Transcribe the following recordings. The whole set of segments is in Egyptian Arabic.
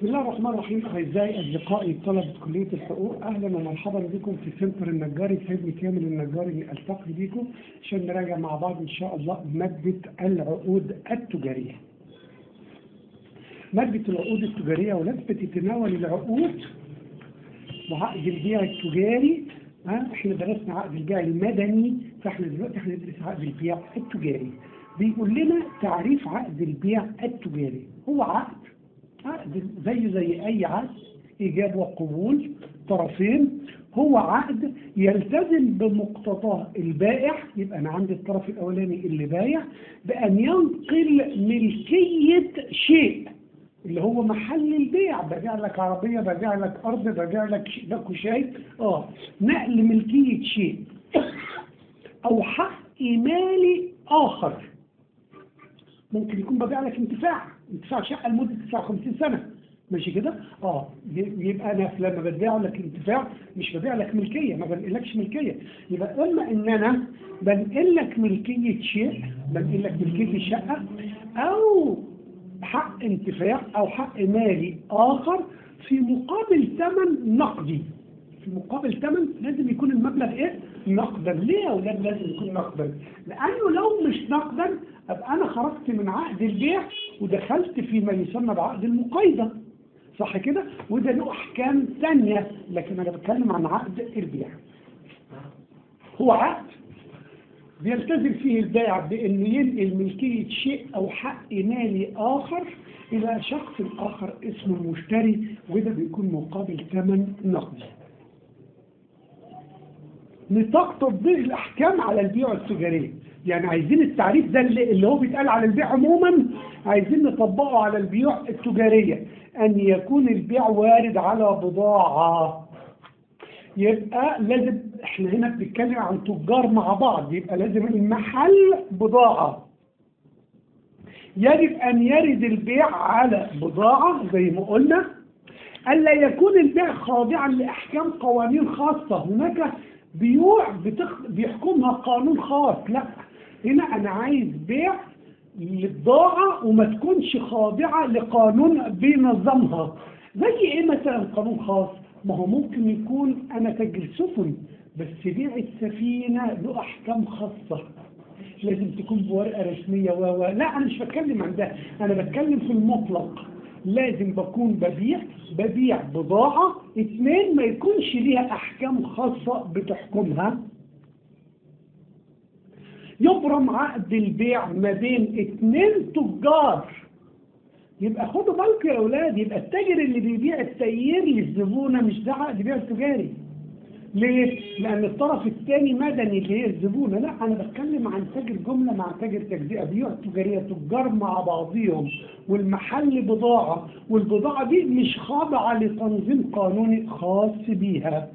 بسم الله الرحمن الرحيم أعزائي أصدقائي طلبة كلية الحقوق أهلا ومرحبا بكم في سنتر النجاري سيدني كامل النجاري ألتقي بكم عشان نراجع مع بعض إن شاء الله مادة العقود التجارية. مادة العقود التجارية ولاد بتتناول العقود وعقد البيع التجاري ها احنا درسنا عقد البيع المدني فاحنا دلوقتي هندرس عقد البيع التجاري. بيقول لنا تعريف عقد البيع التجاري هو عقد عقد زيه زي أي عقد إيجاب وقبول طرفين هو عقد يلتزم بمقتضاه البائع يبقى أنا عندي الطرف الأولاني اللي بايع بأن ينقل ملكية شيء اللي هو محل البيع ببيع لك عربية ببيع لك أرض ببيع لك باكو شاي اه نقل ملكية شيء أو حق مالي آخر ممكن يكون ببيع لك انتفاع انتفاع شقه لمده 59 سنه ماشي كده اه يبقى انا لما ببيع لك انتفاع مش ببيع لك ملكيه ما بنقلكش ملكيه يبقى اما ان انا بنقل لك ملكيه شيء بنقل لك ملكيه الشقه او حق انتفاع او حق مالي اخر في مقابل ثمن نقدي في مقابل ثمن لازم يكون المبلغ ايه؟ نقدا، ليه يا اولاد لازم يكون نقدا؟ لانه لو مش نقدا ابقى انا خرجت من عقد البيع ودخلت فيما يسمى بعقد المقايضه. صح كده؟ وده له احكام ثانيه لكن انا بتكلم عن عقد البيع. هو عقد بيلتزم فيه البائع بانه ينقل ملكيه شيء او حق مالي اخر الى شخص اخر اسمه المشتري وده بيكون مقابل ثمن نقدي. نطاق تطبيق الاحكام على البيع التجاريه يعني عايزين التعريف ده اللي, اللي هو بيتقال على البيع عموما عايزين نطبقه على البيوع التجاريه ان يكون البيع وارد على بضاعه يبقى لازم احنا هنا بنتكلم عن تجار مع بعض يبقى لازم المحل بضاعه يجب ان يرد البيع على بضاعه زي ما قلنا الا يكون البيع خاضعا لاحكام قوانين خاصه هناك بيوع بتخ... بيحكمها قانون خاص لا هنا انا عايز بيع للبضاعة وما تكونش خاضعة لقانون بينظمها زي ايه مثلا قانون خاص ما هو ممكن يكون انا تاجر سفن بس بيع السفينة له احكام خاصة لازم تكون بورقة رسمية و لا انا مش بتكلم عن ده انا بتكلم في المطلق لازم بكون ببيع ببيع بضاعة اثنين ما يكونش ليها احكام خاصة بتحكمها يبرم عقد البيع ما بين اثنين تجار يبقى خدوا بالكم يا اولاد يبقى التاجر اللي بيبيع السير للزبونة مش ده عقد بيع تجاري ليه؟ لأن الطرف الثاني مدني اللي هي الزبونة، لا أنا بتكلم عن تاجر جملة مع تاجر تجزئة، بيوع تجارية تجار مع بعضهم، والمحل بضاعة، والبضاعة دي مش خاضعة لتنظيم قانوني خاص بيها.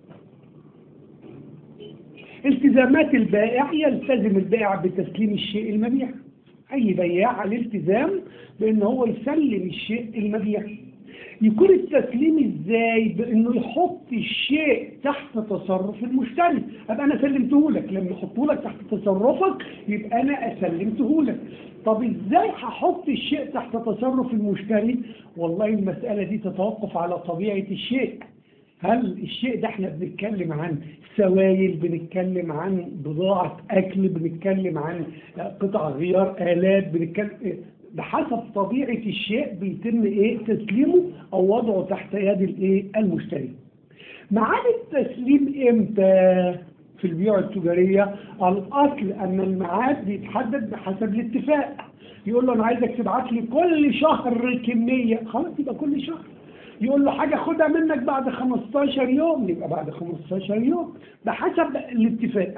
التزامات البائع يلتزم البائع بتسليم الشيء المبيع. أي بياع عليه التزام بأن هو يسلم الشيء المبيع. يكون التسليم ازاي بانه يحط الشيء تحت تصرف المشتري ابقى انا سلمته لك لما احطه لك تحت تصرفك يبقى انا سلمته لك طب ازاي هحط الشيء تحت تصرف المشتري والله المسألة دي تتوقف على طبيعة الشيء هل الشيء ده احنا بنتكلم عن سوائل بنتكلم عن بضاعة اكل بنتكلم عن قطع غيار الات بنتكلم بحسب طبيعة الشيء بيتم ايه تسليمه او وضعه تحت يد الايه المشتري معاد التسليم امتى في البيوع التجارية الاصل ان الميعاد بيتحدد بحسب الاتفاق يقول له انا عايزك تبعت لي كل شهر كمية خلاص يبقى كل شهر يقول له حاجة خدها منك بعد 15 يوم يبقى بعد 15 يوم بحسب الاتفاق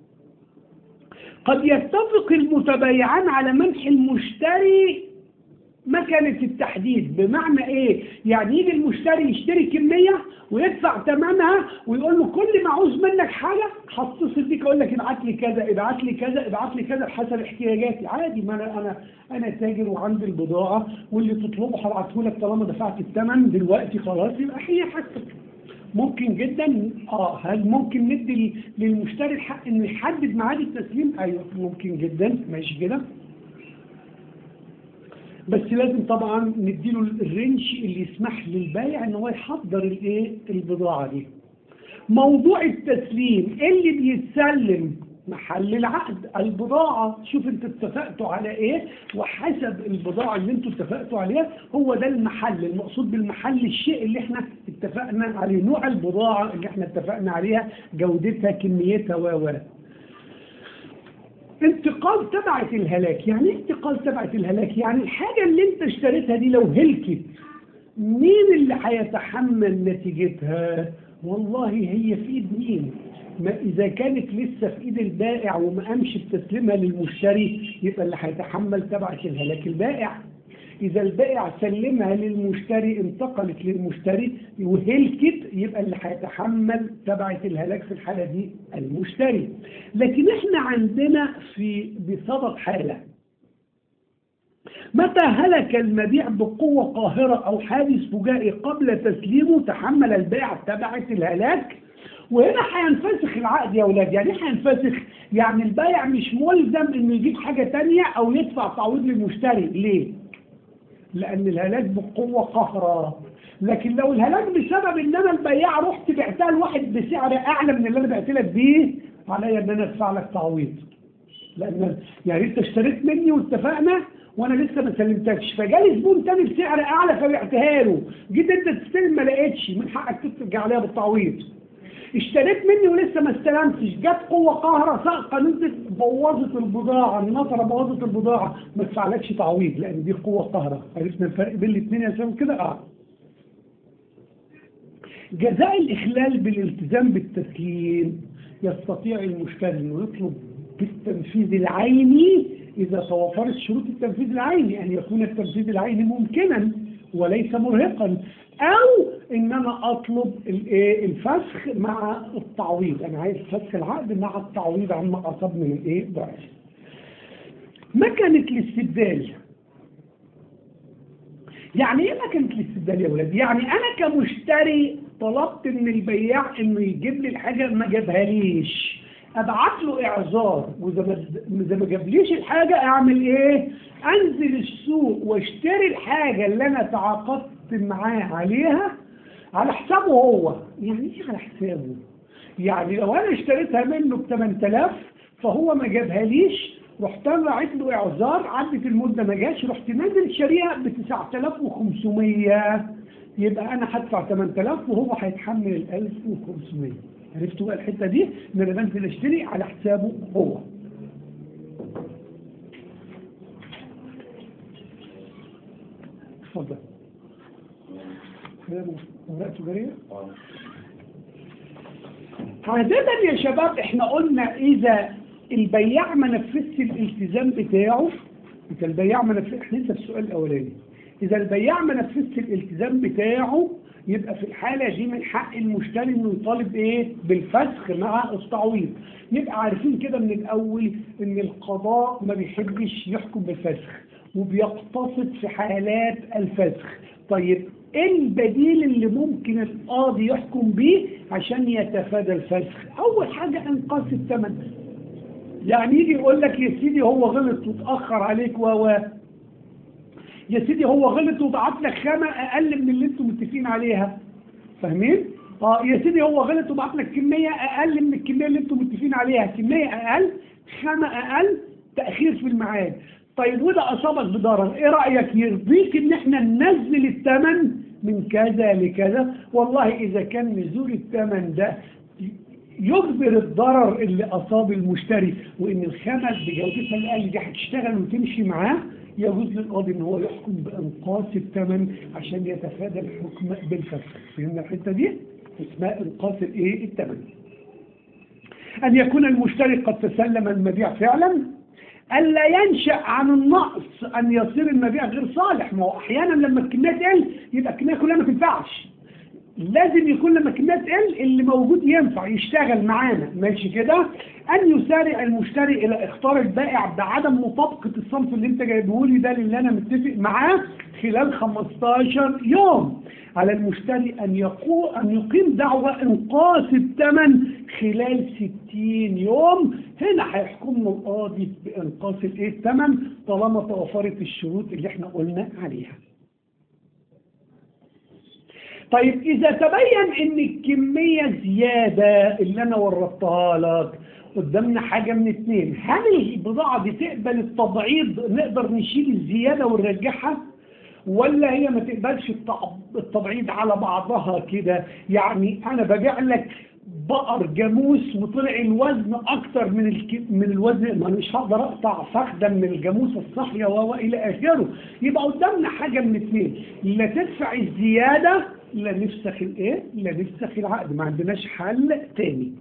قد يتفق المتبايعان على منح المشتري مكنة التحديد بمعنى ايه يعني يجي المشتري يشتري كمية ويدفع ثمنها ويقول له كل ما عاوز منك حاجة هتصل بيك اقول لك ابعت لي كذا ابعت لي كذا ابعت لي كذا بحسب احتياجاتي عادي ما انا انا انا تاجر وعندي البضاعة واللي تطلبه هبعته لك طالما دفعت الثمن دلوقتي خلاص يبقى هي حسب ممكن جدا اه هل ممكن ندي للمشتري الحق انه يحدد ميعاد التسليم ايوه ممكن جدا ماشي كده بس لازم طبعا نديله الرينج اللي يسمح للبائع ان هو يحضر الايه البضاعه دي موضوع التسليم اللي بيتسلم محل العقد البضاعة شوف انتوا اتفقتوا على ايه وحسب البضاعة اللي انتوا اتفقتوا عليها هو ده المحل المقصود بالمحل الشيء اللي احنا اتفقنا عليه نوع البضاعة اللي احنا اتفقنا عليها جودتها كميتها و و انتقال تبعة الهلاك يعني ايه انتقال تبعة الهلاك يعني الحاجة اللي انت اشتريتها دي لو هلكت مين اللي هيتحمل نتيجتها والله هي في ايد مين ما إذا كانت لسه في إيد البائع وما قامش بتسليمها للمشتري يبقى اللي هيتحمل تبعة الهلاك البائع إذا البائع سلمها للمشتري انتقلت للمشتري وهلكت يبقى اللي هيتحمل تبعة الهلاك في الحالة دي المشتري لكن احنا عندنا في بصدد حالة متى هلك المبيع بقوة قاهرة أو حادث فجائي قبل تسليمه تحمل البائع تبعة الهلاك وهنا هينفسخ العقد يا اولاد يعني ايه هينفسخ يعني البائع مش ملزم انه يجيب حاجة تانية او يدفع تعويض للمشتري ليه لان الهلاك بقوة قهرة لكن لو الهلاك بسبب ان انا البياع رحت بعتها لواحد بسعر اعلى من اللي انا بعت لك بيه عليا ان انا ادفع لك تعويض لان يعني انت اشتريت مني واتفقنا وانا لسه ما سلمتكش فجالي زبون تاني بسعر اعلى فبعتها له جيت انت تستلم ما لقيتش من حقك ترجع عليها بالتعويض اشتريت مني ولسه ما استلمتش جت قوة قاهرة ساقطة نزلت بوظت البضاعة النطرة بوظت البضاعة ما تدفعلكش تعويض لأن دي قوة قاهرة عرفنا الفرق بين الاثنين يا شباب كده اه جزاء الإخلال بالالتزام بالتسليم يستطيع المشتري انه يطلب بالتنفيذ العيني إذا توفرت شروط التنفيذ العيني أن يكون التنفيذ العيني ممكنا وليس مرهقا او ان انا اطلب الايه الفسخ مع التعويض انا عايز فسخ العقد مع التعويض عما اصاب من الايه ضعف مكنة الاستبدال يعني ايه مكنة الاستبدال يا ولاد يعني انا كمشتري طلبت من البياع انه يجيب لي الحاجة ما جابهاليش ابعت له اعذار واذا ما اذا ما جابليش الحاجة اعمل ايه انزل السوق واشتري الحاجة اللي انا تعاقدت معاه عليها على حسابه هو يعني ايه على حسابه يعني لو انا اشتريتها منه ب 8000 فهو ما جابهاليش رحت انا راعيت له اعذار عدت المده ما جاش رحت نازل شاريها ب 9500 يبقى انا هدفع 8000 وهو هيتحمل ال 1500 عرفتوا بقى الحته دي ان انا بنزل اشتري على حسابه هو اتفضل اوراق تجاريه عادة يا شباب احنا قلنا اذا البياع ما نفذش الالتزام بتاعه اذا البياع ما نفذش احنا لسه في السؤال الاولاني اذا البياع ما نفذش الالتزام بتاعه يبقى في الحالة دي من حق المشتري انه يطالب ايه بالفسخ مع التعويض يبقى عارفين كده من الاول ان القضاء ما بيحبش يحكم بالفسخ وبيقتصد في حالات الفسخ طيب ايه البديل اللي ممكن القاضي يحكم بيه عشان يتفادى الفسخ اول حاجة انقاص الثمن يعني يجي يقول لك يا سيدي هو غلط وتأخر عليك و يا سيدي هو غلط وبعت لك خامة اقل من اللي انتم متفقين عليها فاهمين؟ اه يا سيدي هو غلط وبعت لك كمية اقل من الكمية اللي انتم متفقين عليها كمية اقل خامة اقل تأخير في الميعاد طيب وده اصابك بضرر ايه رأيك يرضيك ان احنا ننزل الثمن من كذا لكذا والله اذا كان نزول الثمن ده يجبر الضرر اللي اصاب المشتري وان الخامة بجودتها الاقل دي هتشتغل وتمشي معاه يجوز للقاضي ان هو يحكم بانقاص الثمن عشان يتفادى الحكم بالفسخ فهمنا الحته دي اسمها انقاص الايه الثمن ان يكون المشتري قد تسلم المبيع فعلا الا ينشا عن النقص ان يصير المبيع غير صالح ما هو احيانا لما الكميه تقل يبقى الكميه كلها ما تنفعش لازم يكون لما الكميه تقل اللي موجود ينفع يشتغل معانا ماشي كده ان يسارع المشتري الى اختار البائع بعدم مطابقه الصنف اللي انت جايبه لي ده اللي انا متفق معاه خلال 15 يوم على المشتري أن يقو أن يقيم دعوى إنقاص الثمن خلال 60 يوم هنا هيحكم له القاضي بإنقاص الإيه الثمن طالما توفرت الشروط اللي احنا قلنا عليها. طيب إذا تبين إن الكمية زيادة اللي أنا ورطتها لك قدامنا حاجة من اتنين هل البضاعة دي تقبل التبعيض نقدر نشيل الزيادة ونرجعها ولا هي ما تقبلش التع- التبعيض على بعضها كده يعني أنا ببيع لك بقر جاموس وطلع الوزن أكتر من الك... من الوزن ما أنا مش هقدر أقطع فخدا من الجاموس الصحية و إلى آخره يبقى قدامنا حاجة من اتنين لا تدفع الزيادة لا نفسخ الإيه؟ لا نفسخ العقد ما عندناش حل تاني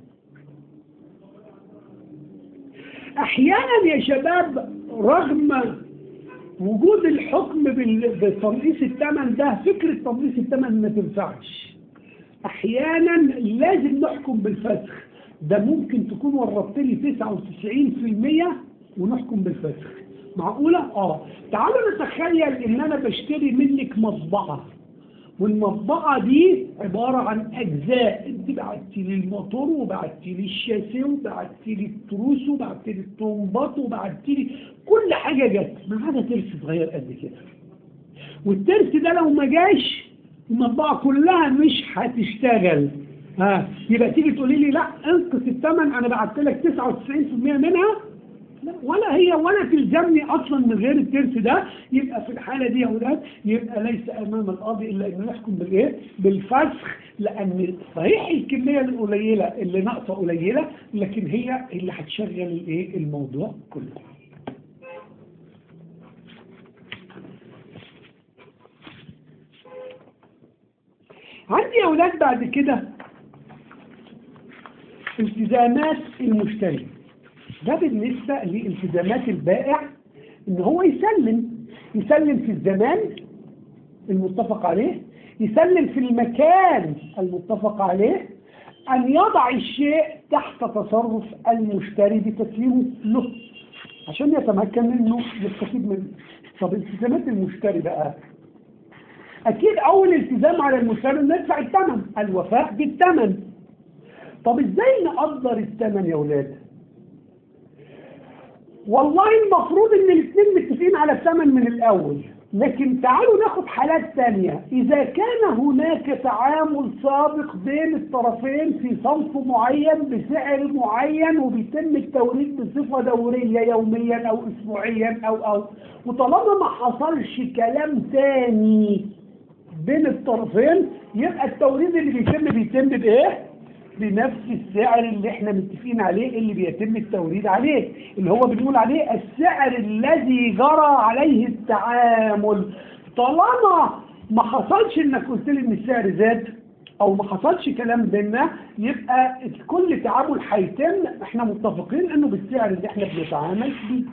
احيانا يا شباب رغم وجود الحكم بال- بتنقيص الثمن ده فكره تنقيص الثمن ما تنفعش احيانا لازم نحكم بالفسخ ده ممكن تكون ورطت لي 99% ونحكم بالفسخ معقوله اه تعالوا نتخيل ان انا بشتري منك مطبعه والمطبعة دي عبارة عن أجزاء أنت بعت لي الموتور وبعت لي الشاسيه وبعت لي التروس وبعت لي الطنبات وبعت لي كل حاجة جت ما عدا ترس صغير قد كده والترس ده لو ما جاش المطبعة كلها مش هتشتغل ها يبقى تيجي تقولي لي لا انقص الثمن انا بعت لك 99% منها لا ولا هي ولا تلزمني اصلا من غير الترس ده يبقى في الحاله دي يا اولاد يبقى ليس امام القاضي الا انه يحكم بالايه؟ بالفسخ لان صحيح الكميه القليله اللي ناقصه قليله لكن هي اللي هتشغل الايه؟ الموضوع كله. عندي يا اولاد بعد كده التزامات المشتري ده بالنسبة لالتزامات البائع ان هو يسلم يسلم في الزمان المتفق عليه يسلم في المكان المتفق عليه ان يضع الشيء تحت تصرف المشتري بتسليمه له عشان يتمكن انه يستفيد منه طب التزامات المشتري بقى اكيد اول التزام على المشتري انه يدفع الثمن الوفاء بالثمن طب ازاي نقدر الثمن يا اولاد والله المفروض ان الاثنين متفقين على الثمن من الاول لكن تعالوا ناخد حالات تانية اذا كان هناك تعامل سابق بين الطرفين في صنف معين بسعر معين وبيتم التوريد بصفة دورية يوميا او اسبوعيا او او وطالما ما حصلش كلام تاني بين الطرفين يبقى التوريد اللي بيتم بيتم بايه بنفس السعر اللي احنا متفقين عليه اللي بيتم التوريد عليه اللي هو بنقول عليه السعر الذي جرى عليه التعامل طالما ما حصلش انك قلت لي ان السعر زاد او ما حصلش كلام بينا يبقى كل تعامل هيتم احنا متفقين انه بالسعر اللي احنا بنتعامل بيه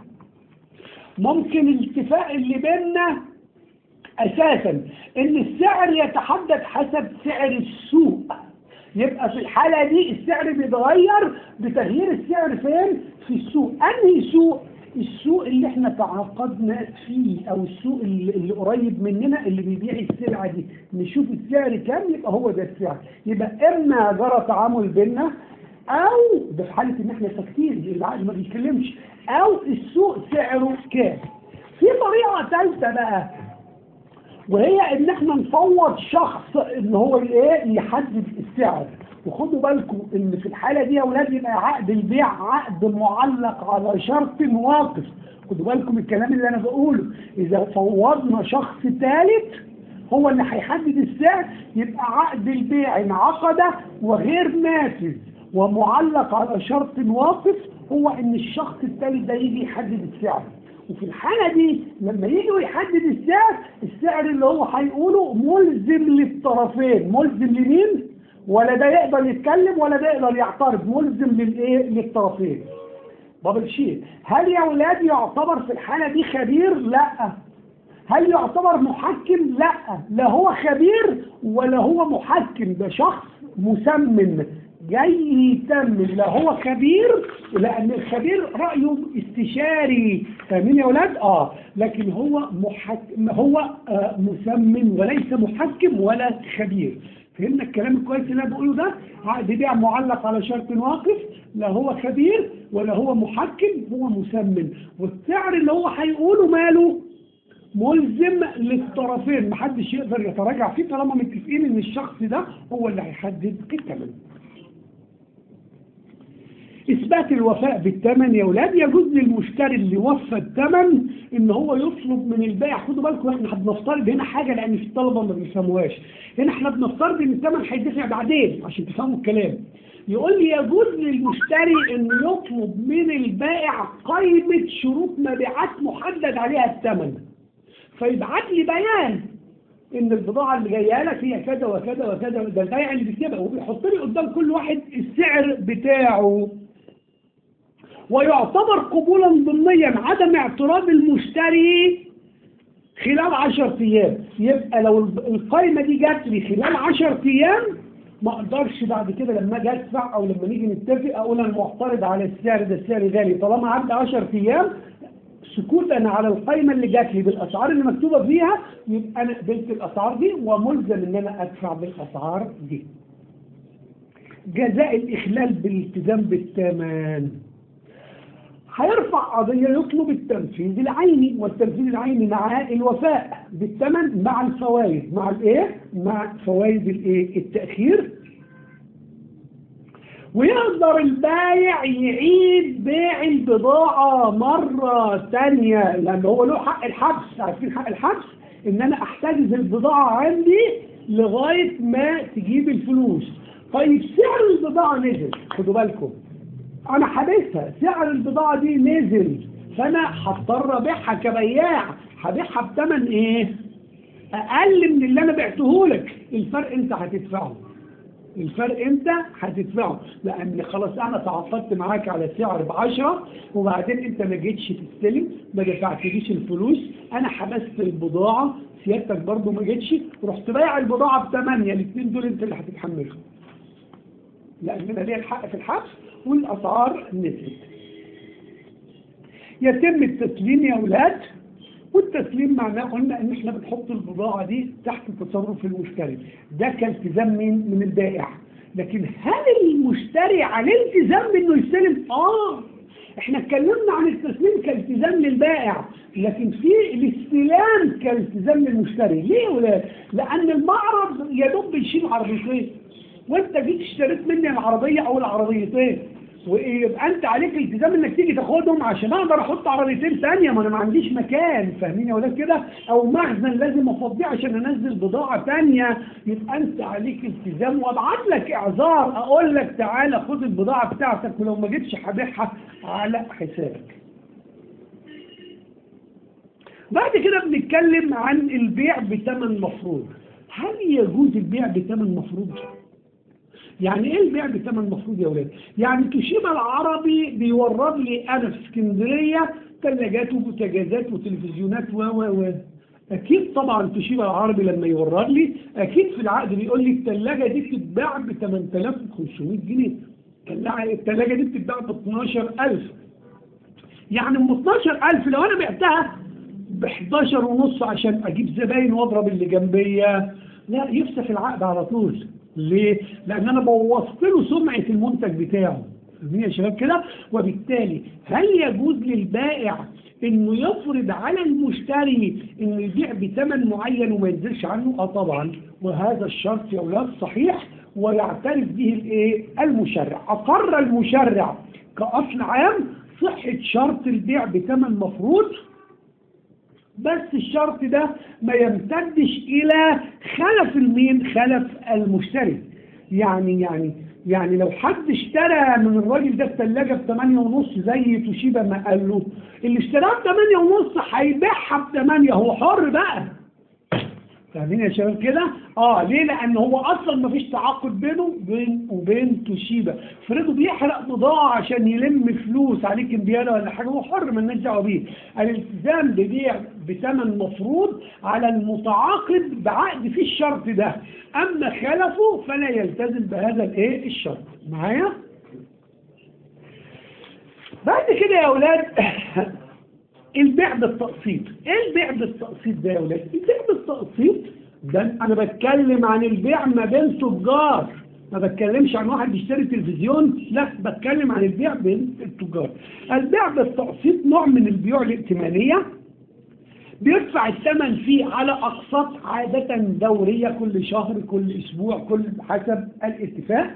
ممكن الاتفاق اللي بينا اساسا ان السعر يتحدد حسب سعر السوق يبقى في الحالة دي السعر بيتغير بتغيير السعر فين؟ في السوق، أنهي سوق؟ السوق اللي احنا تعاقدنا فيه أو السوق اللي, اللي قريب مننا اللي بيبيع السلعة دي، نشوف السعر كام يبقى هو ده السعر، يبقى إما جرى تعامل بيننا أو ده في حالة إن احنا ساكتين العقل ما بيتكلمش، أو السوق سعره كام. في طريقة ثالثة بقى وهي ان احنا نفوض شخص ان هو ايه يحدد السعر وخدوا بالكم ان في الحاله دي يا اولاد يبقى عقد البيع عقد معلق على شرط واقف خدوا بالكم الكلام اللي انا بقوله اذا فوضنا شخص ثالث هو اللي هيحدد السعر يبقى عقد البيع انعقد وغير نافذ ومعلق على شرط واقف هو ان الشخص الثالث ده يجي يحدد السعر وفي الحالة دي لما يجوا يحدد السعر السعر اللي هو هيقوله ملزم للطرفين ملزم لمين ولا ده يقدر يتكلم ولا ده يقدر يعترض ملزم للايه للطرفين دبل شيء هل يا اولاد يعتبر في الحالة دي خبير لا هل يعتبر محكم لا لا هو خبير ولا هو محكم ده شخص مسمن جاي يتمم لا هو خبير لان الخبير رايه استشاري فاهمين يا اولاد اه لكن هو محكم هو آه مسمن وليس محكم ولا خبير فهمنا الكلام الكويس اللي انا بقوله ده عقد بيع معلق على شرط واقف لا هو خبير ولا هو محكم هو مسمن والسعر اللي هو هيقوله ماله ملزم للطرفين محدش يقدر يتراجع فيه طالما متفقين ان الشخص ده هو اللي هيحدد الثمن اثبات الوفاء بالثمن يا اولاد يجوز للمشتري اللي وفى الثمن ان هو يطلب من البائع خدوا بالكم احنا بنفترض هنا حاجه لان في الطلبه ما بيفهموهاش هنا احنا بنفترض ان الثمن هيدفع بعدين عشان تفهموا الكلام يقول لي يجوز للمشتري انه يطلب من البائع قائمه شروط مبيعات محدد عليها الثمن فيبعت لي بيان ان البضاعه اللي جايه لك هي كذا وكذا وكذا ده البيع اللي بيكتبها وبيحط لي قدام كل واحد السعر بتاعه ويعتبر قبولا ضمنيا عدم اعتراض المشتري خلال 10 ايام يبقى لو القائمه دي جات لي خلال 10 ايام ما اقدرش بعد كده لما اجي ادفع او لما نيجي نتفق اقول انا معترض على السعر ده السعر غالي طالما عدى 10 ايام سكوتا على القائمه اللي جات لي بالاسعار اللي مكتوبه فيها يبقى انا قبلت الاسعار دي وملزم ان انا ادفع بالاسعار دي. جزاء الاخلال بالالتزام بالثمن. هيرفع قضيه يطلب التنفيذ العيني والتنفيذ العيني مع الوفاء بالثمن مع الفوائد مع الايه؟ مع فوائد الايه؟ التاخير ويقدر البايع يعيد بيع البضاعة مرة ثانية لأن هو له حق الحبس عارفين حق الحبس إن أنا أحتجز البضاعة عندي لغاية ما تجيب الفلوس طيب سعر البضاعة نزل خدوا بالكم أنا حابسها سعر البضاعة دي نزل فأنا هضطر أبيعها كبياع هبيعها بثمن إيه؟ أقل من اللي أنا بعته لك الفرق أنت هتدفعه الفرق انت هتدفعه لان خلاص انا تعاقدت معاك على سعر ب 10 وبعدين انت ما جيتش تستلم ما دفعتليش الفلوس انا حبست البضاعه سيادتك برضو ما جيتش رحت بايع البضاعه ب 8 الاثنين دول انت اللي هتتحملهم لان انا ليا الحق في الحبس والاسعار نزلت يتم التسليم يا اولاد والتسليم معناه قلنا ان احنا بنحط البضاعه دي تحت تصرف المشتري ده كالتزام من من البائع لكن هل المشتري عليه التزام انه يستلم اه احنا اتكلمنا عن التسليم كالتزام للبائع لكن في الاستلام كالتزام للمشتري ليه يا ولاد لان المعرض يا دوب بيشيل عربيتين وانت جيت اشتريت مني العربيه او العربيتين ويبقى انت عليك التزام انك تيجي تاخدهم عشان اقدر احط عربيتين ثانيه ما انا ما عنديش مكان فاهمين يا ولاد كده او مخزن لازم افضيه عشان انزل بضاعه ثانيه يبقى انت عليك التزام وابعت لك اعذار اقول لك تعالى خد البضاعه بتاعتك ولو ما جيتش هبيعها على حسابك. بعد كده بنتكلم عن البيع بثمن مفروض. هل يجوز البيع بثمن مفروض؟ يعني ايه البيع بثمن مفروض يا ولاد؟ يعني توشيبا العربي بيورد لي انا في اسكندريه ثلاجات وبوتاجازات وتلفزيونات و و و اكيد طبعا توشيبا العربي لما يورد لي اكيد في العقد بيقول لي الثلاجه دي بتتباع ب 8500 جنيه الثلاجه دي بتتباع ب 12000 يعني ام 12000 لو انا بعتها ب 11 ونص عشان اجيب زباين واضرب اللي جنبيا لا يفسخ العقد على طول ليه؟ لأن أنا بوظت له سمعة المنتج بتاعه فاهمين يا شباب كده؟ وبالتالي هل يجوز للبائع إنه يفرض على المشتري إنه يبيع بثمن معين وما ينزلش عنه؟ آه طبعا وهذا الشرط يا أولاد صحيح ويعترف به الإيه؟ المشرع أقر المشرع كأصل عام صحة شرط البيع بثمن مفروض بس الشرط ده ما يمتدش الى خلف المين خلف المشتري يعني يعني يعني لو حد اشترى من الراجل ده الثلاجه ب 8 ونص زي توشيبا ما قال له اللي اشتراها ب 8 ونص هيبيعها ب 8 هو حر بقى فاهمين يا شباب كده؟ اه ليه؟ لان هو اصلا ما فيش تعاقد بينه بين وبين توشيبا، فريدو بيحرق بضاعه عشان يلم فلوس عليه كمبياله ولا حاجه هو حر مالناش دعوه بيه، الالتزام ببيع بثمن مفروض على المتعاقد بعقد فيه الشرط ده، اما خلفه فلا يلتزم بهذا الايه؟ الشرط، معايا؟ بعد كده يا اولاد البيع بالتقسيط ايه البيع بالتقسيط ده يا ولاد البيع بالتقسيط ده انا بتكلم عن البيع ما بين تجار ما بتكلمش عن واحد بيشتري تلفزيون لا بتكلم عن البيع بين التجار البيع بالتقسيط نوع من البيوع الائتمانيه بيدفع الثمن فيه على اقساط عاده دوريه كل شهر كل اسبوع كل حسب الاتفاق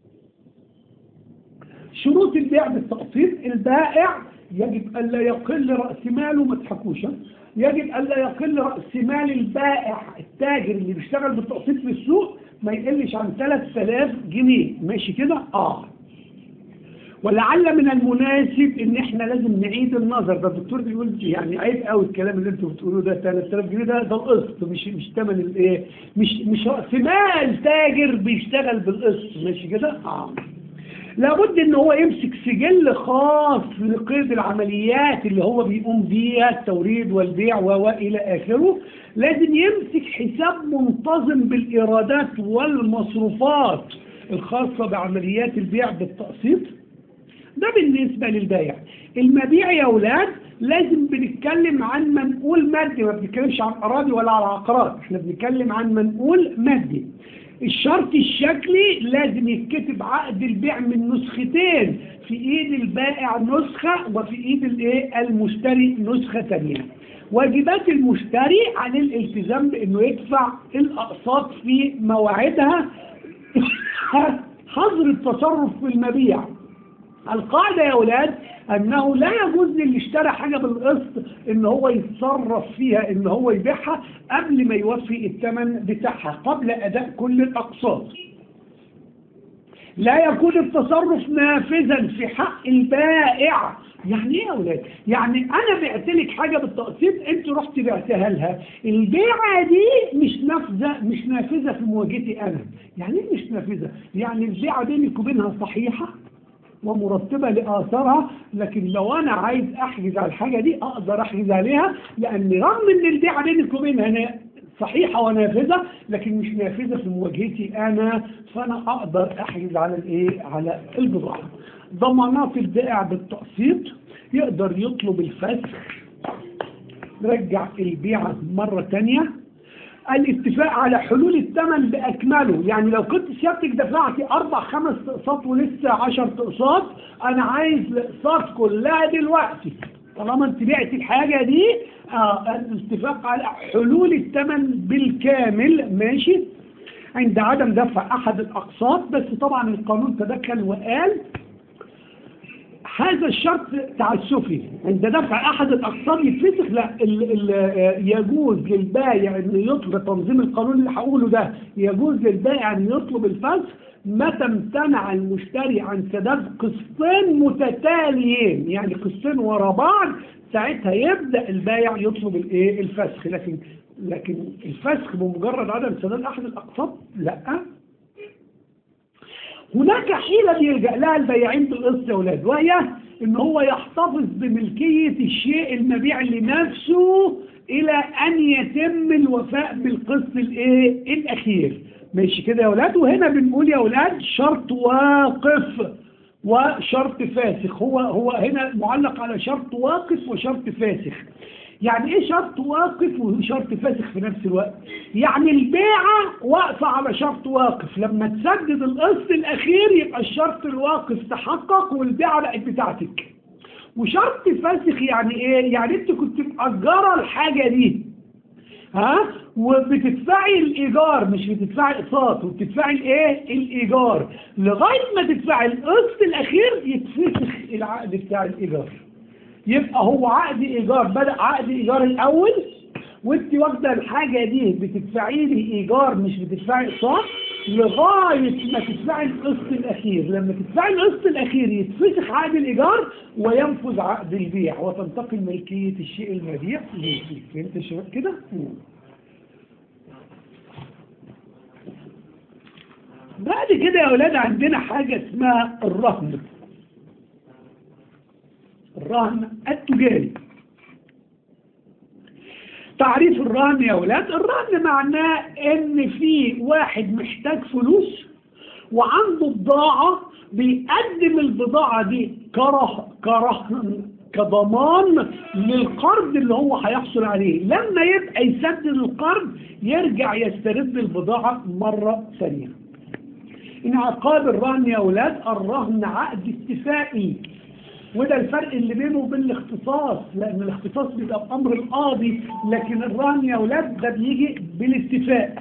شروط البيع بالتقسيط البائع يجب ألا يقل رأس ماله ما تضحكوش ها؟ يجب ألا يقل رأس مال البائع التاجر اللي بيشتغل بالتقسيط في السوق ما يقلش عن 3000 جنيه ماشي كده؟ اه ولعل من المناسب ان احنا لازم نعيد النظر ده الدكتور بيقول يعني عيب قوي الكلام اللي انتوا بتقولوه ده 3000 جنيه ده ده القسط مش مش ثمن الايه مش مش راس مال تاجر بيشتغل بالقسط ماشي كده؟ اه لابد ان هو يمسك سجل خاص لقيد العمليات اللي هو بيقوم بيها التوريد والبيع والى اخره لازم يمسك حساب منتظم بالايرادات والمصروفات الخاصة بعمليات البيع بالتقسيط ده بالنسبة للبائع المبيع يا اولاد لازم بنتكلم عن منقول مادي ما بنتكلمش عن اراضي ولا عن عقارات احنا بنتكلم عن منقول مادي الشرط الشكلي لازم يتكتب عقد البيع من نسختين في ايد البائع نسخة وفي ايد الايه المشتري نسخة ثانية واجبات المشتري عن الالتزام بانه يدفع الاقساط في مواعيدها حظر التصرف في المبيع القاعدة يا أولاد أنه لا يجوز للي اشترى حاجة بالقسط إن هو يتصرف فيها إن هو يبيعها قبل ما يوفي الثمن بتاعها قبل أداء كل الأقساط لا يكون التصرف نافذا في حق البائع يعني ايه يا اولاد يعني انا بعت لك حاجه بالتقسيط انت رحت بعتها لها البيعه دي مش نافذه مش نافذه في مواجهتي انا يعني ايه مش نافذه يعني البيعه بينك وبينها صحيحه ومرتبة لآثارها لكن لو أنا عايز أحجز على الحاجة دي أقدر أحجز عليها لأن رغم إن البيعة بينك وبينها صحيحة ونافذة لكن مش نافذة في مواجهتي أنا فأنا أقدر أحجز على الإيه على البضاعة ضمانات البائع بالتقسيط يقدر يطلب الفسخ رجع البيعة مرة تانية الاتفاق على حلول الثمن بأكمله يعني لو كنت سيادتك دفعتي أربع خمس اقساط ولسه عشر اقساط أنا عايز الاقساط كلها دلوقتي طالما انت بعتي الحاجة دي آه الاتفاق على حلول الثمن بالكامل ماشي عند عدم دفع أحد الأقساط بس طبعا القانون تدخل وقال هذا الشرط تعسفي عند دفع احد الاقساط يتفسخ لا ال ال يجوز للبائع انه يطلب تنظيم القانون اللي هقوله ده يجوز للبائع ان يطلب الفسخ متى امتنع المشتري عن سداد قسطين متتاليين يعني قسطين ورا بعض ساعتها يبدا البائع يطلب الايه الفسخ لكن لكن الفسخ بمجرد عدم سداد احد الاقساط لا هناك حيلة بيلجأ لها البياعين بالقسط يا أولاد وهي إن هو يحتفظ بملكية الشيء المبيع لنفسه إلى أن يتم الوفاء بالقسط الإيه الأخير ماشي كده يا أولاد وهنا بنقول يا أولاد شرط واقف وشرط فاسخ هو هو هنا معلق على شرط واقف وشرط فاسخ يعني ايه شرط واقف وشرط فاسخ في نفس الوقت يعني البيعة واقفة على شرط واقف لما تسدد القسط الاخير يبقى الشرط الواقف تحقق والبيعة بقت بتاعتك وشرط فاسخ يعني ايه يعني انت كنت مأجرة الحاجة دي ها وبتدفعي الايجار مش بتدفعي اقساط وبتدفعي الايه الايجار لغايه ما تدفعي القسط الاخير يتفسخ العقد بتاع الايجار يبقى هو عقد ايجار بدا عقد ايجار الاول وانت واخده الحاجه دي بتدفعي لي ايجار مش بتدفعي اقساط لغايه ما تدفعي القسط الاخير لما تدفعي القسط الاخير يتفسخ عقد الايجار وينفذ عقد البيع وتنتقل ملكيه الشيء المبيع ليكي فهمت يا شباب كده؟ بعد كده يا أولاد عندنا حاجة اسمها الرهن الرهن التجاري تعريف الرهن يا أولاد الرهن معناه إن في واحد محتاج فلوس وعنده بضاعة بيقدم البضاعة دي كره كرهن كضمان للقرض اللي هو هيحصل عليه لما يبقى يسدد القرض يرجع يسترد البضاعة مرة ثانية إن عقاب الرهن يا أولاد الرهن عقد اتفاقي وده الفرق اللي بينه وبين الاختصاص لأن الاختصاص بيبقى بأمر القاضي لكن الرهن يا أولاد ده بيجي بالاتفاق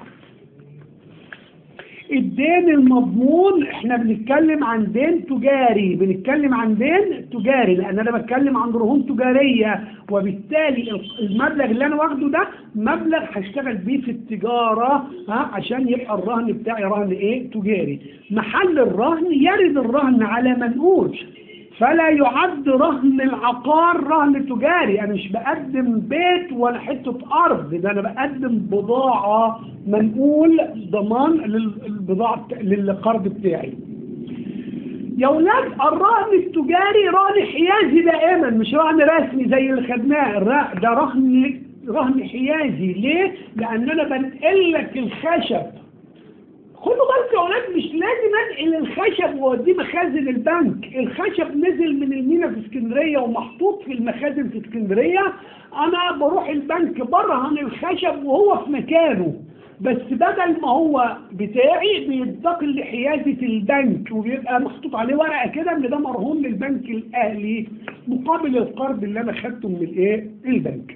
الدين المضمون احنا بنتكلم عن دين تجاري بنتكلم عن دين تجاري لان انا بتكلم عن رهون تجارية وبالتالي المبلغ اللي انا واخده ده مبلغ هشتغل بيه في التجارة ها عشان يبقى الرهن بتاعي رهن ايه تجاري محل الرهن يرد الرهن على منقول فلا يعد رهن العقار رهن تجاري انا مش بقدم بيت ولا حته ارض ده انا بقدم بضاعه منقول ضمان للبضاعه للقرض بتاعي يا ولاد الرهن التجاري رهن حيازي دائما مش رهن رسمي زي اللي خدناه الر- ده رهن رهن حيازي ليه؟ لان انا بنقل لك الخشب خدوا بالكم يا اولاد مش لازم انقل الخشب واوديه مخازن البنك الخشب نزل من المينا في اسكندريه ومحطوط في المخازن في اسكندريه انا بروح البنك برهن الخشب وهو في مكانه بس بدل ما هو بتاعي بينتقل لحيازة البنك وبيبقى محطوط عليه ورقة كده ان ده مرهون للبنك الاهلي مقابل القرض اللي انا خدته من الايه البنك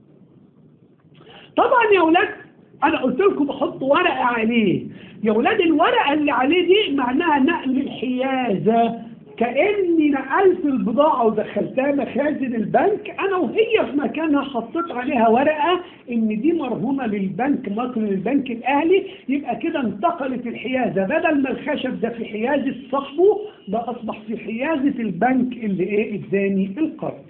طبعا يا اولاد انا قلت لكم بحط ورقه عليه يا ولاد الورقه اللي عليه دي معناها نقل الحيازه كاني نقلت البضاعه ودخلتها مخازن البنك انا وهي في مكانها حطيت عليها ورقه ان دي مرهونه للبنك مصر للبنك الاهلي يبقى كده انتقلت الحيازه بدل ما الخشب ده في حيازه صاحبه ده اصبح في حيازه البنك اللي ايه اداني القرض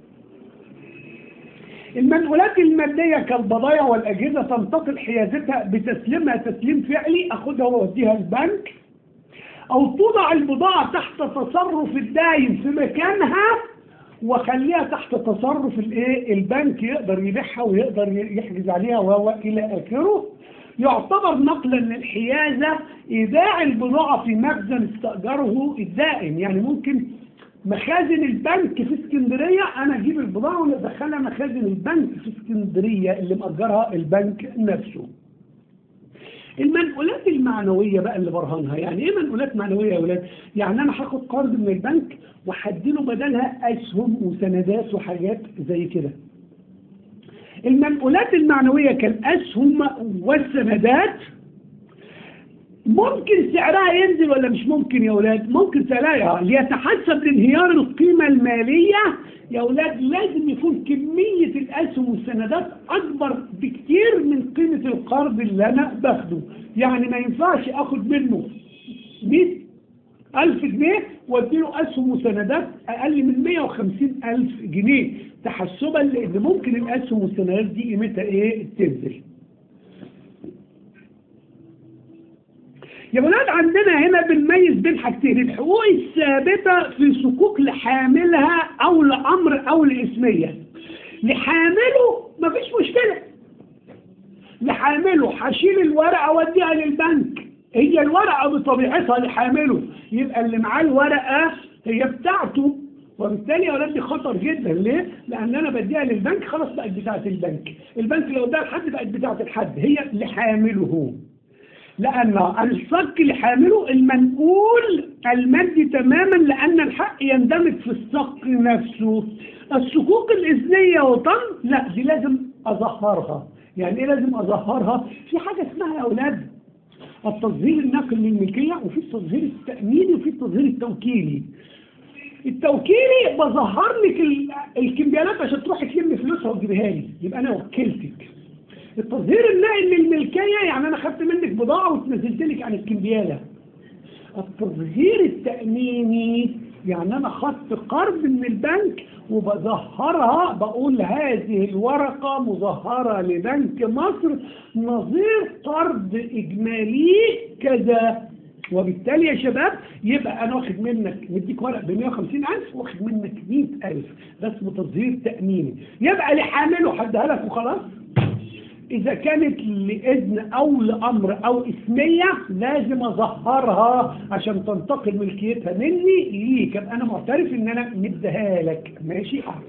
المنقولات المادية كالبضائع والأجهزة تنتقل حيازتها بتسليمها تسليم فعلي أخدها وأوديها البنك أو توضع البضاعة تحت تصرف الداين في مكانها وخليها تحت تصرف الايه البنك يقدر يبيعها ويقدر يحجز عليها وهو إلى آخره يعتبر نقلا للحيازة إيداع البضاعة في مخزن استأجره الدائم يعني ممكن مخازن البنك في اسكندرية أنا أجيب البضاعة وندخلها مخازن البنك في اسكندرية اللي مأجرها البنك نفسه المنقولات المعنوية بقى اللي برهنها يعني ايه منقولات معنوية يا ولاد يعني انا هاخد قرض من البنك وهديله بدلها اسهم وسندات وحاجات زي كده المنقولات المعنوية كالاسهم والسندات ممكن سعرها ينزل ولا مش ممكن يا ولاد ممكن سعرها ليتحسب لانهيار القيمة المالية يا ولاد لازم يكون كمية الأسهم والسندات أكبر بكتير من قيمة القرض اللي أنا باخده يعني ما ينفعش أخد منه 100 ألف جنيه واديله أسهم وسندات أقل من 150 ألف جنيه تحسبا لأن ممكن الأسهم والسندات دي قيمتها إيه تنزل يا ولاد عندنا هنا بنميز بين حاجتين الحقوق الثابتة في صكوك لحاملها أو لأمر أو لإسمية لحامله مفيش مشكلة لحامله هشيل الورقة واديها للبنك هي الورقة بطبيعتها لحامله يبقى اللي معاه الورقة هي بتاعته وبالتالي يا ولاد دي خطر جدا ليه؟ لأن أنا بديها للبنك خلاص بقت بتاعة البنك البنك لو اداها لحد بقت بتاعة الحد هي لحامله هو لأن الصك اللي حامله المنقول المادي تماما لأن الحق يندمج في الصك نفسه الصكوك الإذنية وطن لا دي لازم أظهرها يعني إيه لازم أظهرها في حاجة اسمها يا أولاد التظهير النقل للملكية وفي التظهير التأميني وفي التظهير التوكيلي التوكيلي بظهر لك ال- الكمبيالات عشان تروحي تلم فلوسها وتجيبها لي يبقى أنا وكلتك التظهير النقل للملكية يعني أنا خدت منك بضاعة وتنزلت لك عن الكمبيالة التظهير التأميني يعني أنا خدت قرض من البنك وبظهرها بقول هذه الورقة مظهرة لبنك مصر نظير قرض إجمالي كذا وبالتالي يا شباب يبقى انا واخد منك مديك ورق ب 150000 واخد منك 100000 بس بتصدير تاميني يبقى لحامله هديها لك وخلاص إذا كانت لإذن أو لأمر أو اسمية لازم أظهرها عشان تنتقل ملكيتها مني ليك أبقى أنا معترف إن أنا مديها لك ماشي حاضر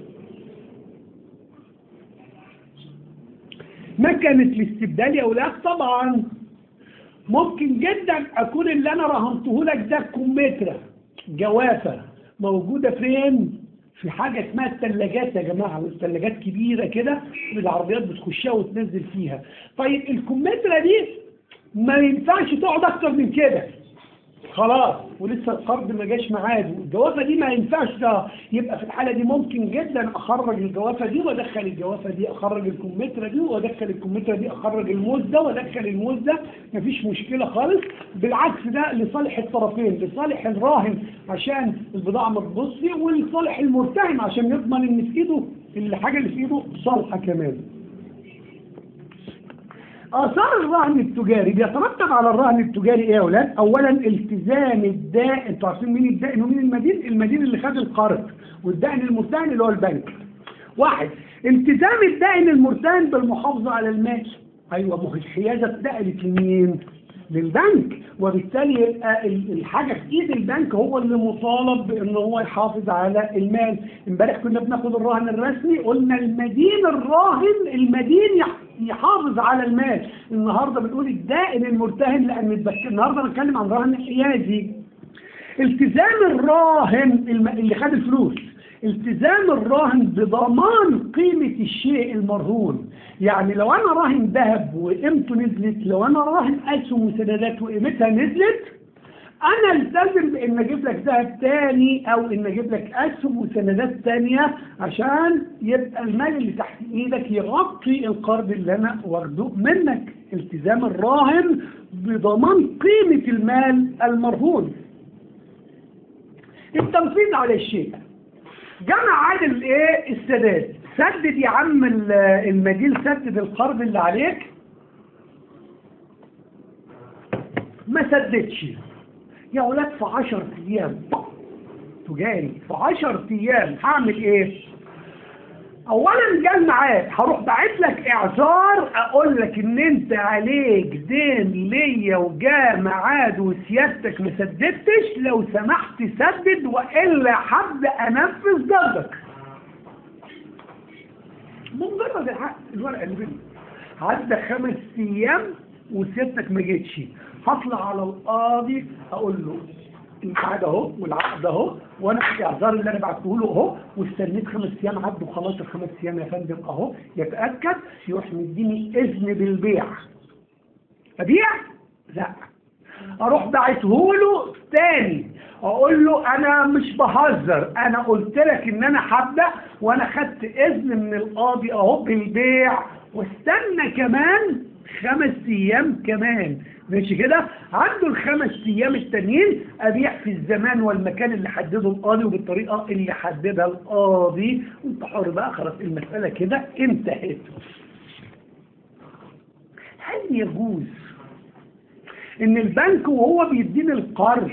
ما كانت الاستبدال يا أولاد طبعا ممكن جدا أكون اللي أنا رهنته لك ده كمثرى جوافة موجودة فين؟ في حاجة اسمها الثلاجات يا جماعة والثلاجات كبيرة كده العربيات بتخشها وتنزل فيها طيب الكمثرى دي ما ينفعش تقعد أكتر من كده خلاص ولسه القرض ما جاش ميعاده الجوافه دي ما ينفعش ده يبقى في الحاله دي ممكن جدا اخرج الجوافه دي وادخل الجوافه دي اخرج الكمثرى دي وادخل الكمثرى دي اخرج الموز ده وادخل الموز ده مفيش مشكله خالص بالعكس ده لصالح الطرفين لصالح الراهن عشان البضاعه ما تبصش ولصالح المرتهن عشان يضمن ان في ايده الحاجه اللي في ايده صالحه كمان آثار الرهن التجاري بيترتب على الرهن التجاري إيه يا أولاد؟ أولا التزام الدائن أنتوا عارفين مين الدائن ومين المدين؟ المدين اللي خد القرض والدائن المرتهن اللي هو البنك. واحد التزام الدائن المرتهن بالمحافظة على المال. أيوه ما هو الحيازة اتنقلت لمين؟ للبنك وبالتالي يبقى ال- الحاجة في ايد البنك هو اللي مطالب بان هو يحافظ على المال امبارح كنا بناخد الراهن الرسمي قلنا المدين الراهن المدين يح- يحافظ على المال النهارده بنقول الدائن المرتهن لان البك- النهارده بنتكلم عن راهن حيازي التزام الراهن الم- اللي خد الفلوس التزام الراهن بضمان قيمة الشيء المرهون يعني لو أنا راهن ذهب وقيمته نزلت لو أنا راهن أسهم وسندات وقيمتها نزلت أنا التزم بإن أجيب لك ذهب تاني أو إن أجيب لك أسهم وسندات تانية عشان يبقى المال اللي تحت إيدك يغطي القرض اللي أنا واخده منك التزام الراهن بضمان قيمة المال المرهون التنفيذ على الشيء جمع عادل ايه السداد سدد يا عم ال- المدين سدد القرض اللي عليك ما سددش يا ولاد في 10 ايام تجاري في 10 ايام هعمل ايه اولا جه الميعاد هروح باعت لك اعذار اقول لك ان انت عليك دين ليا وجا ميعاد وسيادتك ما سددتش لو سمحت سدد والا هبدا انفذ ضدك مجرد الحق الورقه اللي بيني عدى خمس ايام وسيادتك ما جيتش هطلع على القاضي اقول له الميعاد اهو والعقد اهو وانا الاعذار اللي انا بعته له اهو واستنيت خمس ايام عدوا خلاص الخمس ايام يا فندم اهو يتاكد يروح مديني اذن بالبيع ابيع؟ لا اروح باعته له تاني اقول له انا مش بهزر انا قلت لك ان انا هبدا وانا خدت اذن من القاضي اهو بالبيع واستنى كمان خمس ايام كمان ماشي كده عنده الخمس ايام التانيين ابيع في الزمان والمكان اللي حدده القاضي وبالطريقه اللي حددها القاضي وانت حر بقى خلاص المساله كده انتهت هل يجوز ان البنك وهو بيديني القرض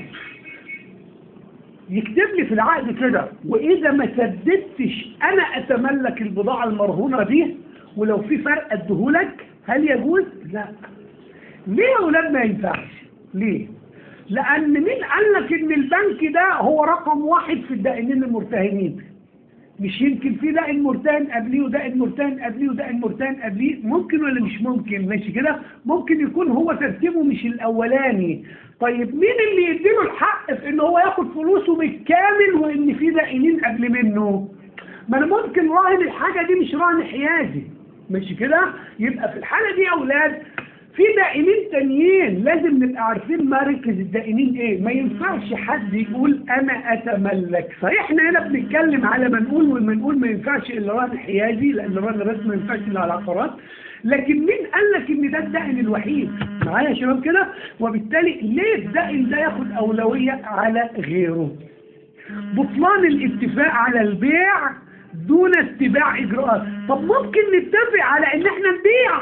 يكتب لي في العقد كده واذا ما سددتش انا اتملك البضاعه المرهونه دي ولو في فرق اديهولك هل يجوز؟ لا ليه يا اولاد ما ينفعش؟ ليه؟ لان مين قال لك ان البنك ده هو رقم واحد في الدائنين المرتهنين؟ مش يمكن في دائن مرتهن قبليه ودائن مرتهن قبليه ودائن مرتهن قبليه ممكن ولا مش ممكن ماشي كده ممكن يكون هو ترتيبه مش الاولاني طيب مين اللي يديله الحق في ان هو ياخد فلوسه بالكامل وان في دائنين قبل منه ما انا ممكن راهن الحاجه دي مش راهن حيازي ماشي كده يبقى في الحاله دي يا اولاد في دائنين تانيين لازم نبقى عارفين مركز الدائنين ايه ما ينفعش حد يقول انا اتملك صحيح احنا هنا بنتكلم على منقول والمنقول ما ينفعش الا رهن حيازي لان الرهن الرسمي ما ينفعش الا على العقارات لكن مين قال لك ان ده الدائن الوحيد معايا يا شباب كده وبالتالي ليه الدائن ده ياخد اولويه على غيره بطلان الاتفاق على البيع دون اتباع اجراءات طب ممكن نتفق على ان احنا نبيع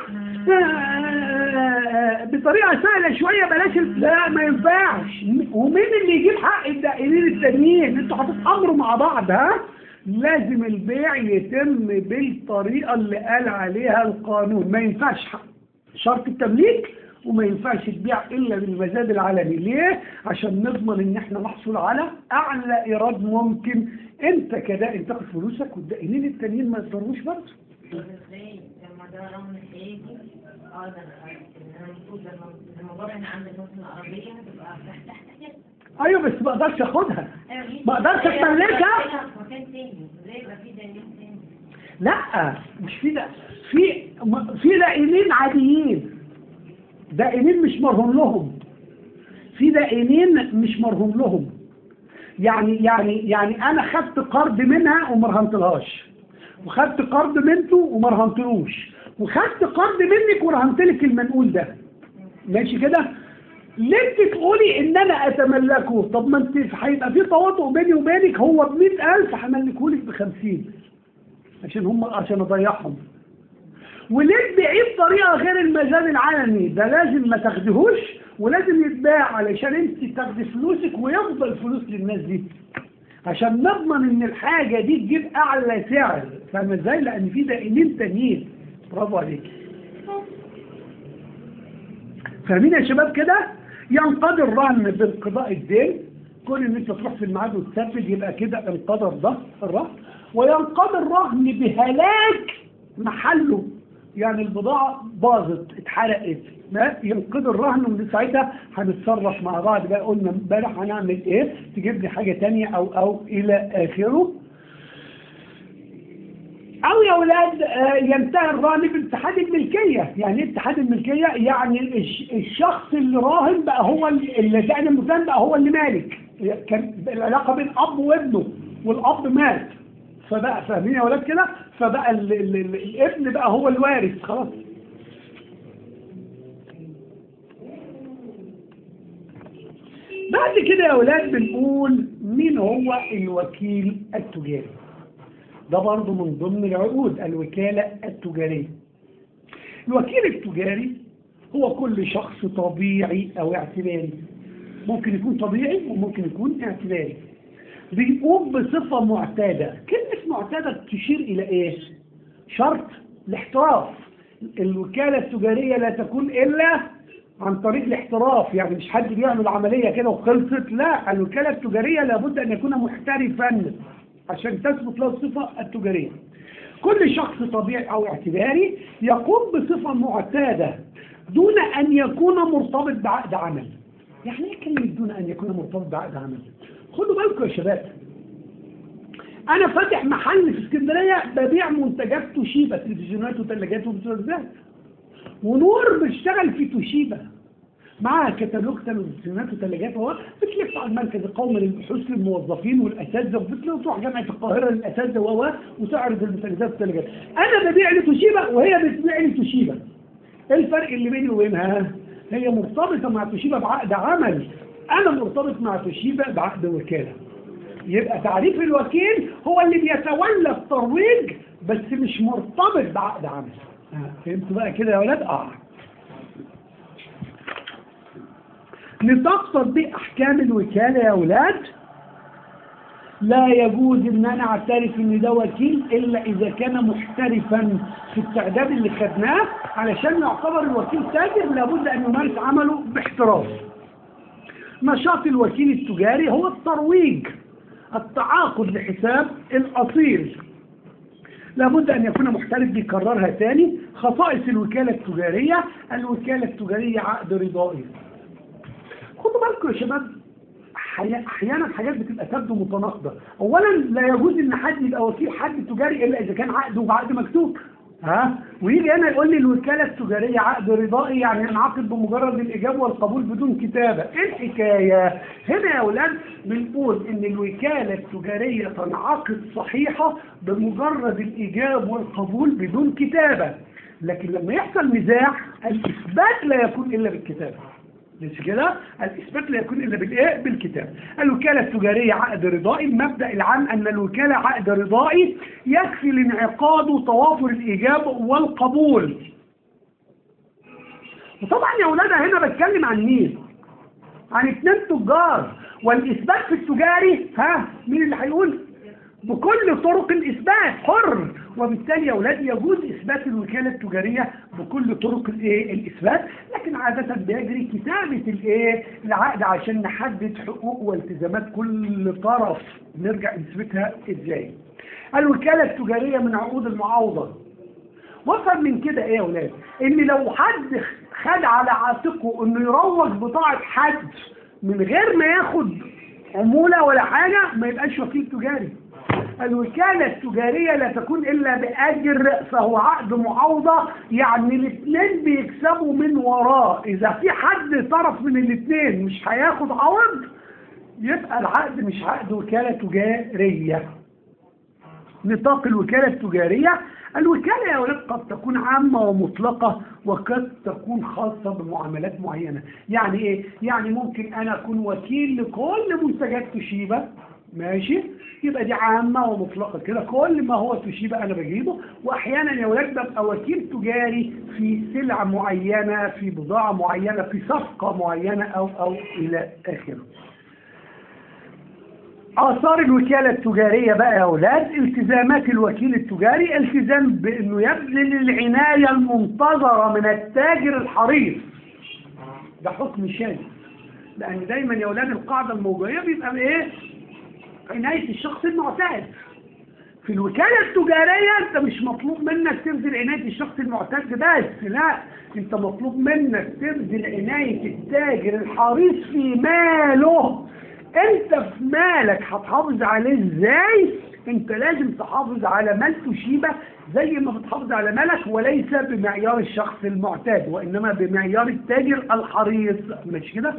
آه، بطريقة سهلة شوية بلاش ال- لا ما ينفعش ومين اللي يجيب حق الدائرين التانيين انتوا هتتأمروا مع بعض ها لازم البيع يتم بالطريقة اللي قال عليها القانون ما ينفعش حق شرط التمليك وما ينفعش تبيع الا بالمزاد العالمي ليه عشان نضمن ان احنا نحصل على اعلى ايراد ممكن انت كدائن تاخد فلوسك والدائنين التانيين ما يضطروش برضه ازاي لما ده رغم حياتي اه ده انا المفروض لما لما بروح انا عند الناس العربيه هتبقى تحت تحت كده ايوه بس ما اقدرش اخدها ايوه ليه؟ ما اقدرش هي- أتملكها. هي في مكان تاني ازاي يبقى في دليل تاني لا مش في ده في م- في دائنين عاديين دائنين مش مرهون لهم في دائنين مش مرهون لهم يعني يعني يعني انا خدت قرض منها وما رهنتلهاش وخدت قرض منته وما رهنتلوش وخدت قرض منك ورهنت لك المنقول ده ماشي كده ليه انت تقولي ان انا اتملكه طب ما انت هيبقى في تواطؤ بيني وبينك هو ب 100000 هملكه لك ب 50 عشان هم عشان اضيعهم وليه تبيعيه بطريقه غير المزاد العلني ده لازم ما تاخديهوش ولازم يتباع علشان انت تاخدي فلوسك ويفضل فلوس للناس دي عشان نضمن ان الحاجه دي تجيب اعلى سعر فاهم ازاي لان في دائنين تانيين برافو عليك فاهمين يا شباب كده ينقضي الرهن بانقضاء الدين كل ان انت تروح في الميعاد وتسدد يبقى كده انقضى الرهن الرهن وينقضي الرهن بهلاك محله يعني البضاعة باظت اتحرقت ما ينقضي الرهن ومن ساعتها هنتصرف مع بعض بقى قلنا امبارح هنعمل ايه تجيب لي حاجة تانية او او الى اخره أو يا أولاد آه، ينتهي الرهن باتحاد الملكية يعني إيه اتحاد الملكية يعني الش- الشخص اللي راهن بقى هو ال- اللي دائن المكان بقى هو اللي مالك كان العلاقة بين أب وابنه والأب مات فبقى فاهمين يا أولاد كده فبقى ال ال ال الابن بقى هو الوارث خلاص بعد كده يا أولاد بنقول مين هو الوكيل التجاري ده برضه من ضمن العقود الوكالة التجارية الوكيل التجاري هو كل شخص طبيعي أو اعتباري ممكن يكون طبيعي وممكن يكون اعتباري بيقوم بصفة معتادة كلمة معتادة تشير إلى إيه؟ شرط الاحتراف الوكالة التجارية لا تكون إلا عن طريق الاحتراف يعني مش حد بيعمل عملية كده وخلصت لا الوكالة التجارية لابد أن يكون محترفا عشان تثبت له الصفة التجارية كل شخص طبيعي أو اعتباري يقوم بصفة معتادة دون أن يكون مرتبط بعقد عمل يعني ايه كلمة دون أن يكون مرتبط بعقد عمل خدوا بالكم يا شباب أنا فاتح محل في اسكندرية ببيع منتجات توشيبا تلفزيونات وثلاجات ومسدسات ونور بيشتغل في توشيبا معاها كتالوج تلفزيونات وثلاجات اهو بتلف على المركز القومي للبحوث للموظفين والاساتذه وبتروح جامعه القاهره للاساتذه و وتعرض المنتجات والثلاجات انا ببيع لتوشيبا وهي بتبيع لي توشيبا ايه الفرق اللي بيني وبينها هي مرتبطه مع توشيبا بعقد عمل انا مرتبط مع توشيبا بعقد وكاله يبقى تعريف الوكيل هو اللي بيتولى الترويج بس مش مرتبط بعقد عمل آه، فهمتوا بقى كده يا ولاد اه لتقصد بأحكام الوكالة يا أولاد لا يجوز ان انا اعترف ان ده وكيل الا اذا كان محترفا في التعداد اللي خدناه علشان يعتبر الوكيل تاجر لابد ان يمارس عمله باحتراف نشاط الوكيل التجاري هو الترويج التعاقد لحساب الاصيل لابد ان يكون محترف بيكررها تاني خصائص الوكالة التجارية الوكالة التجارية عقد رضائي خدوا بالكم يا شباب حي- احيانا حاجات بتبقى تبدو متناقضه اولا لا يجوز ان حد يبقى وكيل حد تجاري الا اذا كان عقده بعقد مكتوب ها ويجي هنا يقول لي الوكاله التجاريه عقد رضائي يعني ينعقد بمجرد الاجابه والقبول بدون كتابه ايه الحكايه هنا يا اولاد بنقول ان الوكاله التجاريه تنعقد صحيحه بمجرد الاجابه والقبول بدون كتابه لكن لما يحصل نزاع الاثبات لا يكون الا بالكتابه مش كده الاثبات لا يكون الا بالايه بالكتاب الوكاله التجاريه عقد رضائي المبدا العام ان الوكاله عقد رضائي يكفي لانعقاده توافر الاجابه والقبول وطبعا يا اولاد هنا بتكلم عن مين عن اتنين تجار والاثبات في التجاري ها مين اللي هيقول بكل طرق الاثبات حر وبالتالي يا اولاد يجوز اثبات الوكاله التجاريه بكل طرق الايه الاثبات لكن عاده بيجري كتابه الايه العقد عشان نحدد حقوق والتزامات كل طرف نرجع نثبتها ازاي الوكاله التجاريه من عقود المعاوضه وصل من كده ايه يا اولاد ان لو حد خد على عاتقه انه يروج بضاعه حد من غير ما ياخد عموله ولا حاجه ما يبقاش وكيل تجاري الوكالة التجارية لا تكون إلا بأجر فهو عقد معاوضة يعني الاثنين بيكسبوا من وراه إذا في حد طرف من الاثنين مش هياخد عوض يبقى العقد مش عقد وكالة تجارية نطاق الوكالة التجارية الوكالة يا أولاد قد تكون عامة ومطلقة وقد تكون خاصة بمعاملات معينة يعني إيه؟ يعني ممكن أنا أكون وكيل لكل منتجات توشيبا ماشي يبقى دي عامة ومطلقة كده كل ما هو توشيبا أنا بجيبه وأحيانا يا ولاد ببقى وكيل تجاري في سلعة معينة في بضاعة معينة في صفقة معينة أو أو إلى آخره آثار الوكالة التجارية بقى يا أولاد التزامات الوكيل التجاري التزام بأنه يبذل العناية المنتظرة من التاجر الحريص ده حكم شاذ لأن دايما يا أولاد القاعدة الموضوعية بيبقى بإيه؟ عناية الشخص المعتاد في الوكالة التجارية انت مش مطلوب منك تبذل عناية الشخص المعتاد بس لا انت مطلوب منك تبذل عناية التاجر الحريص في ماله انت في مالك هتحافظ عليه ازاي انت لازم تحافظ على مال توشيبا زي ما بتحافظ على مالك وليس بمعيار الشخص المعتاد وانما بمعيار التاجر الحريص مش كده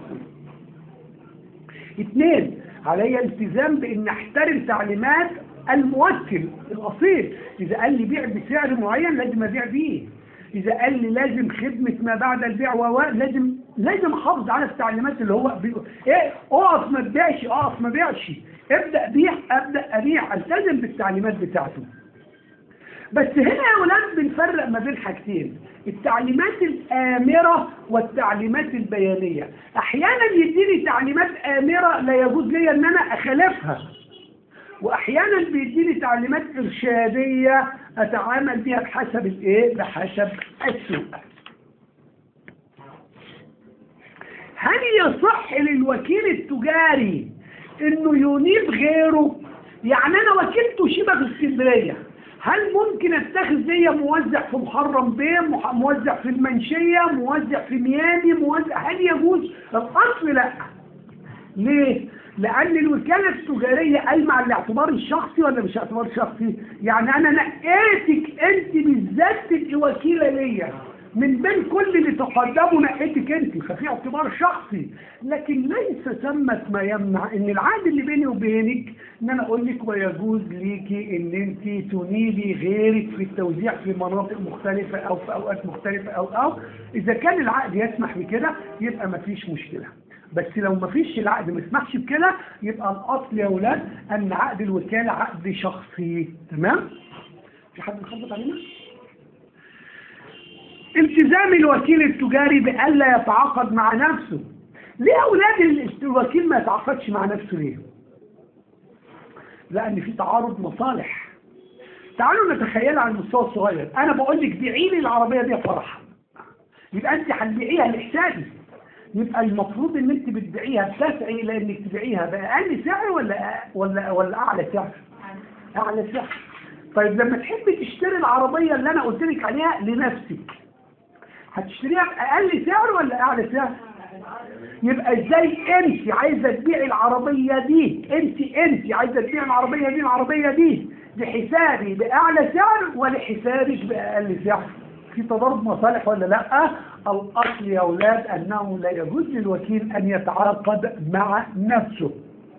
اثنين علي التزام بان احترم تعليمات الموكل الاصيل اذا قال لي بيع بسعر معين لازم ابيع بيه اذا قال لي لازم خدمه ما بعد البيع و لازم لازم احافظ على التعليمات اللي هو بي... ايه اقف ما تبيعش اقف ما بيعش ابدا بيع ابدا ابيع التزم بالتعليمات بتاعته بس هنا يا ولاد بنفرق ما بين حاجتين التعليمات الآمرة والتعليمات البيانية أحيانا يديني تعليمات آمرة لا يجوز لي أن أنا أخالفها وأحيانا بيديني تعليمات إرشادية أتعامل بها بحسب الإيه؟ بحسب السوق هل يصح للوكيل التجاري انه ينيب غيره يعني انا وكيل توشيبا في اسكندريه هل ممكن اتخذ زي موزع في محرم بيه مح- موزع في المنشيه موزع في ميامي موزع هل يجوز الاصل لا ليه لان الوكاله التجاريه قايمه على الاعتبار الشخصي ولا مش اعتبار شخصي يعني انا نقيتك انت بالذات تبقي وكيله ليا من بين كل اللي تقدموا نقيتك انت ففي اعتبار شخصي لكن ليس ثمة ما يمنع ان العهد اللي بيني وبينك ان انا اقول لك ويجوز ليكي ان انت تنيبي غيرك في التوزيع في مناطق مختلفة او في اوقات مختلفة او او اذا كان العقد يسمح بكده يبقى مفيش مشكلة بس لو مفيش العقد ما يسمحش بكده يبقى الاصل يا اولاد ان عقد الوكالة عقد شخصي تمام في حد مخبط علينا التزام الوكيل التجاري بألا يتعاقد مع نفسه ليه أولاد ال- الوكيل ما يتعاقدش مع نفسه ليه لأن في تعارض مصالح تعالوا نتخيل على المستوى الصغير أنا بقول لك بيعي لي العربية دي يا فرح يبقى أنت هتبيعيها لحسابي يبقى المفروض ان انت بتبيعيها بتسعي الى انك تبيعيها باقل سعر ولا ولا ولا اعلى سعر؟ اعلى سعر طيب لما تحبي تشتري العربيه اللي انا قلت لك عليها لنفسك هتشتريها بأقل سعر ولا أعلى سعر؟ يبقى ازاي انت عايزة تبيعي العربية دي انت انت عايزة تبيعي العربية دي العربية دي لحسابي بأعلى سعر ولحسابك بأقل سعر في تضارب مصالح ولا لا الأصل يا أولاد أنه لا يجوز للوكيل أن يتعاقد مع نفسه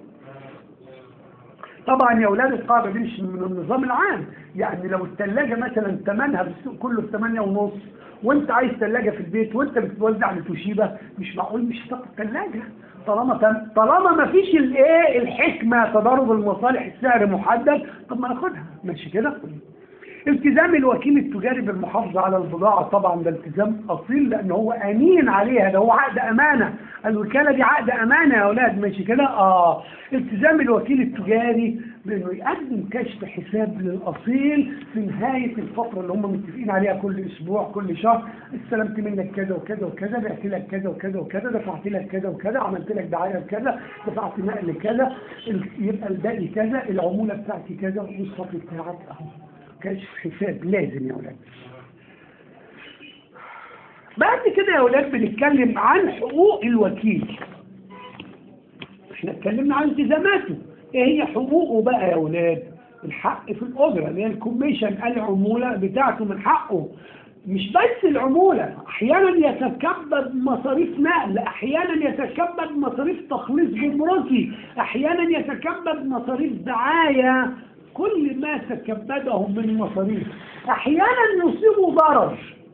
طبعا يا اولاد القاعده دي مش من النظام العام يعني لو الثلاجه مثلا ثمنها بالسوق كله ب 8 ونص وانت عايز ثلاجه في البيت وانت بتوزع لتوشيبا مش معقول مش هتاخد ثلاجه طالما تم طالما ما فيش الايه الحكمه تضارب المصالح السعر محدد طب ما ناخدها ماشي كده التزام الوكيل التجاري بالمحافظة على البضاعة طبعا ده التزام أصيل لأن هو أمين عليها ده هو عقد أمانة الوكالة دي عقد أمانة يا أولاد ماشي كده آه التزام الوكيل التجاري بأنه يقدم كشف حساب للأصيل في نهاية الفترة اللي هم متفقين عليها كل أسبوع كل شهر استلمت منك كذا وكذا وكذا بعت لك كذا وكذا وكذا دفعت لك كذا وكذا عملت لك دعاية بكذا دفعت نقل كذا ال- يبقى الباقي كذا العمولة بتاعتي كذا والصف بتاعك أهو كشف حساب لازم يا أولاد بعد كده يا أولاد بنتكلم عن حقوق الوكيل احنا اتكلمنا عن التزاماته ايه هي حقوقه بقى يا أولاد الحق في الأجرة اللي هي الكوميشن العمولة بتاعته من حقه مش بس العمولة أحيانا يتكبد مصاريف نقل أحيانا يتكبد مصاريف تخليص جمركي أحيانا يتكبد مصاريف دعاية كل ما تكبده من مصاريف أحيانا يصيبه ضرر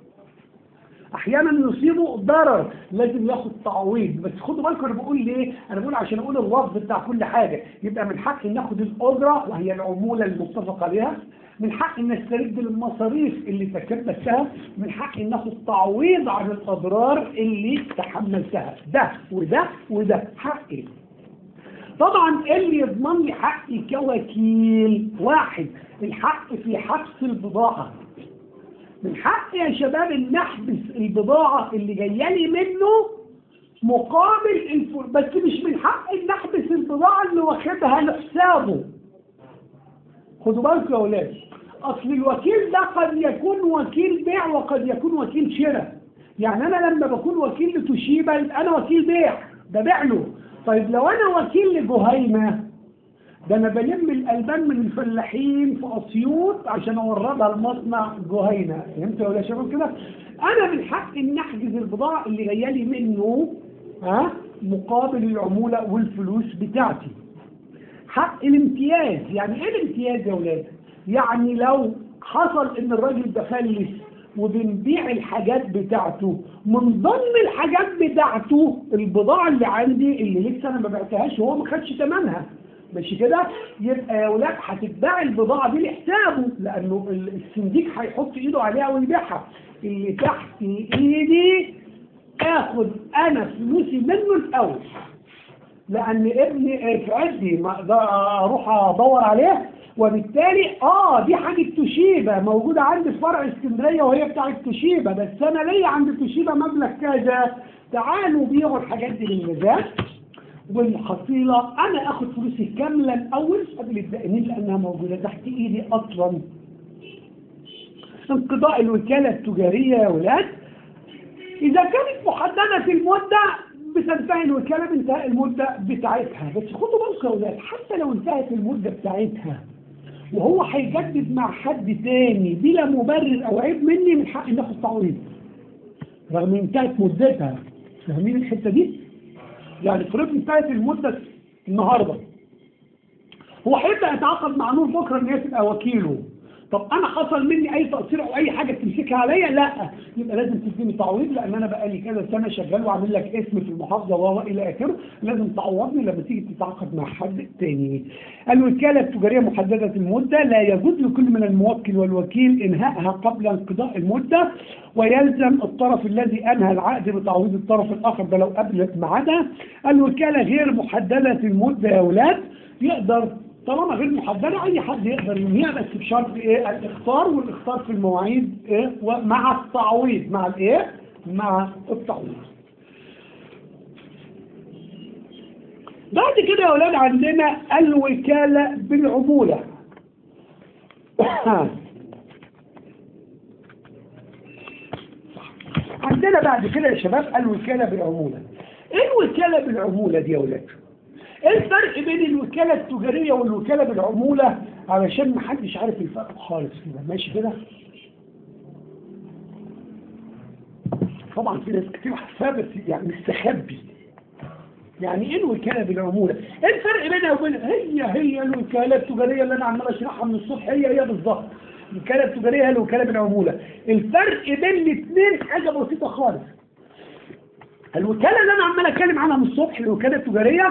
احيانا يصيبه ضرر لازم ياخد تعويض بس خدوا بالكم انا بقول ليه انا بقول عشان اقول الوصف بتاع كل حاجه يبقى من حقي ناخد الاجره وهي العموله المتفق عليها من حقي ان استرد المصاريف اللي تكبدتها من حقي ان اخد تعويض عن الاضرار اللي تحملتها ده وده وده حقي طبعا اللي يضمن لي حقي كوكيل واحد الحق في حبس البضاعه من حق يا شباب ان نحبس البضاعة اللي جاية لي منه مقابل الفل بس مش من حق ان نحبس البضاعة اللي واخدها لحسابه خدوا بالكم يا اولاد اصل الوكيل ده قد يكون وكيل بيع وقد يكون وكيل شراء يعني انا لما بكون وكيل لتوشيبا يبقى انا وكيل بيع ببيع له طيب لو انا وكيل لجهينه ده انا بلم الالبان من الفلاحين في اسيوط عشان اوردها لمصنع جهينه فهمتوا ولا شباب كده انا من حق ان احجز البضاعه اللي جايه لي منه ها مقابل العموله والفلوس بتاعتي حق الامتياز يعني ايه الامتياز يا ولاد يعني لو حصل ان الراجل ده فلس وبنبيع الحاجات بتاعته من ضمن الحاجات بتاعته البضاعه اللي عندي اللي لسه انا ما بعتهاش وهو ما خدش ثمنها ماشي كده يبقى يا ولاد هتتباع البضاعه دي لحسابه لانه ال- السنديك هيحط ايده عليها ويبيعها اللي تحت ايدي اخد انا فلوسي منه الاول لان ابني في عدي ما أقدر اروح ادور عليه وبالتالي اه دي حاجه توشيبا موجوده عندي في فرع اسكندريه وهي بتاعت توشيبا بس انا ليا عند توشيبا مبلغ كذا تعالوا بيعوا الحاجات دي بالميزان والحصيلة أنا أخد فلوسي كاملة الأول قبل الدقنين لأنها موجودة تحت إيدي أصلا انقضاء الوكالة التجارية يا ولاد إذا كانت محددة المدة بتنتهي الوكالة بانتهاء المدة بتاعتها بس خدوا بالكم يا ولاد حتى لو انتهت المدة بتاعتها وهو هيجدد مع حد تاني بلا مبرر أو عيب مني من حق ناخد تعويض رغم إن انتهت مدتها فاهمين الحتة دي؟ يعني فريق انتهت المدة النهاردة هو هيبدأ يتعاقد مع نور بكرة ان هي تبقى وكيله طب انا حصل مني اي تقصير او اي حاجة تمسكها عليا لا يبقى لازم تديني تعويض لان انا بقالي كذا سنة شغال وعامل لك اسم في المحافظة وهو الى اخره لازم تعوضني لما تيجي تتعاقد مع حد تاني الوكالة التجارية محددة المدة لا يجوز لكل من الموكل والوكيل انهائها قبل انقضاء المدة ويلزم الطرف الذي انهى العقد بتعويض الطرف الاخر ده لو قبل ميعادها الوكالة غير محددة المدة يا اولاد يقدر طالما غير محددة أي حد يقدر ينهيها بس بشرط إيه الإخطار والإخطار في المواعيد إيه ومع التعويض مع الإيه؟ مع التعويض. بعد كده يا أولاد عندنا الوكالة بالعمولة. عندنا بعد كده يا شباب الوكالة بالعمولة. إيه الوكالة بالعمولة دي يا أولاد؟ ايه الفرق بين الوكالة التجارية والوكالة بالعمولة علشان محدش عارف الفرق خالص كده ماشي كده طبعا في ناس كتير حسابة بس يعني مستخبي يعني ايه الوكالة بالعمولة ايه الفرق بينها وبين هي هي الوكالة التجارية اللي انا عمال اشرحها من الصبح هي هي بالظبط الوكالة التجارية هي الوكالة بالعمولة الفرق بين الاثنين حاجة بسيطة خالص الوكالة اللي انا عمال اتكلم عنها من الصبح الوكالة التجارية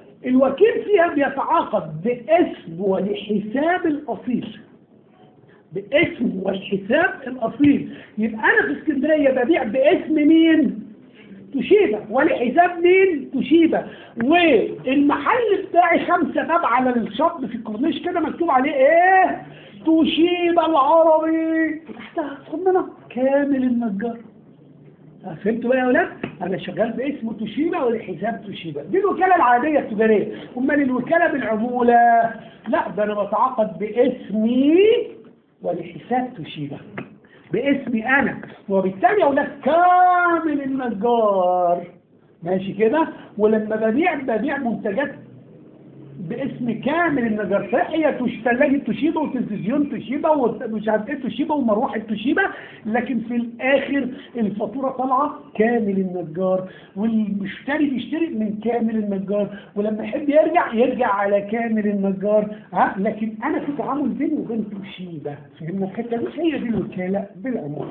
الوكيل فيها بيتعاقد باسم ولحساب الأصيل باسم والحساب الاصيل يبقى انا في اسكندريه ببيع باسم مين توشيبا ولحساب مين توشيبا والمحل بتاعي خمسة باب على الشط في الكورنيش كده مكتوب عليه ايه توشيبا العربي تحتها صمنا كامل النجار فهمتوا بقى يا ولاد انا شغال باسم توشيبا ولحساب توشيبا دي الوكاله العاديه التجاريه امال الوكاله بالعموله لا ده انا بتعاقد باسمي ولحساب توشيبا باسمي انا وبالتالي يا ولاد كامل النجار ماشي كده ولما ببيع ببيع منتجات باسم كامل النجار صحيح هي توش- ثلاجه توشيبا وتلفزيون توشيبا ومش عارف ايه توشيبا ومروحه توشيبا لكن في الاخر الفاتوره طالعه كامل النجار والمشتري بيشتري من كامل النجار ولما يحب يرجع يرجع على كامل النجار ها لكن انا في تعامل بيني وبين توشيبا فهمنا الحته دي هي دي الوكاله بالعموم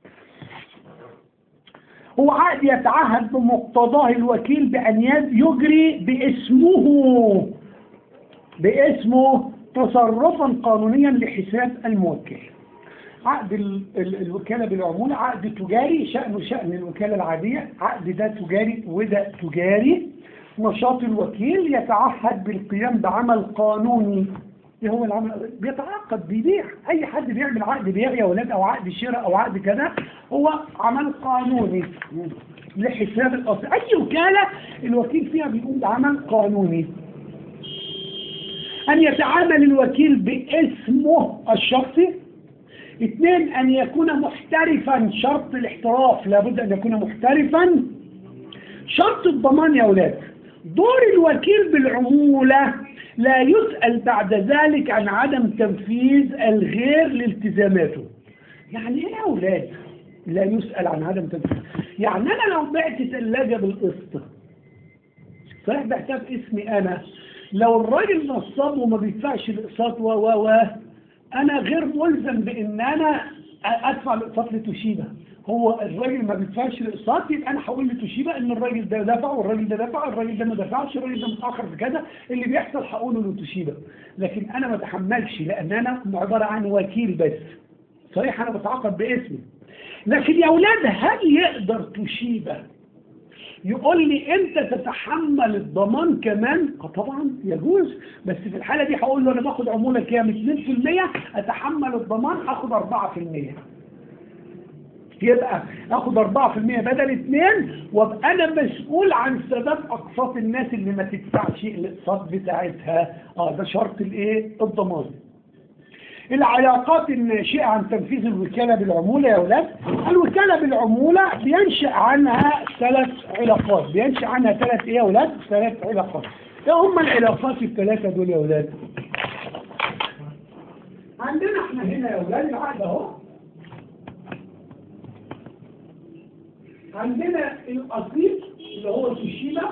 هو عقد يتعهد بمقتضاه الوكيل بأن يجري باسمه باسمه تصرفا قانونيا لحساب الموكل عقد ال ال الوكالة بالعمولة عقد تجاري شأنه شأن الوكالة العادية عقد ده تجاري وده تجاري نشاط الوكيل يتعهد بالقيام بعمل قانوني ايه هو العمل بيتعاقد بيبيع اي حد بيعمل عقد بيع يا ولاد او عقد شراء او عقد كذا هو عمل قانوني لحساب الاصل اي وكالة الوكيل فيها بيقوم بعمل قانوني أن يتعامل الوكيل باسمه الشخصي اثنين أن يكون محترفا شرط الاحتراف لابد أن يكون محترفا شرط الضمان يا أولاد دور الوكيل بالعمولة لا يسأل بعد ذلك عن عدم تنفيذ الغير لالتزاماته يعني ايه يا أولاد لا يسأل عن عدم تنفيذ يعني أنا لو بعت ثلاجة بالقسط صحيح بعتها باسمي أنا لو الراجل نصاب وما بيدفعش الاقساط و و و انا غير ملزم بان انا ادفع الاقساط لتوشيبا هو الراجل ما بيدفعش الاقساط يبقى انا هقول لتوشيبا ان الراجل ده دفع والراجل ده دفع الراجل ده ما دفعش الراجل ده متاخر في كذا اللي بيحصل هقوله لتوشيبا لكن انا ما اتحملش لان انا عباره عن وكيل بس صحيح انا بتعاقد باسمي لكن يا اولاد هل يقدر توشيبا يقول لي انت تتحمل الضمان كمان اه طبعا يجوز بس في الحالة دي هقول له انا باخد عمولة كام 2% اتحمل الضمان اخد 4% يبقى اخد 4% بدل 2 وابقى انا مسؤول عن سداد اقساط الناس اللي ما تدفعش الاقساط بتاعتها اه ده شرط الايه الضمان العلاقات الناشئة عن تنفيذ الوكالة بالعمولة يا أولاد الوكالة بالعمولة بينشأ عنها ثلاث علاقات بينشأ عنها ثلاث إيه يا أولاد ثلاث علاقات إيه هم العلاقات الثلاثة دول يا أولاد عندنا احنا هنا يا أولاد العقد أهو عندنا الأصيل اللي هو توشيبا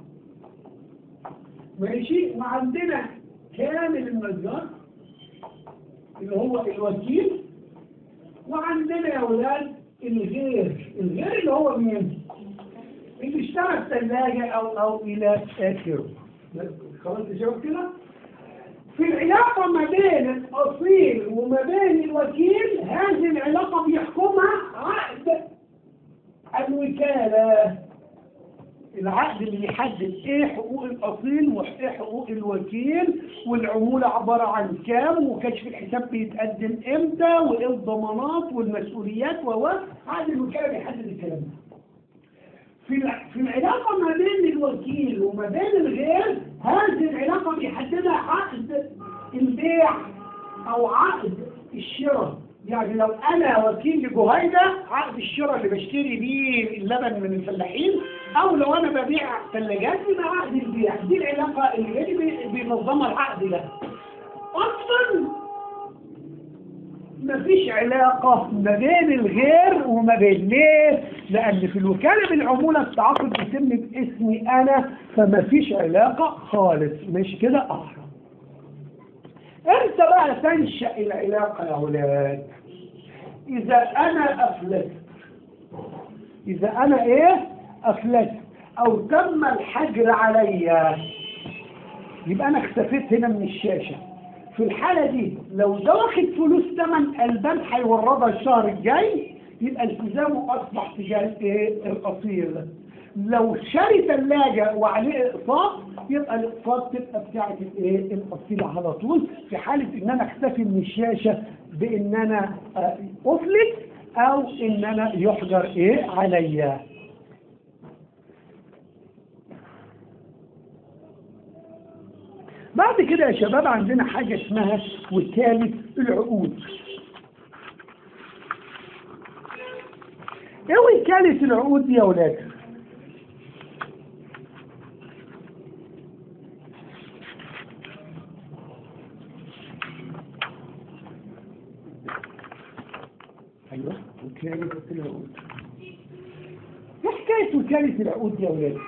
ماشي وعندنا كامل النجار اللي هو الوكيل وعندنا يا ولاد الغير الغير اللي هو مين اللي اشترى الثلاجة او او الى اخره خلاص تجاوب كده في العلاقة ما بين الأصيل وما بين الوكيل هذه العلاقة بيحكمها عقد الوكالة العقد اللي يحدد ايه حقوق الاصيل وايه حقوق الوكيل والعمولة عبارة عن كام وكشف الحساب بيتقدم امتى وايه الضمانات والمسؤوليات و عقد الوكالة بيحدد الكلام ده في الع- في العلاقة ما بين الوكيل وما بين الغير هذه العلاقة بيحددها عقد البيع او عقد الشراء يعني لو انا وكيل لجهينة عقد الشراء اللي بشتري بيه اللبن من الفلاحين او لو انا ببيع ثلاجات يبقى عقد البيع دي العلاقة اللي اللي بي- بينظمها العقد ده اصلا مفيش علاقة ما بين الغير وما بين ليه؟ لأن في الوكالة بالعمولة التعاقد بيتم باسمي أنا فمفيش علاقة خالص مش كده أحرى امتى بقى تنشأ العلاقة يا أولاد؟ إذا أنا أفلست إذا أنا إيه؟ أفلست أو تم الحجر عليا يبقى أنا اختفيت هنا من الشاشة في الحالة دي لو ده واخد فلوس ثمن البان هيوردها الشهر الجاي يبقى التزامه اصبح تجاه ايه القصير ده لو شاري ثلاجة وعليه اقساط يبقى الاقساط تبقى بتاعت الايه القصير على طول في حالة ان انا اختفي من الشاشة بان انا آه، افلت او ان انا يحجر ايه عليا بعد كده يا شباب عندنا حاجة اسمها وكالة العقود ايه وكالة العقود دي يا ولاد ايوه وكالة العقود ايه حكاية وكالة العقود دي يا ولاد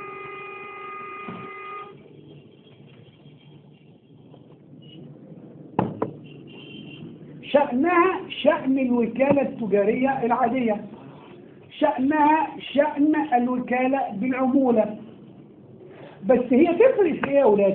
شأنها شأن الوكالة التجارية العادية شأنها شأن الوكالة بالعمولة بس هي تفرق في ايه يا اولاد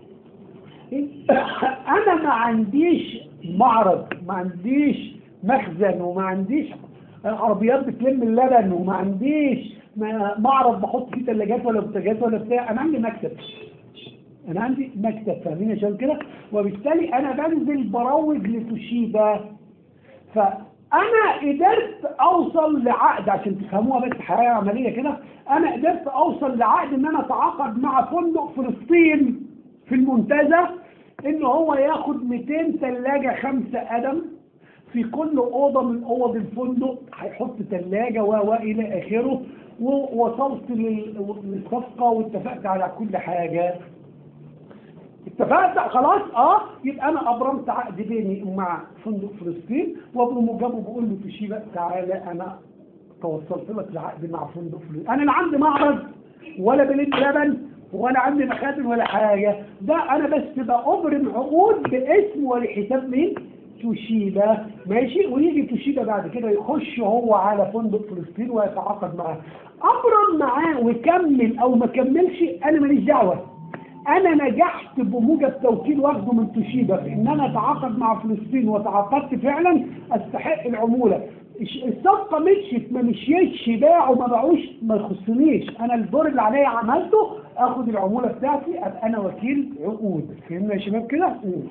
انا ما عنديش معرض ما عنديش مخزن وما عنديش عربيات بتلم اللبن وما عنديش ما- معرض بحط فيه ثلاجات ولا بوتاجات ولا بتاع انا عندي مكتب انا عندي مكتب فاهمين عشان كده وبالتالي انا بنزل بروج لتوشيبا فانا قدرت اوصل لعقد عشان تفهموها بس حياه عمليه كده انا قدرت اوصل لعقد ان انا اتعاقد مع فندق فلسطين في المنتزه ان هو ياخد 200 ثلاجه خمسه قدم في كل اوضه من اوض الفندق هيحط ثلاجه و و الى اخره ووصلت لل- للصفقه واتفقت على كل حاجه اتفقت خلاص اه يبقى انا ابرمت عقد بيني مع فندق فلسطين وبموجبه بقول له تشيبه تعالى انا توصلت لك لعقد مع فندق فلسطين انا لا عندي معرض ولا بلد لبن ولا عندي مخازن ولا حاجه ده انا بس بأبرم عقود باسم ولحساب مين؟ توشيبا ماشي ويجي توشيبا بعد كده يخش هو على فندق فلسطين ويتعاقد معاه ابرم معاه وكمل او ما كملش انا ماليش دعوه انا نجحت بموجب توكيل واخده من توشيبا في ان انا اتعاقد مع فلسطين وتعاقدت فعلا استحق العموله الش- الصفقه مشيت ما مشيتش باعوا ما باعوش ما يخصنيش انا الدور اللي عليا عملته اخد العموله بتاعتي ابقى انا وكيل عقود فهمنا يا شباب كده؟ مم.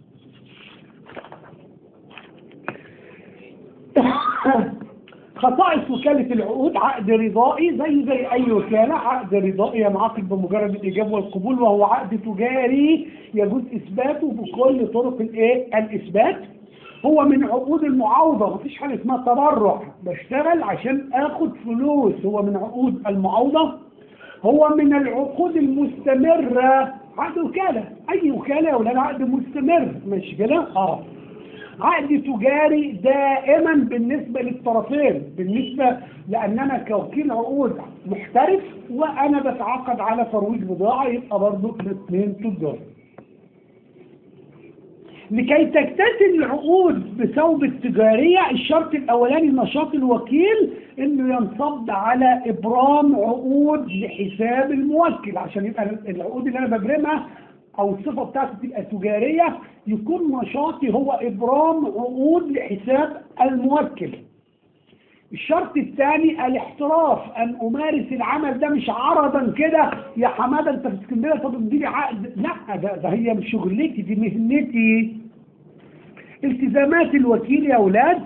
خصائص وكالة العقود عقد رضائي زي زي أي وكالة عقد رضائي ينعقد بمجرد الإجابة والقبول وهو عقد تجاري يجوز إثباته بكل طرق الإيه؟ الإثبات هو من عقود المعاوضة مفيش حاجة اسمها تبرع بشتغل عشان آخد فلوس هو من عقود المعاوضة هو من العقود المستمرة عقد وكالة أي وكالة يا ولاد عقد مستمر مش كده؟ آه عقد تجاري دائما بالنسبة للطرفين بالنسبة لأن أنا كوكيل عقود محترف وأنا بتعاقد على ترويج بضاعة يبقى برضه الاثنين تجار لكي تكتسب العقود بثوب التجارية الشرط الأولاني نشاط الوكيل إنه ينصب على إبرام عقود لحساب الموكل عشان يبقى العقود اللي أنا ببرمها أو الصفة بتاعتي تبقى تجارية يكون نشاطي هو إبرام عقود لحساب الموكل الشرط الثاني الاحتراف ان امارس العمل ده مش عرضا كده يا حماده انت في اسكندريه طب اديني عقد لا ده, ده هي مش شغلتي دي مهنتي التزامات الوكيل يا اولاد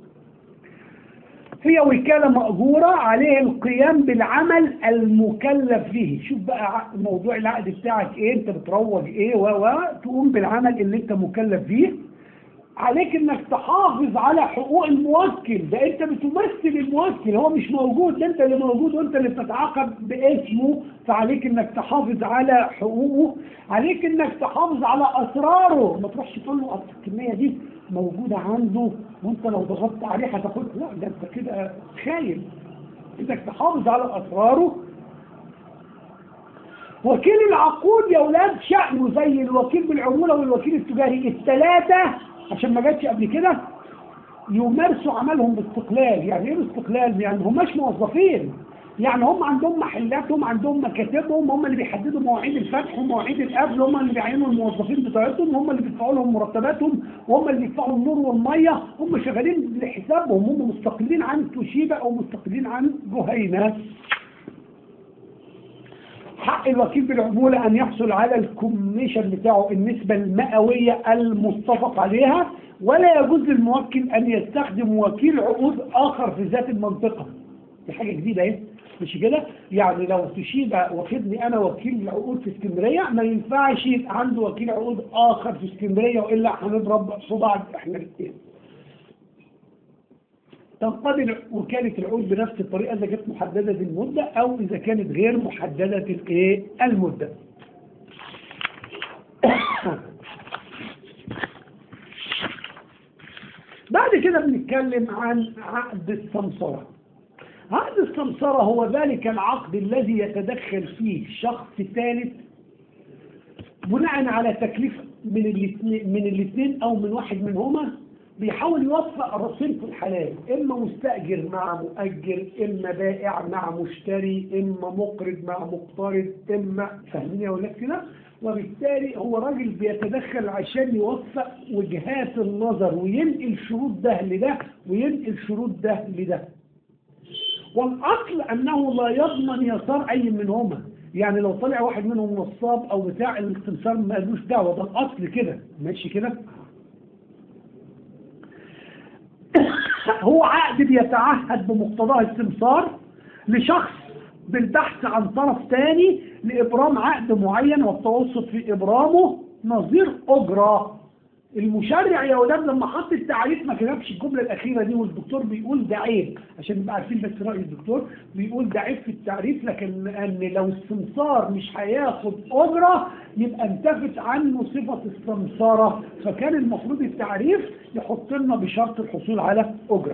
هي وكالة مأجورة عليه القيام بالعمل المكلف فيه شوف بقى ع- موضوع العقد بتاعك ايه انت بتروج ايه و و تقوم بالعمل اللي انت مكلف فيه عليك انك تحافظ على حقوق الموكل ده انت بتمثل الموكل هو مش موجود ده انت اللي موجود وانت اللي بتتعاقد باسمه فعليك انك تحافظ على حقوقه عليك انك تحافظ على اسراره ما تروحش تقول له اصل الكميه دي موجوده عنده وانت لو ضغطت عليه هتاخدها لا ده انت كده خاين انك تحافظ على اسراره وكيل العقود يا اولاد شأنه زي الوكيل بالعمولة والوكيل التجاري الثلاثة عشان ما جاتش قبل كده يمارسوا عملهم باستقلال يعني ايه باستقلال يعني هماش موظفين يعني هم عندهم محلاتهم عندهم مكاتبهم هم اللي بيحددوا مواعيد الفتح ومواعيد القفل هم اللي بيعينوا الموظفين بتاعتهم هم اللي بيدفعوا لهم مرتباتهم وهم اللي بيدفعوا النور والميه هم شغالين لحسابهم هم مستقلين عن توشيبا او مستقلين عن جهينه حق الوكيل بالعمولة أن يحصل على الكوميشن بتاعه النسبة المئوية المتفق عليها ولا يجوز للموكل أن يستخدم وكيل عقود آخر في ذات المنطقة دي حاجة جديدة اهي مش كده يعني لو تشيبا واخدني أنا وكيل عقود في اسكندرية ما ينفعش يبقى عنده وكيل عقود آخر في اسكندرية وإلا هنضرب في بعض إحنا الاثنين تنقضي وكالة العقود بنفس الطريقة إذا كانت محددة المدة أو إذا كانت غير محددة الإيه المدة. بعد كده بنتكلم عن عقد السمسرة. عقد السمسرة هو ذلك العقد الذي يتدخل فيه شخص ثالث بناء على تكليف من الاثنين من الاثنين أو من واحد منهما بيحاول يوفق الرصين في الحلال اما مستاجر مع مؤجر اما بائع مع مشتري اما مقرض مع مقترض اما فاهمين يا ولاد كده وبالتالي هو راجل بيتدخل عشان يوفق وجهات النظر وينقل شروط ده لده وينقل شروط ده لده والاصل انه لا يضمن يسار اي منهما يعني لو طلع واحد منهم نصاب او بتاع الاستمسار مالوش دعوه ده الاصل كده ماشي كده هو عقد بيتعهد بمقتضاه السمسار لشخص بالبحث عن طرف ثاني لإبرام عقد معين والتوسط في إبرامه نظير أجرة المشرع يا ولاد لما حط التعريف ما كتبش الجملة الأخيرة دي والدكتور بيقول ده عيب عشان نبقى عارفين بس رأي الدكتور بيقول ده عيب في التعريف لكن أن لو السمسار مش هياخد أجرة يبقى انتفت عنه صفة السمسارة فكان المفروض التعريف يحط لنا بشرط الحصول على أجرة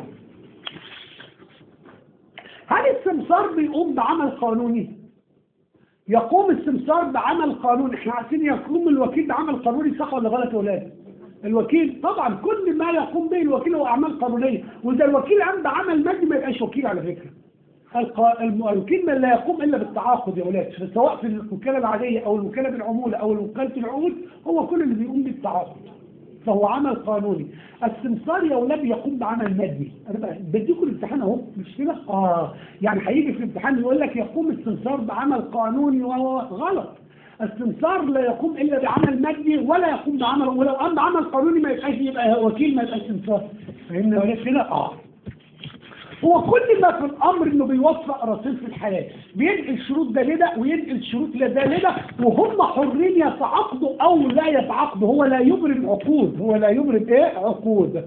هل السمسار بيقوم بعمل قانوني؟ يقوم السمسار بعمل قانوني احنا عارفين يقوم الوكيل بعمل قانوني صح ولا غلط يا ولاد؟ الوكيل طبعا كل ما يقوم به الوكيل هو اعمال قانونيه واذا الوكيل قام بعمل مادي ما يبقاش وكيل على فكره الق- الم- الوكيل من لا يقوم الا بالتعاقد يا اولاد سواء في الوكاله العاديه او الوكاله بالعموله او وكاله العقود هو كل اللي بيقوم بالتعاقد فهو عمل قانوني السمسار يا اولاد يقوم بعمل مادي انا بقى بديكم الامتحان اهو مش كده اه يعني هيجي في الامتحان يقول لك يقوم السمسار بعمل قانوني وهو غلط السمسار لا يقوم الا بعمل مادي ولا يقوم بعمل ولو قام بعمل قانوني ما يبقاش يبقى وكيل ما يبقاش سمسار فهمنا ولا كده اه هو كل ما في الامر انه بيوفق رصيد في الحياه بينقل شروط ده لده وينقل شروط لده لده وهم حرين يتعاقدوا او لا يتعاقدوا هو لا يبرم عقود هو لا يبرم ايه عقود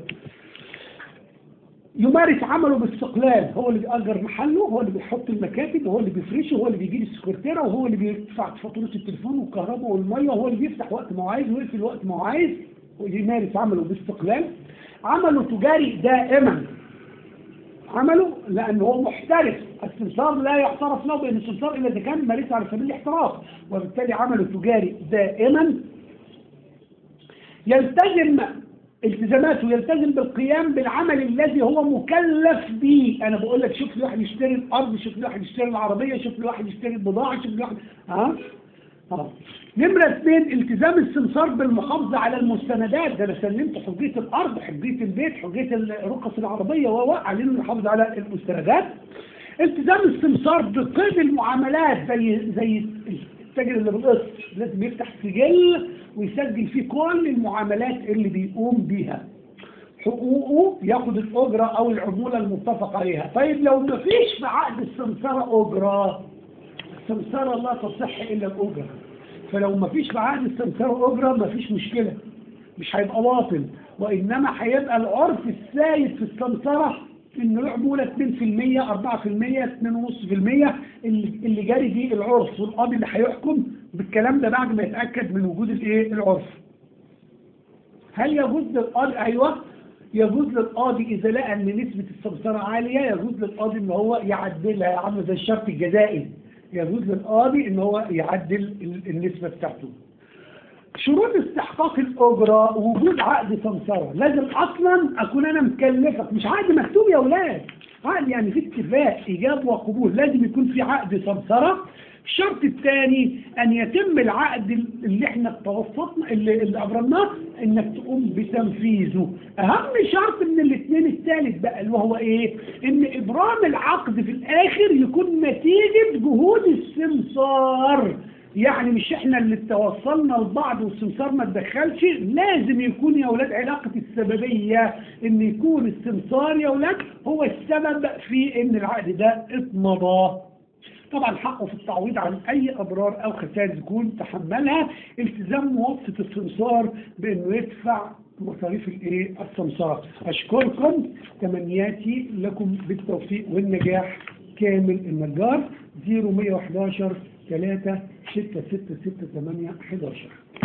يمارس عمله باستقلال هو اللي بيأجر محله هو اللي بيحط المكاتب وهو اللي بيفرشه وهو اللي بيجيب السكرتيره وهو اللي بيدفع فاتوره التليفون والكهرباء والميه وهو اللي بيفتح وقت ما هو عايز ويقفل وقت ما هو عايز ويمارس عمله باستقلال عمله تجاري دائما عمله لأنه هو محترف السمسار لا يعترف له بأن السمسار إلا إذا كان مارسه على سبيل الاحتراف وبالتالي عمله تجاري دائما يلتزم التزاماته يلتزم بالقيام بالعمل الذي هو مكلف به انا بقول لك شوف لي واحد يشتري الارض شوف لي واحد يشتري العربيه شوف لي واحد يشتري البضاعه شوف لي واحد ها اه نمرة اثنين التزام السمسار بالمحافظة على المستندات ده انا سلمت حجية الارض حجية البيت حجية الرخص العربية و علينا نحافظ على المستندات التزام السمسار بقيد المعاملات زي زي التاجر اللي بالقسط لازم يفتح سجل ويسجل فيه كل المعاملات اللي بيقوم بيها حقوقه ياخد الأجرة أو العمولة المتفق عليها طيب لو ما فيش في عقد السمسرة أجرة السمسرة لا تصح إلا الأجرة فلو ما فيش في عقد السمسرة أجرة ما فيش مشكلة مش هيبقى باطل وإنما هيبقى العرف السائد في السمسرة إنه له عمولة 2% 4% 2.5% اللي اللي جاري فيه العرف والقاضي اللي هيحكم بالكلام ده بعد ما يتأكد من وجود الإيه العرف هل يجوز للقاضي أيوه يجوز للقاضي إذا لقى إن نسبة السمسرة عالية يجوز للقاضي إن هو يعدلها عامل زي الشرط الجزائي يجوز للقاضي إن هو يعدل ال- النسبة بتاعته شروط استحقاق الأجرة وجود عقد سمسرة لازم أصلا أكون أنا مكلفك مش عقد مكتوب يا أولاد عقد يعني في اتفاق ايجاب وقبول لازم يكون في عقد سمسره الشرط الثاني ان يتم العقد اللي احنا توسطنا اللي, اللي ابرمناه انك تقوم بتنفيذه اهم شرط من الاثنين الثالث بقى اللي هو ايه ان ابرام العقد في الاخر يكون نتيجه جهود السمسار يعني مش احنا اللي توصلنا لبعض والسمسار ما تدخلش لازم يكون يا اولاد علاقة السببية ان يكون السمسار يا اولاد هو السبب في ان العقد ده اتمضى طبعا حقه في التعويض عن اي اضرار او خسائر يكون تحملها التزام موظف السمسار بانه يدفع مصاريف الايه السمسار اشكركم تمنياتي لكم بالتوفيق والنجاح كامل النجار 0111 3 6 6 6 8 11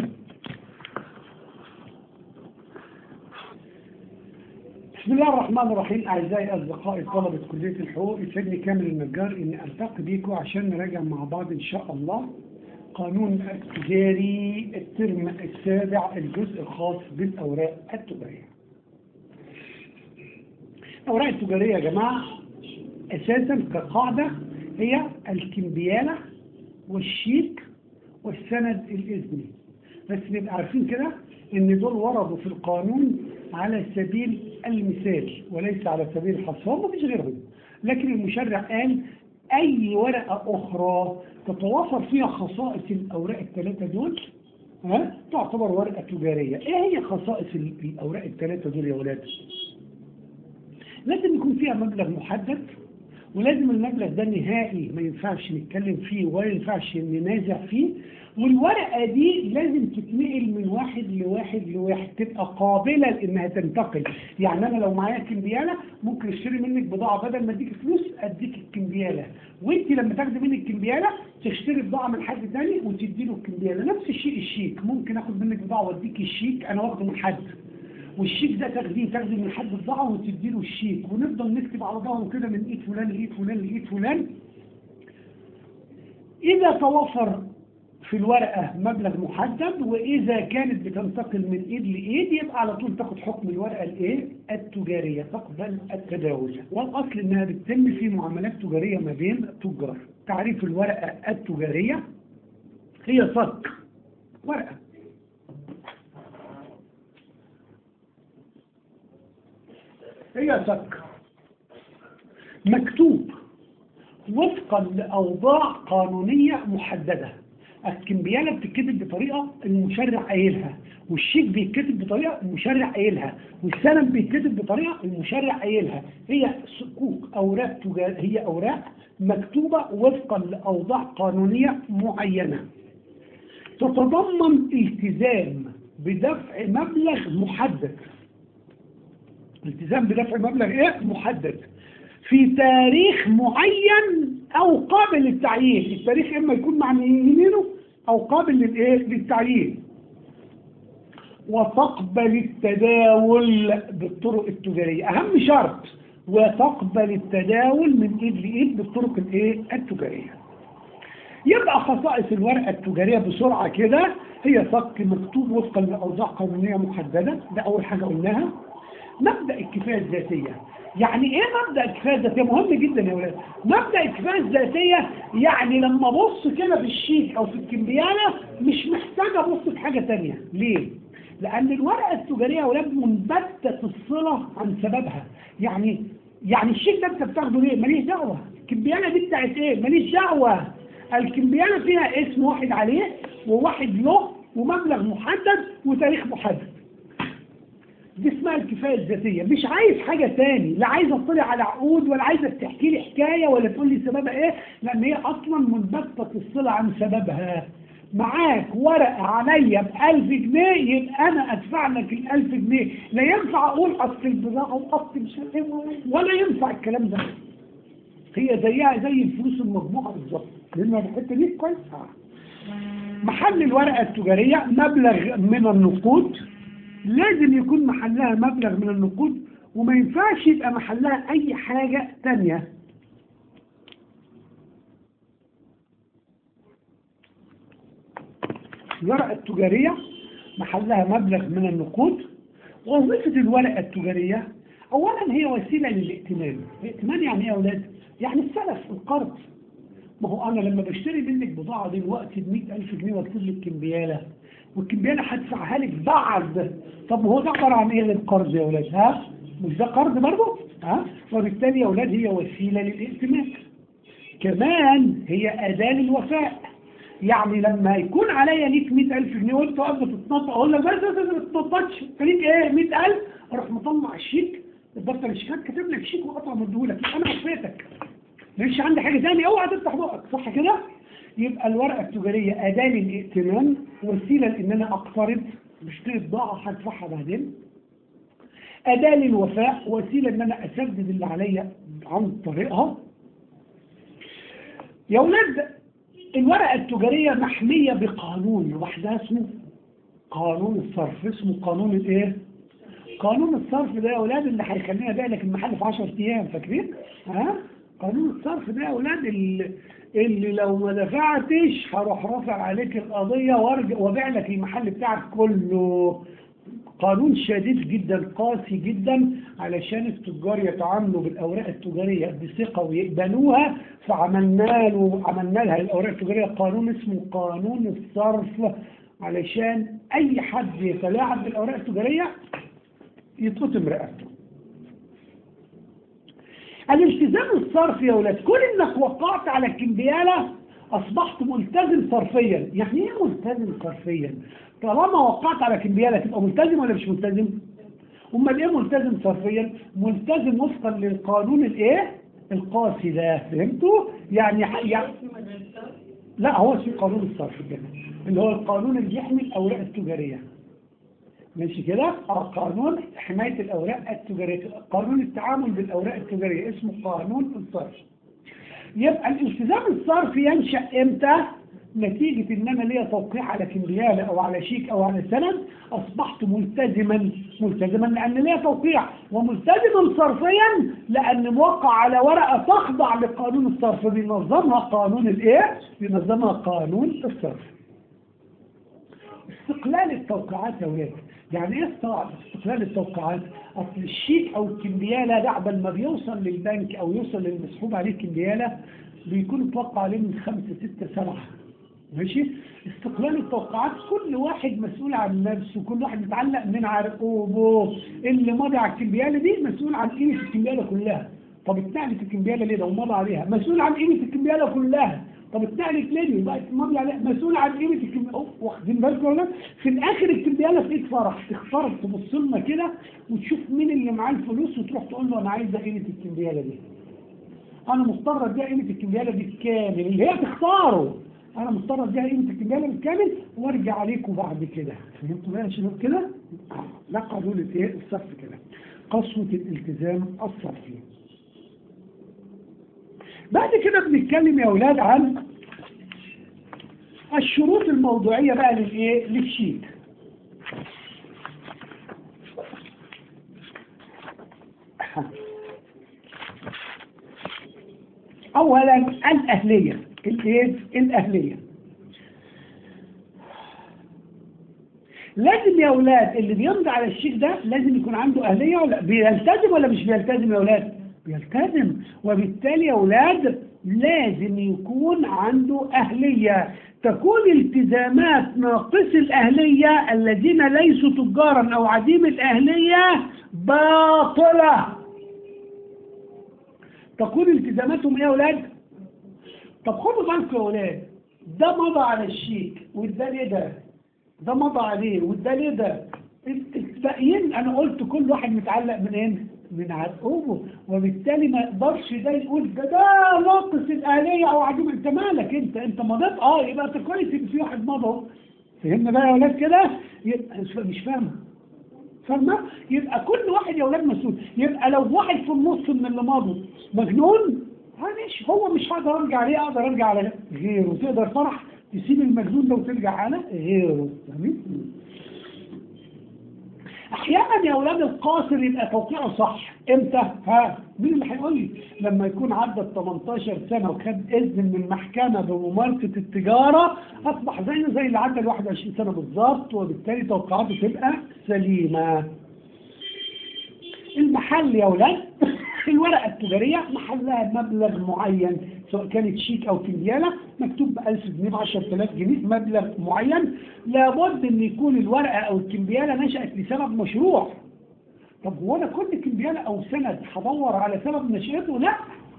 بسم الله الرحمن الرحيم أعزائي أصدقائي طلبة كلية الحقوق يسعدني كامل النجار إني ألتقي بيكم عشان نراجع مع بعض إن شاء الله قانون التجاري الترم السابع الجزء الخاص بالأوراق التجارية. الأوراق التجارية يا جماعة أساسا كقاعدة هي الكمبيالة والشيك والسند الإذني بس نبقى عارفين كده إن دول وردوا في القانون على سبيل المثال وليس على سبيل الحصر هم مفيش غيرهم لكن المشرع قال أي ورقة أخرى تتوافر فيها خصائص الأوراق الثلاثة دول ها تعتبر ورقة تجارية إيه هي خصائص الأوراق الثلاثة دول يا ولاد لازم يكون فيها مبلغ محدد ولازم المبلغ ده نهائي ما ينفعش نتكلم فيه ولا ينفعش ننازع فيه والورقة دي لازم تتنقل من واحد لواحد لواحد تبقى قابلة لإنها تنتقل يعني أنا لو معايا كمبيالة ممكن أشتري منك بضاعة بدل ما أديك فلوس أديك الكمبيالة وأنت لما تاخدي مني الكمبيالة تشتري بضاعة من حد تاني وتدي له الكمبيالة نفس الشيء الشيك ممكن آخد منك بضاعة وأديك الشيك أنا واخده من حد والشيك ده تاخديه تاخدي من حد بضاعة وتدي له الشيك ونفضل نكتب على ظهره كده من ايد فلان لايد فلان لايد فلان إذا توفر في الورقة مبلغ محدد وإذا كانت بتنتقل من إيد لإيد يبقى على طول تاخد حكم الورقة الإيه؟ التجارية تقبل التداول والأصل إنها بتتم في معاملات تجارية ما بين تجار تعريف الورقة التجارية هي صك ورقة هي صك مكتوب وفقا لأوضاع قانونية محددة الكمبيالة بتتكتب بطريقة المشرع قايلها والشيك بيتكتب بطريقة المشرع قايلها والسند بيتكتب بطريقة المشرع قايلها هي صكوك أوراق تجار هي أوراق مكتوبة وفقا لأوضاع قانونية معينة تتضمن التزام بدفع مبلغ محدد التزام بدفع مبلغ ايه محدد في تاريخ معين او قابل للتعيين التاريخ اما يكون مع يمينه او قابل للايه للتعيين وتقبل التداول بالطرق التجارية اهم شرط وتقبل التداول من ايد لايد بالطرق الايه التجارية يبقى خصائص الورقة التجارية بسرعة كده هي صك مكتوب وفقا لأوضاع قانونية محددة ده أول حاجة قلناها مبدأ الكفاية الذاتية يعني ايه مبدأ الكفاية الذاتية مهم جدا يا ولاد مبدأ الكفاية الذاتية يعني لما ابص كده في الشيك او في الكمبيالة مش محتاج ابص في حاجة تانية ليه لان الورقة التجارية يا ولاد منبتة الصلة عن سببها يعني يعني الشيك ده انت بتاخده ليه ماليش دعوة الكمبيالة دي بتاعت ايه ماليش دعوة الكمبيالة فيها اسم واحد عليه وواحد له ومبلغ محدد وتاريخ محدد دي اسمها الكفاية الذاتية مش عايز حاجة تاني لا عايز اطلع على عقود ولا عايزك تحكي لي حكاية ولا تقول لي سببها ايه لان هي اصلا منبتة الصلة عن سببها معاك ورقة عليا بألف جنيه يبقى أنا أدفع لك الألف جنيه لا ينفع أقول أصل البضاعة وأصل مش عارف إيه ولا ينفع الكلام ده هي زيها زي الفلوس المطبوعة بالظبط لأن الحتة دي كويسة محل الورقة التجارية مبلغ من النقود لازم يكون محلها مبلغ من النقود وما ينفعش يبقى محلها أي حاجة تانية الورقة التجارية محلها مبلغ من النقود وظيفة الورقة التجارية اولا هي وسيله للائتمان الائتمان يعني ايه يا اولاد يعني السلف القرض ما هو انا لما بشتري منك بضاعه دلوقتي ب 100000 جنيه واكتب لك كمبياله والكمبياله هدفعها لك بعد طب ما هو ده عباره عن ايه للقرض يا اولاد ها مش ده قرض برضه ها وبالتالي يا اولاد هي وسيله للائتمان كمان هي اداه للوفاء يعني لما يكون عليا ليك 100000 جنيه وانت واقف بتتنطط اقول لك بس بس ما تتنططش انت ليك ايه 100000 اروح مطلع الشيك الدفتر الشيكات كاتب لك شيك وقطع مديهولك يبقى انا وفيتك مش عندي حاجه ثانيه اوعى تفتح بقك صح كده يبقى الورقه التجاريه اداه للائتمان وسيله لان انا اقترض بشتري بضاعه هدفعها بعدين اداه للوفاء وسيله ان انا اسدد اللي عليا عن طريقها يا اولاد الورقه التجاريه محميه بقانون لوحدها اسمه قانون الصرف اسمه قانون الايه قانون الصرف ده يا اولاد اللي هيخلينا بقى لك المحل في 10 ايام فاكرين ها قانون الصرف ده يا اولاد اللي, اللي لو ما دفعتش هروح رافع عليك القضيه وارجع وابيع لك المحل بتاعك كله قانون شديد جدا قاسي جدا علشان التجار يتعاملوا بالاوراق التجاريه بثقه ويقبلوها فعملنا له عملنا لها الاوراق التجاريه قانون اسمه قانون الصرف علشان اي حد يتلاعب بالاوراق التجاريه يتقطم رقبته الالتزام الصرفي يا ولاد كل انك وقعت على الكمبياله اصبحت ملتزم صرفيا يعني ايه ملتزم صرفيا طالما وقعت على كمبياله تبقى ملتزم ولا مش ملتزم امال ايه ملتزم صرفيا ملتزم وفقا للقانون الايه القاسي ده فهمتوا يعني يعني لا هو اسمه قانون الصرف كده اللي هو القانون اللي بيحمي الاوراق التجاريه ماشي كده اه قانون حمايه الاوراق التجاريه قانون التعامل بالاوراق التجاريه اسمه قانون الصرف يبقى الالتزام الصرفي ينشا امتى نتيجة ان انا ليا توقيع على كمبيالة او على شيك او على سند اصبحت ملتزما ملتزما لان ليا توقيع وملتزما صرفيا لان موقع على ورقة تخضع لقانون الصرف بينظمها قانون الايه بينظمها قانون الصرف استقلال التوقيعات يا ولاد يعني ايه استقلال التوقيعات اصل الشيك او الكمبيالة بعد ما بيوصل للبنك او يوصل للمسحوب عليه الكمبيالة بيكون متوقع عليه من خمسة ستة سبعة ماشي استقلال التوقعات كل واحد مسؤول عن نفسه كل واحد متعلق من عرقوبه اللي مضى على الكمبياله دي مسؤول عن قيمه الكمبياله كلها طب اتنقلت الكمبياله ليه ده ومضى عليها مسؤول عن قيمه الكمبياله كلها طب اتنقلت ليه بقت ماضي عليها مسؤول عن قيمه الكمبياله واخدين بالكم ولا في الاخر الكمبياله في ايد فرح تختار تبص لنا كده وتشوف مين اللي معاه الفلوس وتروح تقول له انا عايزه قيمه الكمبياله دي انا مضطر اديها قيمه الكمبياله دي بالكامل اللي هي تختاره انا مضطر اديها قيمه الكمبياله بالكامل وارجع عليكم بعد كده فهمتوا بقى يا شباب كده ده قانون الايه الصرف كده قسوه الالتزام الصرفي بعد كده بنتكلم يا اولاد عن الشروط الموضوعيه بقى للايه للشيك اولا الاهليه الايه الاهليه لازم يا اولاد اللي بيمضي على الشيك ده لازم يكون عنده اهليه ولا بيلتزم ولا مش بيلتزم يا اولاد بيلتزم وبالتالي يا اولاد لازم يكون عنده اهليه تكون التزامات ناقصي الاهليه الذين ليسوا تجارا او عديم الاهليه باطله تكون التزاماتهم ايه يا اولاد طب خدوا بالكم يا اولاد ده مضى على الشيك وده ليه ده ده مضى عليه وده ليه ده الباقيين انا قلت كل واحد متعلق من هنا من عرقوبه وبالتالي ما يقدرش ده يقول ده ده ناقص الآلية او عديم انت مالك انت انت مضيت اه يبقى انت كويس ان في واحد مضى فهمنا بقى يا اولاد كده يبقى مش فاهمه فاهمه يبقى كل واحد يا اولاد مسؤول يبقى لو واحد في النص من اللي مضوا مجنون معلش هو مش هقدر ارجع عليه اقدر ارجع على غيره تقدر فرح تسيب المجنون ده وترجع على غيره فاهمين احيانا يا اولاد القاصر يبقى توقيعه صح امتى ها مين اللي هيقول لي لما يكون عدى 18 سنه وخد اذن من المحكمه بممارسه التجاره اصبح زيه زي اللي عدى ال 21 سنه بالظبط وبالتالي توقعاته تبقى سليمه المحل يا ولاد الورقة التجارية محلها مبلغ معين سواء كانت شيك أو كمبيالة مكتوب ب 1000 جنيه ب 10000 جنيه مبلغ معين لابد إن يكون الورقة أو الكمبيالة نشأت لسبب مشروع طب هو أنا كل كمبيالة أو سند هدور على سبب نشأته؟ لا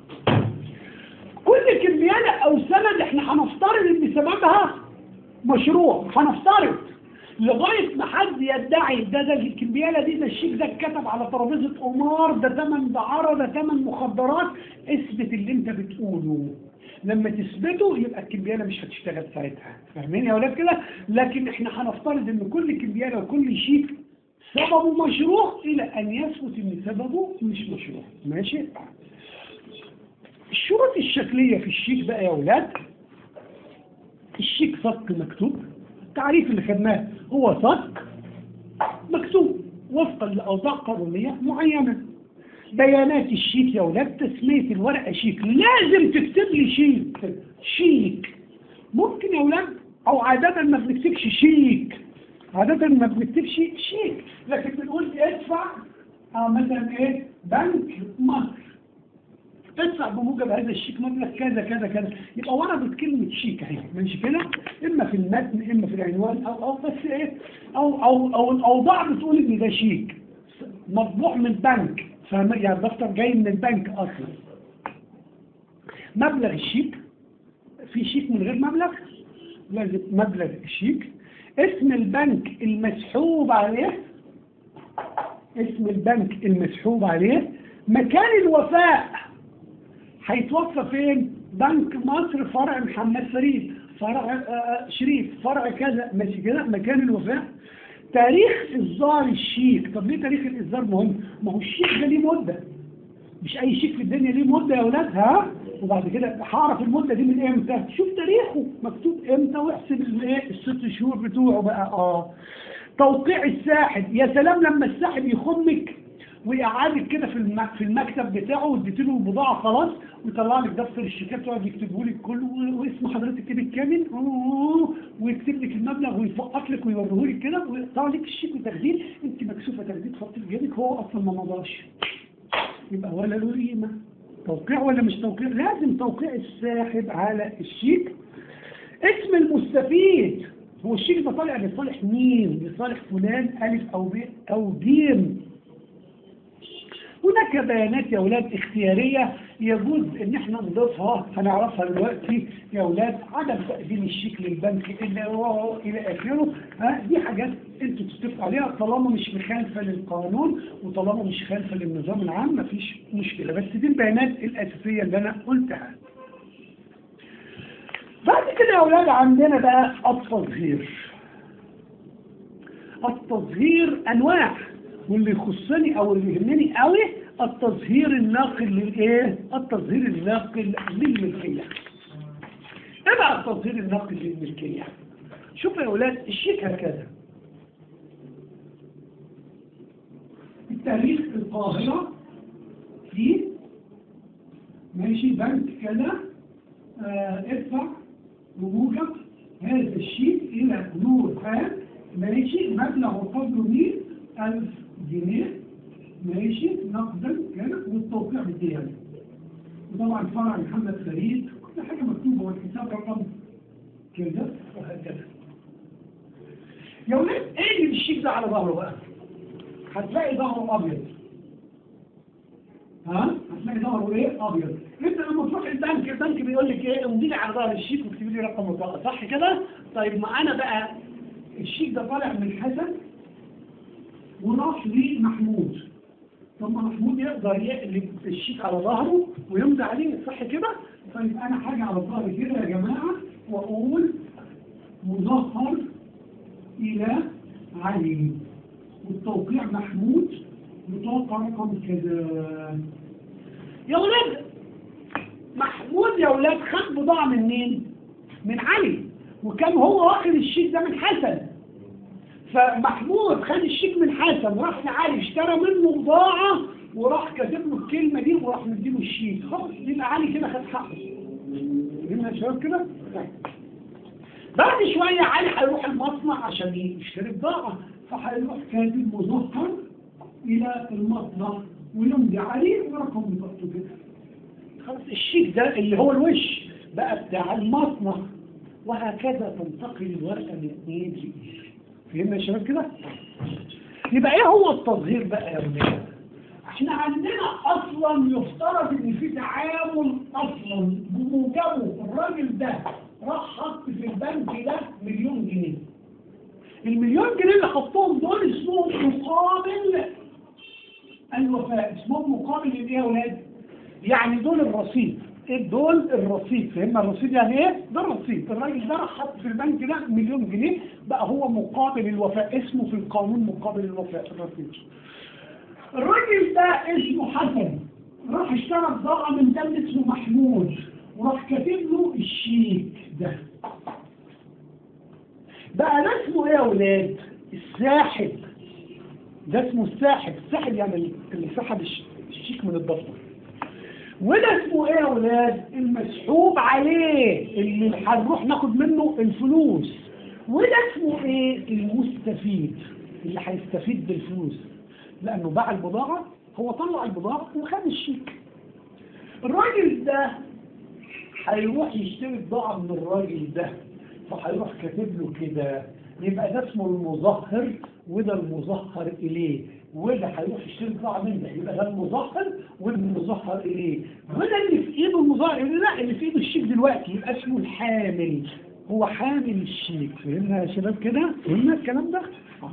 كل كمبيالة أو سند إحنا هنفترض إن سببها مشروع هنفترض لغاية ما حد يدعي ده ده الكمبيالة دي ده الشيك ده اتكتب على ترابيزة قمار ده تمن دعارة ده تمن مخدرات اثبت اللي انت بتقوله لما تثبته يبقى الكمبيالة مش هتشتغل ساعتها فاهمين يا ولاد كده لكن احنا هنفترض ان كل كمبيالة وكل شيك سببه مشروع الى ان يثبت ان سببه مش مشروع ماشي الشروط الشكلية في الشيك بقى يا ولاد الشيك صك مكتوب التعريف اللي خدناه هو صك مكتوب وفقا لأوضاع قانونية معينة بيانات الشيك يا ولاد تسمية الورقة شيك لازم تكتب لي شيك شيك ممكن يا ولاد أو عادة ما بنكتبش شيك عادة ما بنكتبش شيك لكن بنقول ادفع آه مثلا ايه بنك مصر ادفع بموجب هذا الشيك مبلغ كذا كذا كذا يبقى وردت كلمة شيك اهي ماشي كده اما في المتن اما في العنوان او او بس ايه او او او الاوضاع بتقول ان ده شيك مطبوع من بنك فاهم يعني الدفتر جاي من البنك اصلا مبلغ الشيك في شيك من غير مبلغ لازم مبلغ الشيك اسم البنك المسحوب عليه اسم البنك المسحوب عليه مكان الوفاء هيتوفى فين؟ بنك مصر فرع محمد فريد فرع آه، شريف فرع كذا ماشي كده مكان الوفاء تاريخ اصدار الشيك طب ليه تاريخ الاصدار مهم؟ ما هو الشيك ده ليه مده مش اي شيك في الدنيا ليه مده يا اولاد ها وبعد كده هعرف المده دي من امتى شوف تاريخه مكتوب امتى واحسب الايه الست شهور بتوعه بقى اه توقيع الساحب يا سلام لما الساحب يخمك ويقعدك كده في الم- في المكتب بتاعه واديت له البضاعه خلاص ويطلع لك دفتر الشيكات ويقعد يكتبه لك كله و- واسم حضرتك كده الكامل أوه، ويكتب لك المبلغ ويفقط لك ويوريه لك كده ويقطع لك الشيك وتاخديه انت مكسوفه تاخديه تحطيه في جيبك هو اصلا ما مضاش يبقى ولا له قيمه توقيع ولا مش توقيع لازم توقيع الساحب على الشيك اسم المستفيد هو الشيك ده طالع لصالح مين لصالح فلان الف او ب او جيم هناك بيانات يا اولاد اختياريه يجوز ان احنا نضيفها هنعرفها دلوقتي يا اولاد عدم تقديم الشيك للبنك الى الى اخره ها دي حاجات انتوا تتفقوا عليها طالما مش مخالفه للقانون وطالما مش خالفه للنظام العام مفيش مشكله بس دي البيانات الاساسيه اللي انا قلتها بعد كده يا اولاد عندنا بقى التظهير التظهير انواع واللي يخصني او اللي يهمني قوي التظهير الناقل للايه التظهير الناقل للملكيه ايه بقى التظهير الناقل للملكيه شوفوا يا اولاد الشيك هكذا التاريخ القاهره في ماشي بنك كذا آه ادفع بموجب هذا الشيك الى نور خان ماشي مبلغ وقدره مين 1000 جنيه ماشي نقدا كان والتوقيع بالديانة وطبعا فرع محمد فريد كل حاجة مكتوبة والحساب رقم كذا وهكذا يا ولاد ايه اللي الشيك ده على ظهره بقى؟ هتلاقي ظهره ابيض ها؟ هتلاقي ظهره ايه؟ ابيض انت لما تروح البنك البنك بيقول لك ايه امضي لي على ظهر الشيك واكتبي لي رقم بطاقه صح كده؟ طيب ما انا بقى الشيك ده طالع من حسن وراح لمحمود طب ما محمود يقدر يقلب الشيك على ظهره ويمضي عليه صح كده؟ طيب انا حاجه على ظهري كده يا جماعه واقول مظهر الى علي والتوقيع محمود بطاقه رقم كذا يا ولاد محمود يا ولاد خد بضاعه من مين؟ من علي وكان هو واخد الشيك ده من حسن فمحمود خد الشيك من حسن راح لعلي اشترى منه بضاعة وراح كاتب له الكلمة دي وراح مديله الشيك خلاص يبقى علي كده خد حقه فهمنا يا شباب كده؟ طيب. بعد شوية علي هيروح المصنع عشان يشتري بضاعة فهيروح كاتب مظهر الى المصنع ويمضي عليه ورقم بطاقته كده خلاص الشيك ده اللي هو الوش بقى بتاع المصنع وهكذا تنتقل الورقه من اثنين لاثنين فهمنا يا شباب كده؟ يبقى ايه هو التظهير بقى يا ولاد؟ احنا عندنا اصلا يفترض ان في تعامل اصلا بموجبه الراجل ده راح حط في البنك ده مليون جنيه المليون جنيه اللي حطهم دول اسمهم مقابل الوفاء اسمهم مقابل الايه يا ولاد؟ يعني دول الرصيد ايه دول الرصيد فهمنا الرصيد يعني ايه؟ ده الرصيد الراجل ده راح حط في البنك ده مليون جنيه بقى هو مقابل الوفاء اسمه في القانون مقابل الوفاء الرصيد الراجل ده اسمه حسن راح اشترى بضاعة من دولة اسمه محمود وراح كاتب له الشيك ده بقى ده اسمه ايه يا ولاد؟ الساحب ده اسمه الساحب الساحب يعني اللي سحب الش- الشيك من الدفتر وده اسمه ايه يا ولاد المسحوب عليه اللي هنروح ناخد منه الفلوس وده اسمه ايه المستفيد اللي هيستفيد بالفلوس لانه باع البضاعه هو طلع البضاعه وخد الشيك الراجل ده هيروح يشتري بضاعه من الراجل ده فهيروح كاتب له كده يبقى ده اسمه المظهر وده المظهر اليه وده هيروح يشتري بضاعه من ده يبقى ده المظهر وده المظهر اليه وده اللي في ايده المظهر اليه لا اللي في ايده الشيك دلوقتي يبقى اسمه الحامل هو حامل الشيك فهمنا يا شباب كده فهمنا الكلام ده آه.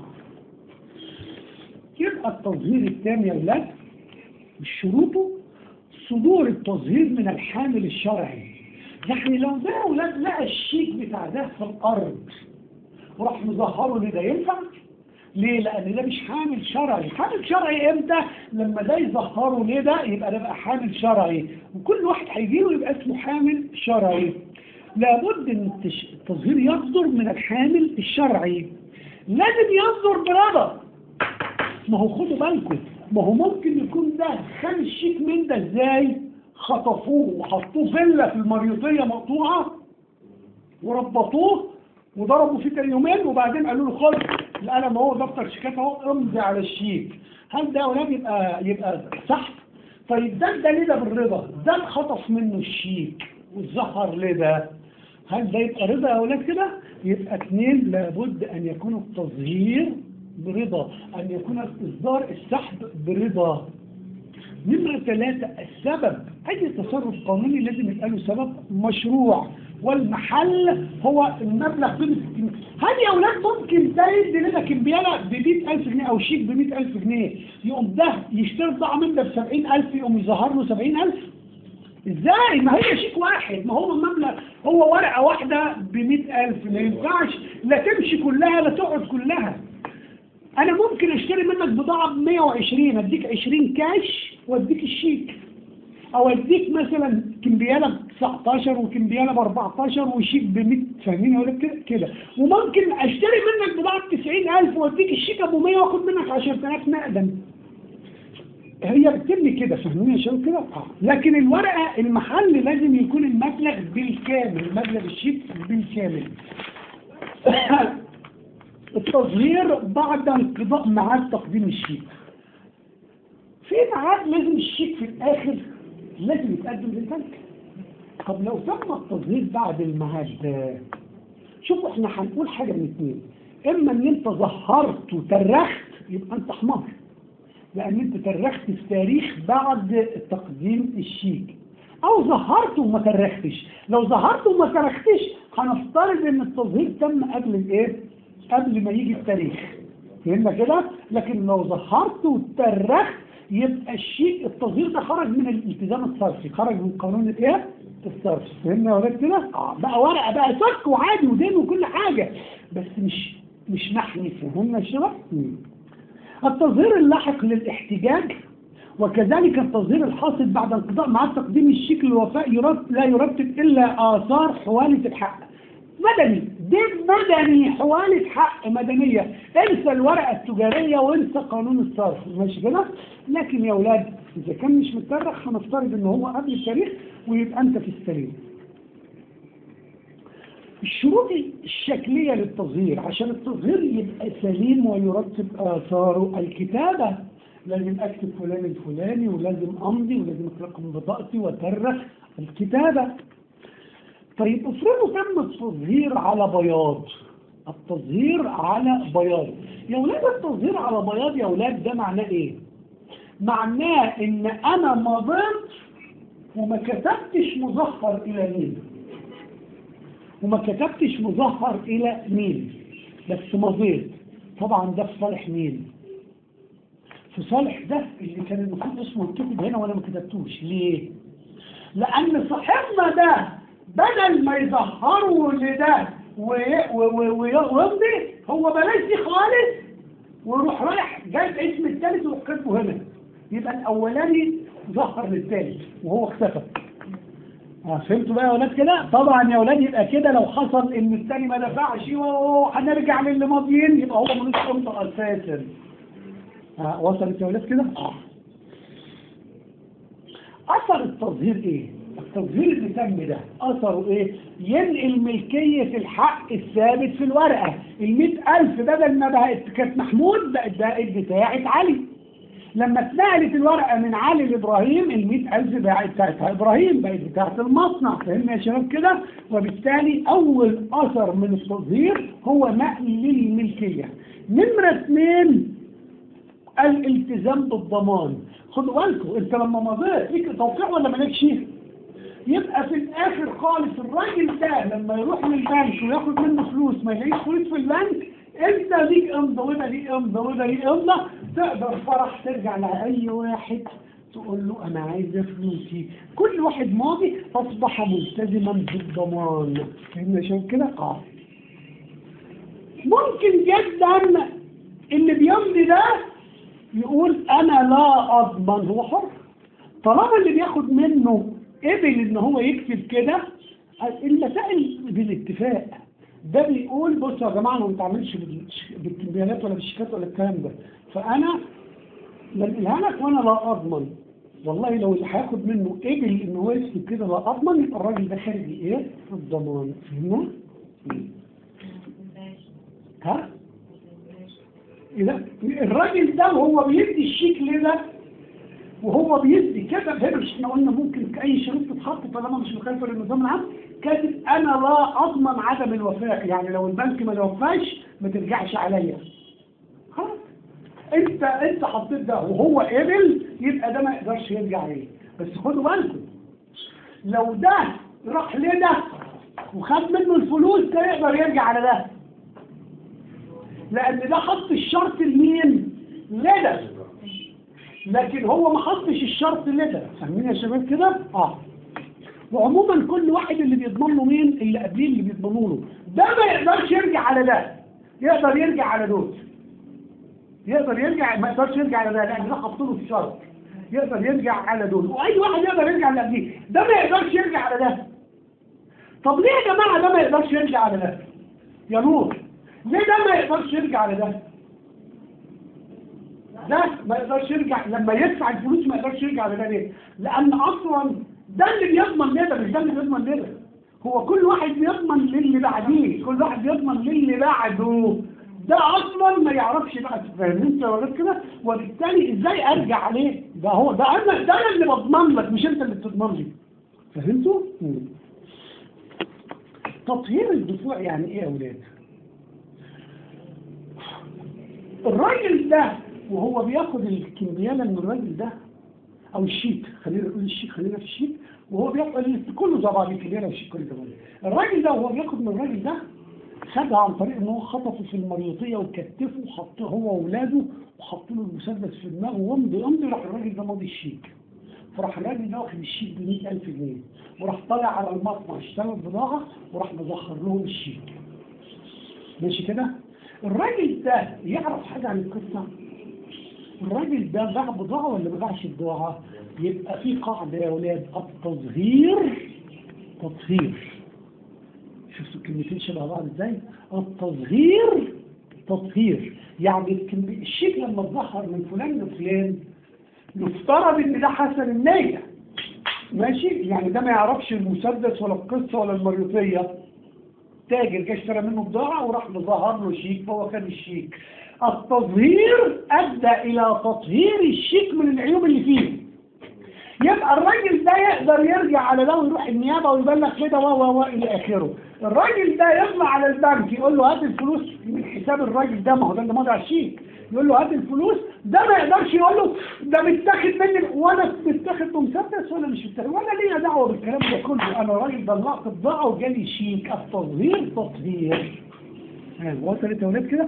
يبقى التظهير الثاني يا ولاد شروطه صدور التظهير من الحامل الشرعي يعني لو ده يا ولاد لقى الشيك بتاع ده في الارض وراح مظهره ليه ده ينفع؟ ليه؟ لأن ده مش حامل شرعي، حامل شرعي امتى؟ لما ده يظهره ليه ده يبقى ده بقى حامل شرعي، وكل واحد هيجيله يبقى اسمه حامل شرعي. لابد ان التش- التظهير يصدر من الحامل الشرعي. لازم يصدر برضا. ما هو خدوا بالكم ما هو ممكن يكون ده خد الشيك من ده ازاي؟ خطفوه وحطوه فيلا في المريوطية مقطوعة وربطوه وضربوا فيه تاني يومين وبعدين قالوا له خد القلم اهو دفتر شيكات اهو امضي على الشيك هل ده يا اولاد يبقى يبقى صح؟ طيب ده ده ليه ده بالرضا؟ ده خطف منه الشيك والظهر ليه ده؟ هل ده يبقى رضا يا اولاد كده؟ يبقى اثنين لابد ان يكون التظهير برضا ان يكون اصدار السحب برضا نمرة ثلاثة السبب أي تصرف قانوني لازم يبقى له سبب مشروع والمحل هو المبلغ ب 60 هل يا أولاد ممكن ده يدي لنا كمبيالة ب 100000 جنيه أو شيك ب 100000 جنيه يقوم ده يشتري بضاعة من ده ب 70000 يقوم يظهر له 70000 ازاي ما هي شيك واحد ما هو المبلغ هو ورقة واحدة ب 100000 ما ينفعش لا تمشي كلها لا تقعد كلها انا ممكن اشتري منك بضاعه ب 120 اديك 20 كاش واديك الشيك او اديك مثلا كمبياله ب 19 وكمبياله ب 14 وشيك ب 100 فاهمين اقول لك كده كده وممكن اشتري منك بضاعه ب 90000 واديك الشيك ابو 100 واخد منك 10000 نقدا هي بتتم كده فاهمين يا شباب كده آه. لكن الورقه المحل لازم يكون المبلغ بالكامل مبلغ الشيك بالكامل التظهير بعد انقضاء ميعاد تقديم الشيك في ميعاد لازم الشيك في الاخر لازم يتقدم للبنك طب لو تم التظهير بعد الميعاد ده شوفوا احنا هنقول حاجه من اتنين اما ان انت ظهرت وترخت يبقى انت حمار لان انت ترخت في تاريخ بعد تقديم الشيك او ظهرت وما ترختش لو ظهرت وما ترختش هنفترض ان التظهير تم قبل الايه قبل ما يجي التاريخ فهمنا كده لكن لو ظهرت وترخت يبقى الشيء التظهير ده خرج من الالتزام الصرفي خرج من قانون الايه الصرف فهمنا يا ولاد كده اه بقى ورقه بقى صك وعادي ودين وكل حاجه بس مش مش محمي فهمنا يا شباب مم. التظهير اللاحق للاحتجاج وكذلك التظهير الحاصل بعد انقضاء ميعاد تقديم الشيك للوفاء يرد لا يرتب الا اثار حوالة الحق مدني دين مدني حوالة حق مدنية انسى الورقة التجارية وانسى قانون الصرف ماشي كده لكن يا اولاد اذا كان مش مترخ هنفترض ان هو قبل التاريخ ويبقى انت في السليم الشروط الشكلية للتظهير عشان التظهير يبقى سليم ويرتب آثاره الكتابة لازم اكتب فلان الفلاني ولازم امضي ولازم رقم بطاقتي واترخ الكتابه طيب افرضوا تم التظهير على بياض التظهير على بياض يا ولاد التظهير على بياض يا ولاد ده معناه ايه معناه ان انا مضيت وما كتبتش مظهر الى مين وما كتبتش مظهر الى مين بس مضيت طبعا ده في صالح مين في صالح ده اللي كان المفروض اسمه يكتب هنا وانا ما كتبتوش ليه لان صاحبنا ده بدل ما يظهروا لده وي- و- و- وي- ويمضي هو بلاش دي خالص ويروح رايح جايب اسم الثالث ويروح كاتبه هنا يبقى الاولاني ظهر للثالث وهو اختفى آه، فهمتوا بقى يا ولاد كده؟ طبعا يا ولاد يبقى كده لو حصل ان الثاني ما دفعش وهنرجع للي ماضيين يبقى هو ملوش قيمه اساسا. آه وصلت يا ولاد كده؟ اه. اثر التظهير ايه؟ التظهير اللي تم ده اثره ايه؟ ينقل ملكيه الحق الثابت في الورقه، ال 100000 بدل ما بقت كانت محمود بقت بقت بتاعت علي. لما اتنقلت الورقة من علي لإبراهيم المئة ألف بقت بتاعتها إبراهيم بقت بتاعت المصنع فهمنا يا شباب كده وبالتالي أول أثر من التظهير هو نقل للملكية نمرة اثنين الالتزام بالضمان خدوا بالكم انت لما مضيت ليك توقيع ولا مالكش يبقى في الاخر خالص الراجل ده لما يروح للبنك وياخد منه فلوس ما يلاقيش فلوس في البنك انت ليك امضى وده ليك امضى وده ليك امضى تقدر فرح ترجع لاي واحد تقول له انا عايزه فلوسي كل واحد ماضي اصبح ملتزما بالضمان فهمنا يا شباب كده اه ممكن جدا اللي بيمضي ده يقول انا لا اضمن هو حر طالما اللي بياخد منه قبل ان هو يكتب كده المسائل بالاتفاق ده بيقول بصوا يا جماعه انا ما بتعملش بالكمبيالات ولا بالشيكات ولا الكلام ده فانا بنقلها لك وانا لا اضمن والله لو اللي هياخد منه قبل ان هو يكتب كده لا اضمن يبقى الراجل ده خارج ايه؟ الضمان فهمنا؟ ها؟ إذا الراجل ده وهو بيدي الشيك لده وهو بيدي كتب هنا مش احنا قلنا ممكن اي شروط تتحط طالما مش مخالفه للنظام العام كاتب انا لا اضمن عدم الوفاء يعني لو البنك ما وفاش ما ترجعش عليا خلاص انت انت حطيت ده وهو قبل يبقى ده ما يقدرش يرجع عليه بس خدوا بالكم لو ده راح لده وخد منه الفلوس ده يقدر يرجع على ده لان ده حط الشرط لمين لده لكن هو ما حطش الشرط لده فاهمين يا شباب كده اه وعموما كل واحد اللي بيضمن له مين اللي قبليه اللي بيضمنوا له ده ما يقدرش يرجع على ده يقدر يرجع على دول يقدر يرجع ما يقدرش يرجع على ده لان ده حط له الشرط يقدر يرجع على دول واي واحد يقدر يرجع اللي قبليه ده ما يقدرش يرجع على ده طب ليه يا جماعه ده ما يقدرش يرجع على ده يا نور ليه ده ما يقدرش يرجع على ده ده ما يقدرش يرجع لما يدفع الفلوس ما يقدرش يرجع على ده ليه لان اصلا ده اللي بيضمن لده مش ده اللي بيضمن لده هو كل واحد بيضمن للي بعديه كل واحد بيضمن للي بعده ده اصلا ما يعرفش بقى فاهمين انت ولا كده وبالتالي ازاي ارجع عليه ده هو ده انا ده انا اللي بضمن لك مش انت اللي بتضمن لي فهمتوا؟ مم. تطهير الدفوع يعني ايه يا اولاد؟ الراجل ده وهو بياخد الكمبيالة من الراجل ده او الشيك خلينا نقول الشيك خلينا في الشيك وهو بياخد كله زي بعض الكمبيالة والشيك كله زي بعض الراجل ده وهو بياخد من الراجل ده خدها عن طريق ان هو خطفه في المريوطيه وكتفه وحطه هو واولاده وحط له المسدس في دماغه وامضي امضي راح الراجل ده ماضي الشيك فراح الراجل ده واخد الشيك ب 100000 جنيه وراح طالع على المصنع اشترى البضاعه وراح مزخر لهم الشيك ماشي كده الراجل ده يعرف حاجه عن القصه الراجل ده باع بضاعه ولا ما باعش بضاعه يبقى في قاعده يا اولاد التظهير تطهير شفتوا الكلمتين شبه بعض ازاي التظهير تطهير يعني الكلم- الشيك لما اتظهر من فلان لفلان يفترض ان ده حسن النية ماشي يعني ده ما يعرفش المسدس ولا القصة ولا المريوطية تاجر جه اشترى منه بضاعة وراح مظهر له شيك فهو خد الشيك التظهير أدى إلى تطهير الشيك من العيوب اللي فيه يبقى الراجل ده يقدر يرجع على ده ويروح النيابة ويبلغ كده و و و إلى آخره الراجل ده يطلع على البنك يقول له هات الفلوس من حساب الراجل ده ما هو ده اللي ماضي على الشيك يقول له هات الفلوس ده ما يقدرش يقول له ده متاخد مني وانا متاخد بمسدس ولا مش متاخد ولا ليا دعوه بالكلام ده كله انا راجل بلغت بضاعه وجالي شيك التظهير تطهير ها، وصلت يا ولاد كده؟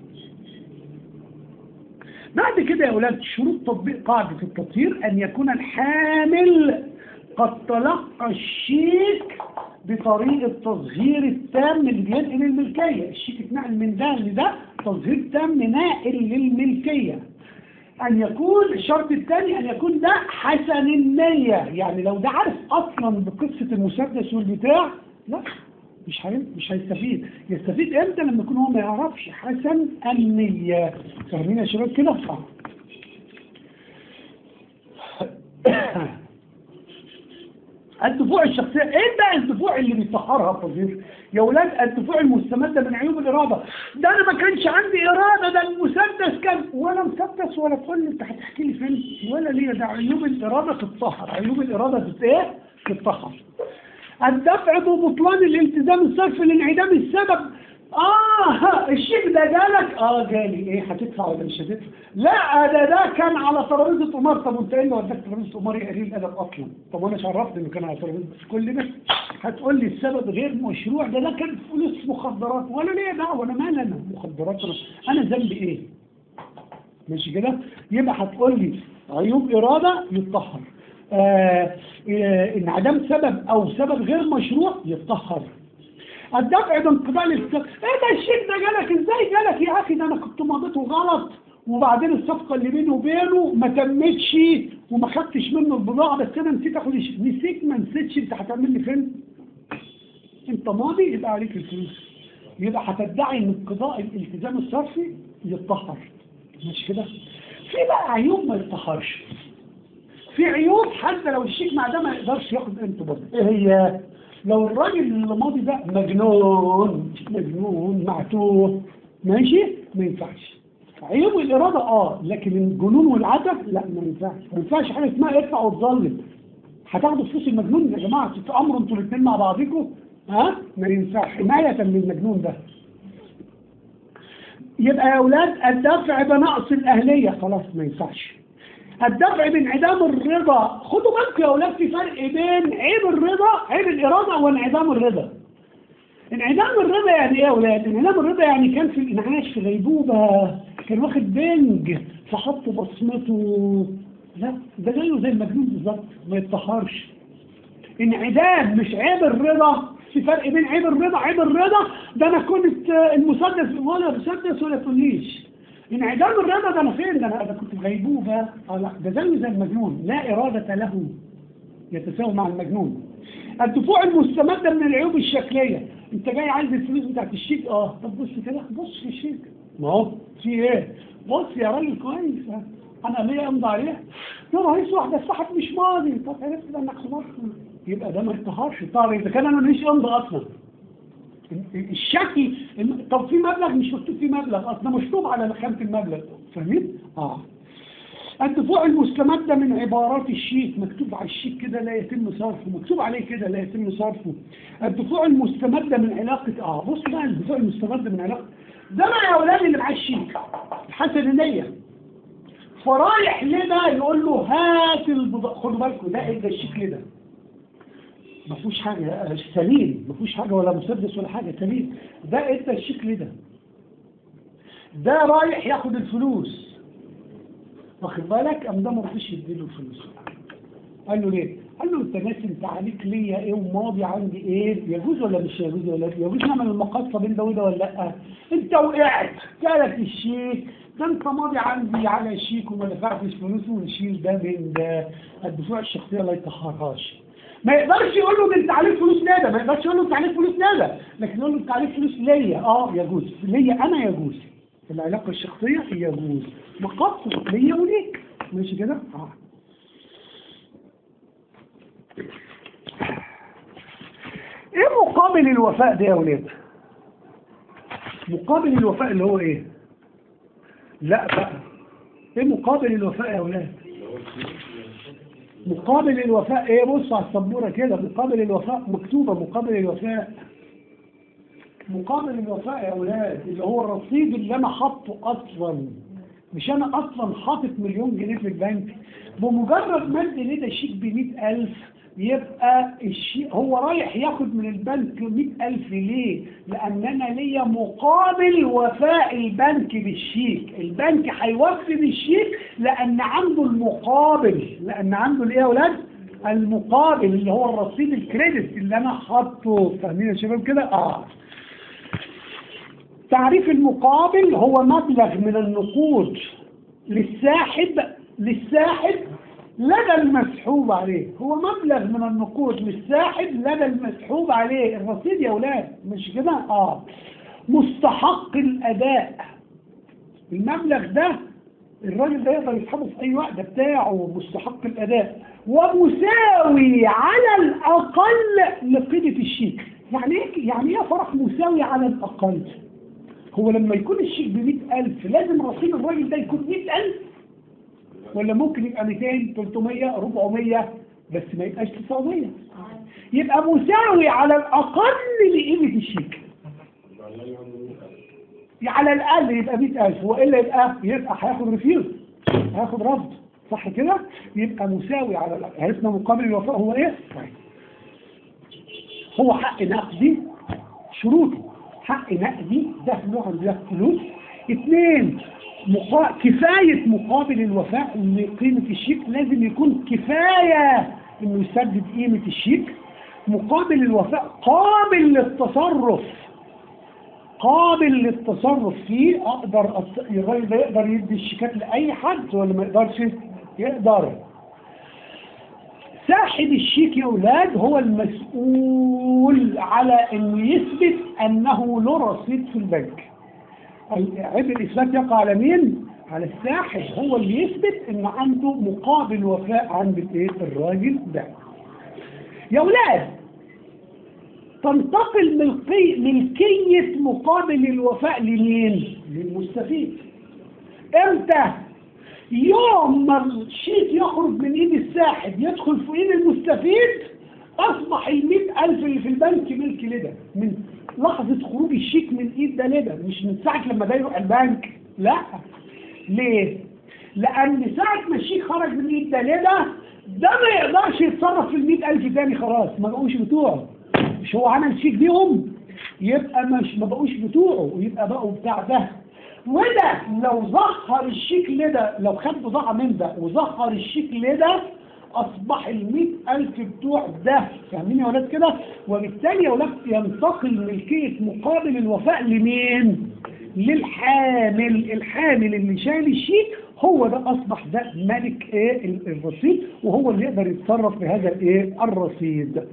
بعد كده يا أولاد شروط تطبيق قاعدة التطهير أن يكون الحامل قد تلقى الشيك بطريقة تظهير التام اللي بينقل الملكية الشيك اتنقل من ده لده تظهير تام ناقل للملكية أن يكون الشرط الثاني أن يكون ده حسن النية يعني لو ده عارف أصلا بقصة المسدس والبتاع لا مش هي... مش هيستفيد يستفيد امتى لما يكون هو ما يعرفش حسن النية فاهمين يا شباب كده صح الدفوع الشخصية ايه بقى الدفوع اللي بيطهرها التظهير يا ولاد الدفوع المستمدة من عيوب الإرادة ده أنا ما كانش عندي إرادة ده المسدس كان ولا مسدس ولا تقول لي أنت هتحكي لي فين ولا ليه ده عيوب الإرادة تتطهر عيوب الإرادة تت إيه؟ تتطهر الدفع ببطلان الالتزام الصرفي لانعدام السبب اه الشيك ده جالك اه جالي ايه هتدفع ولا مش هتدفع لا ده ده كان على ترابيزه قمار طب وانت ايه اللي وداك ترابيزه قمار يا قليل الادب اصلا طب وانا شرفت انه كان على ترابيزه كل ده هتقول لي السبب غير مشروع ده ده كان فلوس مخدرات ولا ليه دعوه انا مال انا مخدرات انا انا ذنبي ايه ماشي كده يبقى هتقول لي عيوب اراده يتطهر آه آه انعدام سبب او سبب غير مشروع يتطهر الدفع بانقضاء الاستقرار ايه ده الشيك ده جالك ازاي جالك يا اخي ده انا كنت مضيته غلط وبعدين الصفقه اللي بيني وبينه ما تمتش وما خدتش منه البضاعه بس انا نسيت اخد الشيك نسيت ما نسيتش انت هتعمل لي فين؟ انت ماضي يبقى عليك الفلوس يبقى هتدعي ان انقضاء الالتزام الصرفي يتطهر ماشي كده؟ في بقى عيوب ما يتطهرش في عيوب حتى لو الشيك مع ده ما يقدرش ياخد قيمته برضه ايه هي لو الراجل اللي ماضي ده مجنون مجنون معتوه ماشي ما ينفعش عيوب الاراده اه لكن الجنون والعته لا ما ينفعش ما ينفعش حاجه اسمها ادفع وتظلم هتاخدوا فلوس المجنون يا جماعه تتامروا انتوا الاثنين مع بعضكم ها ما ينفعش حمايه من المجنون ده يبقى يا اولاد الدفع بنقص الاهليه خلاص ما ينفعش الدفع بانعدام الرضا خدوا بالكم يا اولاد في فرق بين عيب الرضا عيب الاراده وانعدام الرضا انعدام الرضا يعني ايه يا اولاد انعدام الرضا يعني كان في الانعاش في غيبوبه كان واخد بنج فحط بصمته لا ده زيه زي المجنون بالظبط ما يتطهرش انعدام مش عيب الرضا في فرق بين عيب الرضا عيب الرضا ده انا كنت المسدس ولا مسدس ولا تقوليش انعدام الرضا ده انا فين ده انا ده كنت في غيبوبه اه لا ده زيه زي المجنون لا اراده له يتساوى مع المجنون الدفوع المستمده من العيوب الشكليه انت جاي عايز الفلوس بتاعت الشيك اه طب بص كده بص في الشيك ما هو في ايه بص يا راجل كويس انا ليه امضي عليه يا رئيس واحده الصحف مش ماضي طب عرفت انك خلاص يبقى ده ما يتطهرش طبعا اذا كان انا ماليش امضي اصلا الشكل طب في مبلغ مش مكتوب فيه مبلغ اصلا مشطوب على خانه المبلغ فاهمين؟ اه الدفوع المستمدة من عبارات الشيك مكتوب على الشيك كده لا يتم صرفه مكتوب عليه كده لا يتم صرفه الدفوع المستمدة من علاقة اه بص بقى الدفوع المستمدة من علاقة ده بقى يا اولاد اللي معاه الشيك حسن النية فرايح لده يقول له هات البضاعة خدوا بالكم ده ادى الشيك لده ما فيهوش حاجة سليم ما فيهوش حاجة ولا مسدس ولا حاجة سليم ده ادى الشيك لده ده رايح ياخد الفلوس واخد بالك قام ده ما رضيش يديله الفلوس قال له ليه؟ قال له انت ناسي انت عليك ليا ايه وماضي عندي ايه؟ يجوز ولا مش يجوز ولا يجوز نعمل المقاصه بين ده وده ولا لا؟ انت وقعت جالك الشيك ده انت ماضي عندي على شيك وما دفعتش فلوس ونشيل ده من ده الدفوع الشخصيه لا يطهرهاش ما يقدرش يقول له انت عليك فلوس نادى ما يقدرش يقول له انت عليك فلوس نادى لكن يقول له انت عليك فلوس ليا اه يجوز ليا انا يجوز العلاقة الشخصية يجوز مقاصد ليا وليك ماشي كده؟ اه ايه مقابل الوفاء ده يا ولاد؟ مقابل الوفاء اللي هو ايه لا بقى ايه مقابل الوفاء يا اولاد مقابل الوفاء ايه بص على السبوره كده مقابل الوفاء مكتوبه مقابل الوفاء مقابل الوفاء يا اولاد اللي هو الرصيد اللي انا حاطه اصلا مش انا اصلا حاطط مليون جنيه في البنك بمجرد ما ادي ليه ده شيك ب 100000 يبقى الشيء هو رايح ياخد من البنك 100000 ليه؟ لأن أنا ليا مقابل وفاء البنك بالشيك، البنك هيوفي بالشيك لأن عنده المقابل، لأن عنده الإيه يا أولاد؟ المقابل اللي هو الرصيد الكريدت اللي أنا حاطه، فاهمين يا شباب كده؟ آه. تعريف المقابل هو مبلغ من النقود للساحب للساحب لدى المسحوب عليه هو مبلغ من النقود للساحب لدى المسحوب عليه الرصيد يا اولاد مش كده اه مستحق الاداء المبلغ ده الراجل ده يقدر يسحبه في اي وقت ده بتاعه مستحق الاداء ومساوي على الاقل لقيمه الشيك يعني ايه يعني ايه فرح مساوي على الاقل هو لما يكون الشيك ب 100000 لازم رصيد الراجل ده يكون 100000 ولا ممكن يبقى 200 300 400 بس ما يبقاش 900 يبقى مساوي على الاقل لقيمه الشيك على الاقل يبقى 100000 والا يبقى يبقى هياخد ريفيوز هياخد رفض صح كده يبقى مساوي على الاقل عرفنا مقابل الوفاء هو ايه طيب. هو حق نقدي شروطه حق نقدي ده نوع عندك فلوس اثنين مقا... كفاية مقابل الوفاء لقيمة الشيك لازم يكون كفاية انه يسدد قيمة الشيك مقابل الوفاء قابل للتصرف قابل للتصرف فيه اقدر أص... الراجل ده يقدر يدي الشيكات لاي حد ولا ما يقدرش يقدر ساحب الشيك يا اولاد هو المسؤول على انه يثبت انه له رصيد في البنك عبء الاثبات يقع على مين؟ على الساحب هو اللي يثبت ان عنده مقابل وفاء عند الايه؟ الراجل ده. يا اولاد تنتقل ملكي ملكية مقابل الوفاء لمين؟ للمستفيد. امتى؟ يوم ما الشيك يخرج من ايد الساحب يدخل في ايد المستفيد اصبح ال 100000 اللي في البنك ملك لده من لحظة خروج الشيك من ايد ده لده مش من ساعة لما ده يروح البنك لا ليه؟ لأن ساعة ما الشيك خرج من ايد ده لده ده ما يقدرش يتصرف في ال 100000 تاني خلاص ما بقوش بتوعه مش هو عمل شيك بيهم يبقى مش ما بقوش بتوعه ويبقى بقوا بتاع ده وده لو ظهر الشيك لده لو خد بضاعة من ده وظهر الشيك لده أصبح المئة ألف بتوع ده فاهمين يا ولاد كده وبالتالي يا ولاد ينتقل ملكية مقابل الوفاء لمين للحامل الحامل اللي شايل الشيك هو ده أصبح ده ملك إيه الرصيد وهو اللي يقدر يتصرف في هذا الإيه الرصيد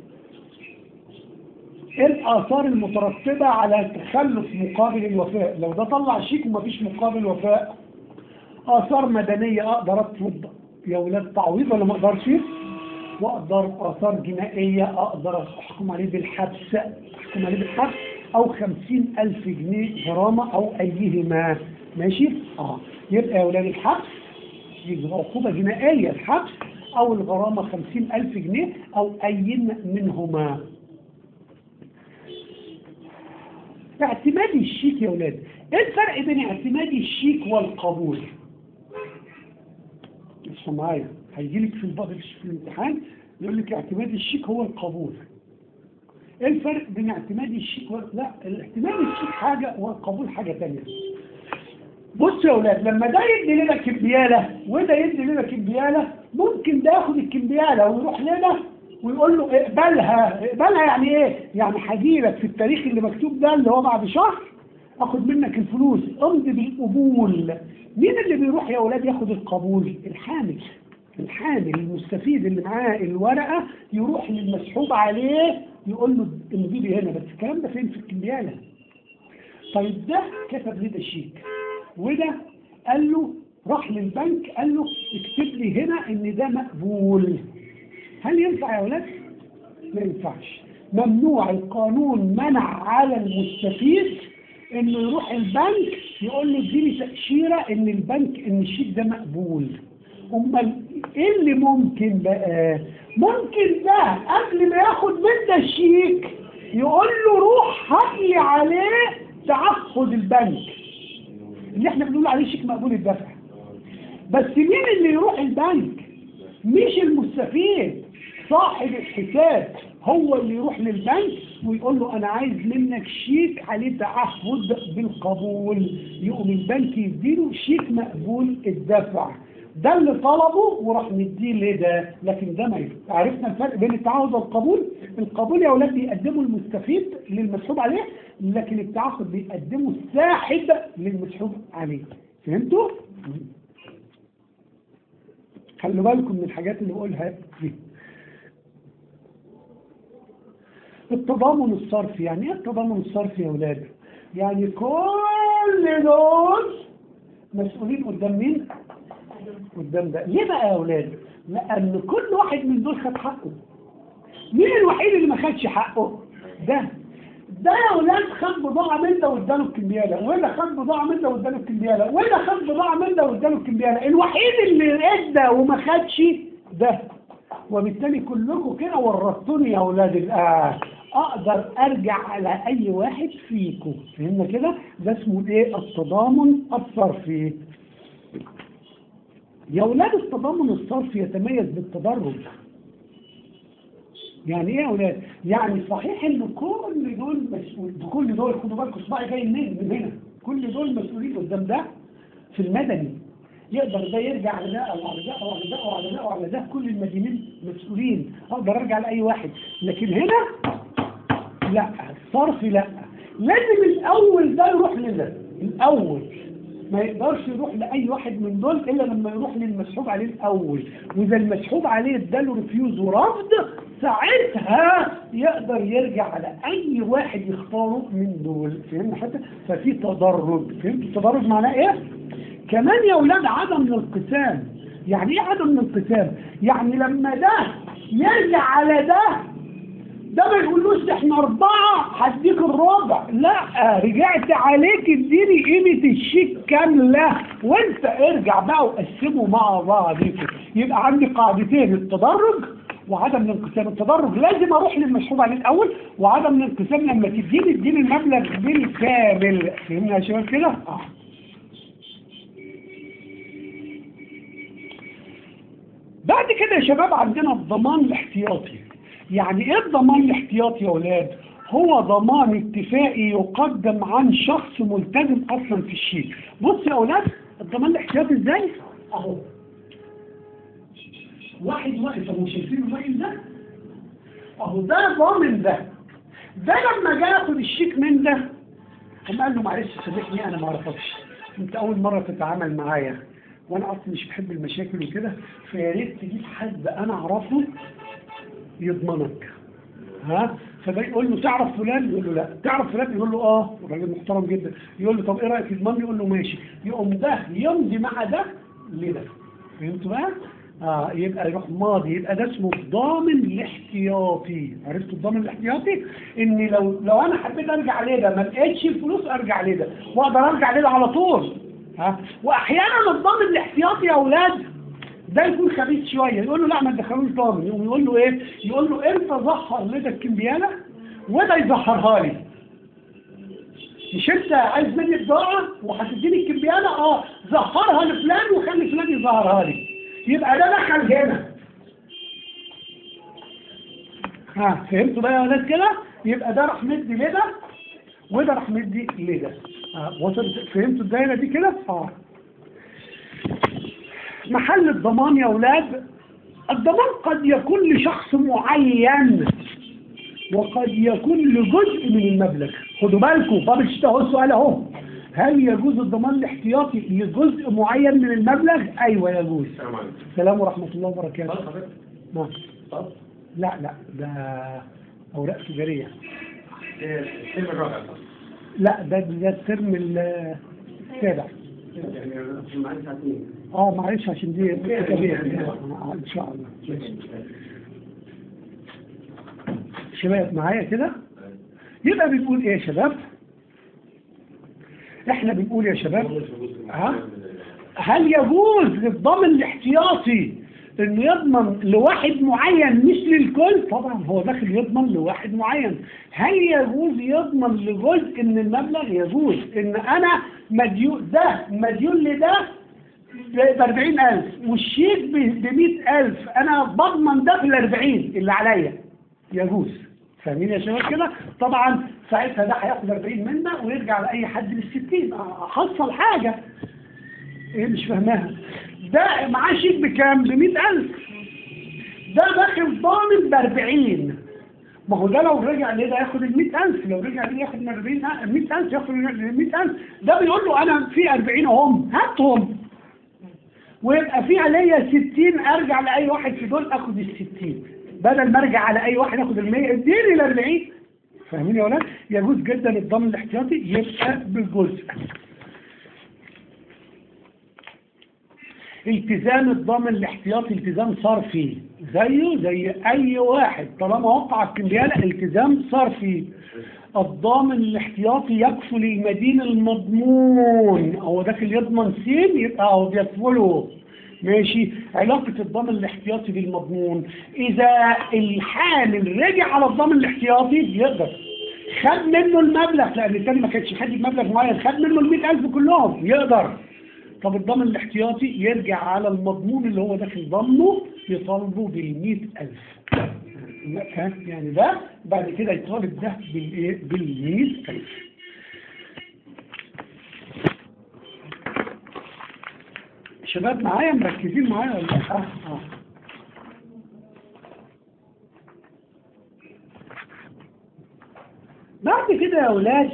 ايه الاثار المترتبه على تخلف مقابل الوفاء لو ده طلع شيك ومفيش مقابل وفاء اثار مدنيه اقدر اطلب يا ولاد تعويض ولا ما اقدرش واقدر اثار جنائيه اقدر احكم عليه بالحبس احكم عليه بالحبس او خمسين الف جنيه غرامه او ايهما ماشي اه يبقى يا ولاد الحبس يبقى عقوبه جنائيه الحبس او الغرامه خمسين الف جنيه او اي منهما اعتماد الشيك يا ولاد ايه الفرق بين اعتماد الشيك والقبول اسمع معايا هيجي لك في البعض في الامتحان يقول لك اعتماد الشيك هو القبول ايه الفرق بين اعتماد الشيك و... لا الاعتماد الشيك حاجه والقبول حاجه ثانيه بص يا اولاد لما ده يدي لنا كمبياله وده يدي لنا كمبياله ممكن ده ياخد الكمبياله ويروح لنا ويقول له اقبلها اقبلها يعني ايه يعني هجيلك في التاريخ اللي مكتوب ده اللي هو بعد شهر اخد منك الفلوس امضي بالقبول مين اللي بيروح يا اولاد ياخد القبول الحامل الحامل المستفيد اللي معاه الورقه يروح للمسحوب عليه يقول له امضي لي هنا بس الكلام ده فين في الكمبياله طيب ده كتب لي ده شيك وده قال له راح للبنك قال له اكتب لي هنا ان ده مقبول هل ينفع يا ولاد؟ ما ينفعش ممنوع القانون منع على المستفيد انه يروح البنك يقول له اديني تاشيره ان البنك ان الشيك ده مقبول امال ايه اللي ممكن بقى ممكن ده قبل ما ياخد منه الشيك يقول له روح هات لي عليه تعهد البنك اللي احنا بنقول عليه شيك مقبول الدفع بس مين اللي يروح البنك مش المستفيد صاحب الحساب هو اللي يروح للبنك ويقول له انا عايز منك شيك عليه تعهد بالقبول يقوم البنك يديله شيك مقبول الدفع ده اللي طلبه وراح مديه لده لكن ده ما ينفع. عرفنا الفرق بين التعهد والقبول القبول يا اولاد بيقدمه المستفيد للمسحوب عليه لكن التعهد بيقدمه الساحب للمسحوب عليه فهمتوا؟ خلوا بالكم من الحاجات اللي بقولها دي التضامن الصرفي يعني ايه التضامن الصرفي يا ولاد يعني كل دول مسؤولين قدام مين قدام ده ليه بقى يا ولاد لان كل واحد من دول خد حقه مين الوحيد اللي ما خدش حقه ده ده يا ولاد خد بضاعة من ده واداله الكمبيالة وده خد بضاعة من ده واداله الكمبيالة وده خد بضاعة من ده واداله الكمبيالة الوحيد اللي ادى وما خدش ده وبالتالي كلكم كده ورطتوني يا ولاد الآه اقدر ارجع على اي واحد فيكم فهمنا كده ده اسمه ايه التضامن الصرفي يا ولاد التضامن الصرفي يتميز بالتدرج يعني ايه يا ولاد يعني صحيح ان كل دول مسؤول كل دول خدوا بالكم صباعي جاي منين من هنا كل دول مسؤولين قدام ده في المدني يقدر ده يرجع على ده او على ده او على ده او على ده او على ده كل المدينين مسؤولين اقدر ارجع لاي واحد لكن هنا لا الصرف لا لازم الاول ده يروح لده الاول ما يقدرش يروح لاي واحد من دول الا لما يروح للمسحوب عليه الاول واذا المسحوب عليه اداله ريفيوز ورفض ساعتها يقدر يرجع على اي واحد يختاره من دول فهمنا حتى ففي تدرج فهمت التدرج معناه ايه كمان يا اولاد عدم الانقسام يعني ايه عدم الانقسام يعني لما ده يرجع على ده ده ما يقولوش احنا اربعة هديك الربع لا رجعت عليك اديني قيمة الشيك كاملة وانت ارجع بقى وقسموا مع بعضكم يبقى عندي قاعدتين التدرج وعدم الانقسام التدرج لازم اروح للمسحوب عليه الاول وعدم الانقسام لما تديني اديني المبلغ بالكامل فهمنا يا شباب كده؟ اه بعد كده يا شباب عندنا الضمان الاحتياطي يعني ايه الضمان الاحتياطي يا ولاد هو ضمان اتفاقي يقدم عن شخص ملتزم اصلا في الشيك بص يا اولاد الضمان الاحتياطي ازاي اهو واحد واقف اهو شايفين الراجل ده اهو ده ضامن ده ده لما جه ياخد الشيك من ده قام قال له معلش سامحني انا ما اعرفكش انت اول مره تتعامل معايا وانا اصلا مش بحب المشاكل وكده فيا ريت تجيب حد انا اعرفه يضمنك ها فده يقول له تعرف فلان يقول له لا تعرف فلان يقول له اه راجل محترم جدا يقول له طب ايه رايك يضمن يقول له ماشي يقوم ده يمضي مع ده لده فهمتوا بقى اه يبقى يروح ماضي يبقى ده اسمه الضامن الاحتياطي عرفتوا الضامن الاحتياطي ان لو لو انا حبيت ارجع لده ما لقيتش الفلوس ارجع لده واقدر ارجع لده على طول ها واحيانا الضامن الاحتياطي يا اولاد ده يكون خبيث شويه يقول له لا ما تدخلوش ضامن يقوم يقول له ايه يقول له انت ظهر لدى الكمبياله وده يظهرها لي مش انت عايز مني بضاعه وهتديني الكمبياله اه ظهرها لفلان وخلي فلان يظهرها لي يبقى ده دخل هنا ها فهمتوا بقى يا ولاد كده يبقى ده راح مدي لده وده راح مدي لده آه وصلت فهمتوا الدايره دي كده اه محل الضمان يا اولاد الضمان قد يكون لشخص معين وقد يكون لجزء من المبلغ خدوا بالكم طب اهو السؤال اهو هل يجوز الضمان الاحتياطي لجزء معين من المبلغ ايوه يجوز السلام عليكم السلام ورحمه الله وبركاته خلاص حضرتك نعم طب لا لا ده اوراق تجاريه إيه، الفيلم الرابع طب لا ده ده الترم ال- السابع يعني عشان معايا ساعتين اه معلش عشان دي كتابيه آه، ان شاء الله ماشي. شباب معايا كده يبقى بنقول ايه يا شباب احنا بنقول يا شباب ها هل يجوز للضامن الاحتياطي انه يضمن لواحد معين مش للكل طبعا هو داخل يضمن لواحد معين هل يجوز يضمن لجزء من المبلغ يجوز ان انا مديون ده مديون لده ب 40000 والشيك ب 100000 انا بضمن ده في ال 40 اللي عليا يجوز فاهمين يا شباب كده طبعا ساعتها ده هياخد 40 منا ويرجع لاي حد لل 60 حصل حاجه ايه مش فاهماها ده معاه شيك بكام ب 100000 ده داخل ضامن ب 40 ما هو ده لو رجع ليه ده ياخد ال 100000 لو رجع ليه ياخد من 40 100000 ياخد ال 100000 ده بيقول له انا في 40 اهم هاتهم ويبقى في عليا 60 ارجع لاي واحد في دول اخد ال 60 بدل ما ارجع على اي واحد اخد ال 100 اديني ال 40 فاهمين يا ولاد؟ يجوز جدا الضامن الاحتياطي يبقى بالجزء التزام الضامن الاحتياطي التزام صرفي زيه زي اي واحد طالما وقع الكمبيالة التزام صرفي الضامن الاحتياطي يكفل المدين المضمون هو داخل يضمن سين يبقى هو بيكفله ماشي علاقة الضامن الاحتياطي بالمضمون إذا الحامل رجع على الضامن الاحتياطي يقدر خد منه المبلغ لأن التاني ما كانش خد مبلغ معين خد منه ال 100000 كلهم يقدر طب الضامن الاحتياطي يرجع على المضمون اللي هو داخل ضمنه يطالبه بال 100000 ها؟ يعني ده بعد كده يطالب ده بالايه بال 100000 شباب معايا مركزين معايا ولا لا؟ اه اه بعد كده يا اولاد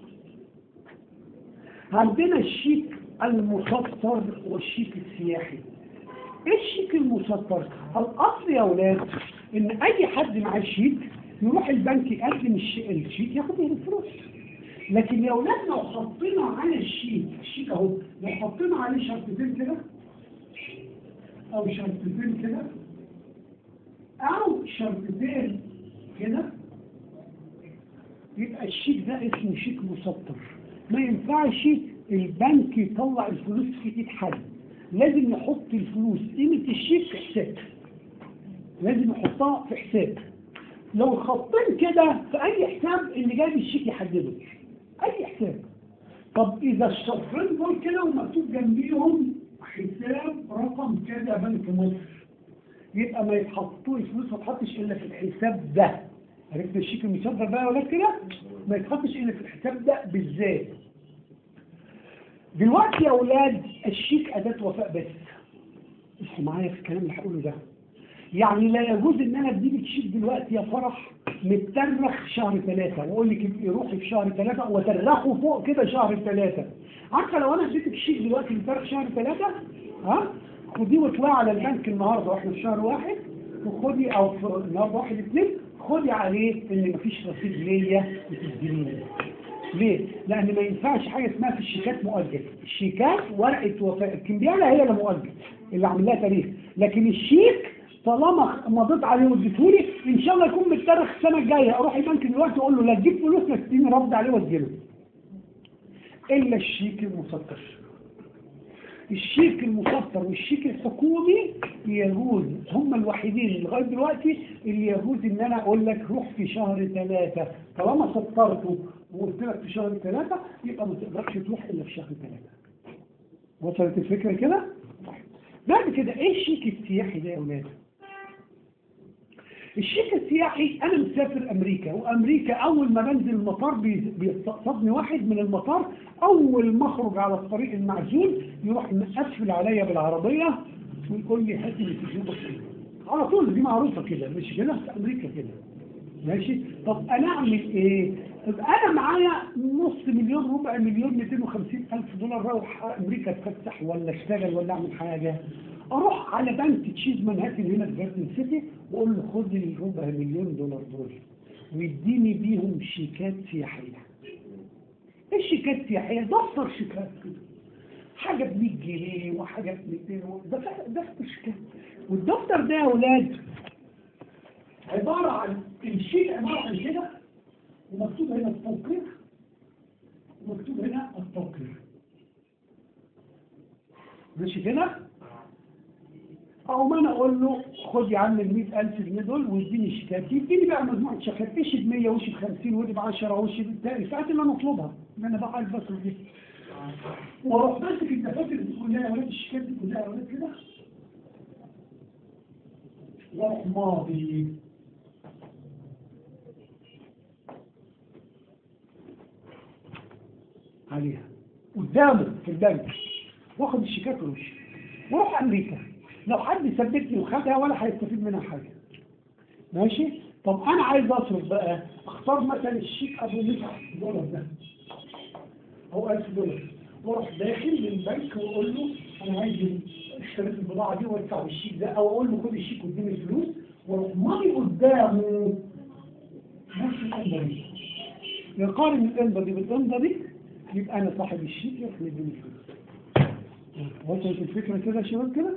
عندنا الشيك المسطر والشيك السياحي ايه الشيك المسطر الاصل يا اولاد ان اي حد معاه شيك يروح البنك يقدم الش- الشيك ياخد الفلوس لكن يا اولاد لو حطينا على الشيك الشيك اهو لو حطينا عليه شرطتين كده او شرطتين كده او شرطتين كده يبقى الشيك ده اسمه شيك مسطر ما ينفعش البنك يطلع الفلوس في ايد حد لازم يحط الفلوس قيمة الشيك في حساب لازم يحطها في حساب لو خطين كده في اي حساب اللي جايب الشيك يحدده اي حساب طب اذا الشرطين دول كده ومكتوب جنبيهم حساب رقم كذا بنك مصر يبقى ما يتحطوش الفلوس ما تحطش الا في الحساب ده عرفت الشيك المصدر بقى ولا كده ما يتحطش الا في الحساب ده بالذات دلوقتي يا اولاد الشيك اداه وفاء بس اسمعوا معايا في الكلام اللي هقوله ده يعني لا يجوز ان انا اديلك شيك دلوقتي يا فرح مترخ شهر ثلاثة واقول لك ابقي روحي في شهر ثلاثة وترخه فوق كده شهر ثلاثة عارفة لو انا اديتك شيك دلوقتي مترخ شهر ثلاثة ها خديه واطلعي على البنك النهارده واحنا في شهر واحد وخدي او في النهارده واحد اثنين خدي عليه ان مفيش رصيد ليا وتسجليني ليه؟ لأن ما ينفعش حاجة اسمها في الشيكات مؤجل، الشيكات ورقة وفاء الكمبيالة هي اللي مؤجل اللي عامل لها تاريخ، لكن الشيك طالما مضيت عليه واديتهولي إن شاء الله يكون متارخ السنة الجاية أروح البنك دلوقتي أقول له لا تجيب فلوس لا تديني رد عليه واديله. إلا الشيك المسطر. الشيك المسطر والشيك الحكومي يجوز هم الوحيدين لغايه دلوقتي اللي يجوز ان انا اقول لك روح في شهر ثلاثه طالما سطرته وقلت لك في شهر ثلاثه يبقى ما تقدرش تروح الا في شهر ثلاثه. وصلت الفكره كده؟ طيب. بعد كده ايه الشيك السياحي ده يا اولاد؟ الشيك السياحي انا مسافر امريكا وامريكا اول ما بنزل المطار بي- بيستقصدني واحد من المطار اول ما اخرج على الطريق المعزول يروح مقفل عليا بالعربيه ويقول لي هات لي في جيبك إيه. على طول دي معروفه كده مش كده في امريكا كده ماشي طب انا اعمل ايه طب انا معايا نص مليون ربع مليون 250 الف دولار اروح امريكا اتفسح ولا اشتغل ولا اعمل حاجه اروح على بنك تشيز مانهاتن هنا في جاردن سيتي واقول له خد لي ربع مليون دولار دول ويديني بيهم شيكات سياحيه ايه الشيكات السياحيه دفتر شيكات كده حاجه ب 100 جنيه وحاجه ب 200 و- ده ف- دفتر شيكات والدفتر ده يا اولاد عباره عن الشيك عباره عن كده ومكتوب هنا التوقيع مكتوب هنا التوقيع ماشي كده او ما انا اقول له خد يا عم ال 100000 جنيه دول واديني الشيكات يديني بقى مجموعه شيكات ايش ب 100 وايش ب 50 ودي ب 10 وايش ب الساعات اللي انا اطلبها اللي انا بقى عايز بصرف دي واروح ماسك الدفاتر دي كلها يا ولاد الشيكات دي كلها يا ولاد كده واروح ماضي عليها قدامه في البنك واخد الشيكات وامشي واروح امريكا لو حد ثبتني وخدها ولا هيستفيد منها حاجه ماشي طب انا عايز اصرف بقى اختار مثلا الشيك ابو 100 دولار ده او 1000 دولار واروح داخل للبنك واقول له انا عايز اشتريت البضاعه دي وادفع بالشيك ده او اقول له خد الشيك واديني الفلوس واروح ماضي قدامه نفس الامضه دي يقارن الامضه دي بالامضه دي يبقى انا صاحب الشيك يروح يديني الفلوس وصلت الفكره كده يا شباب كده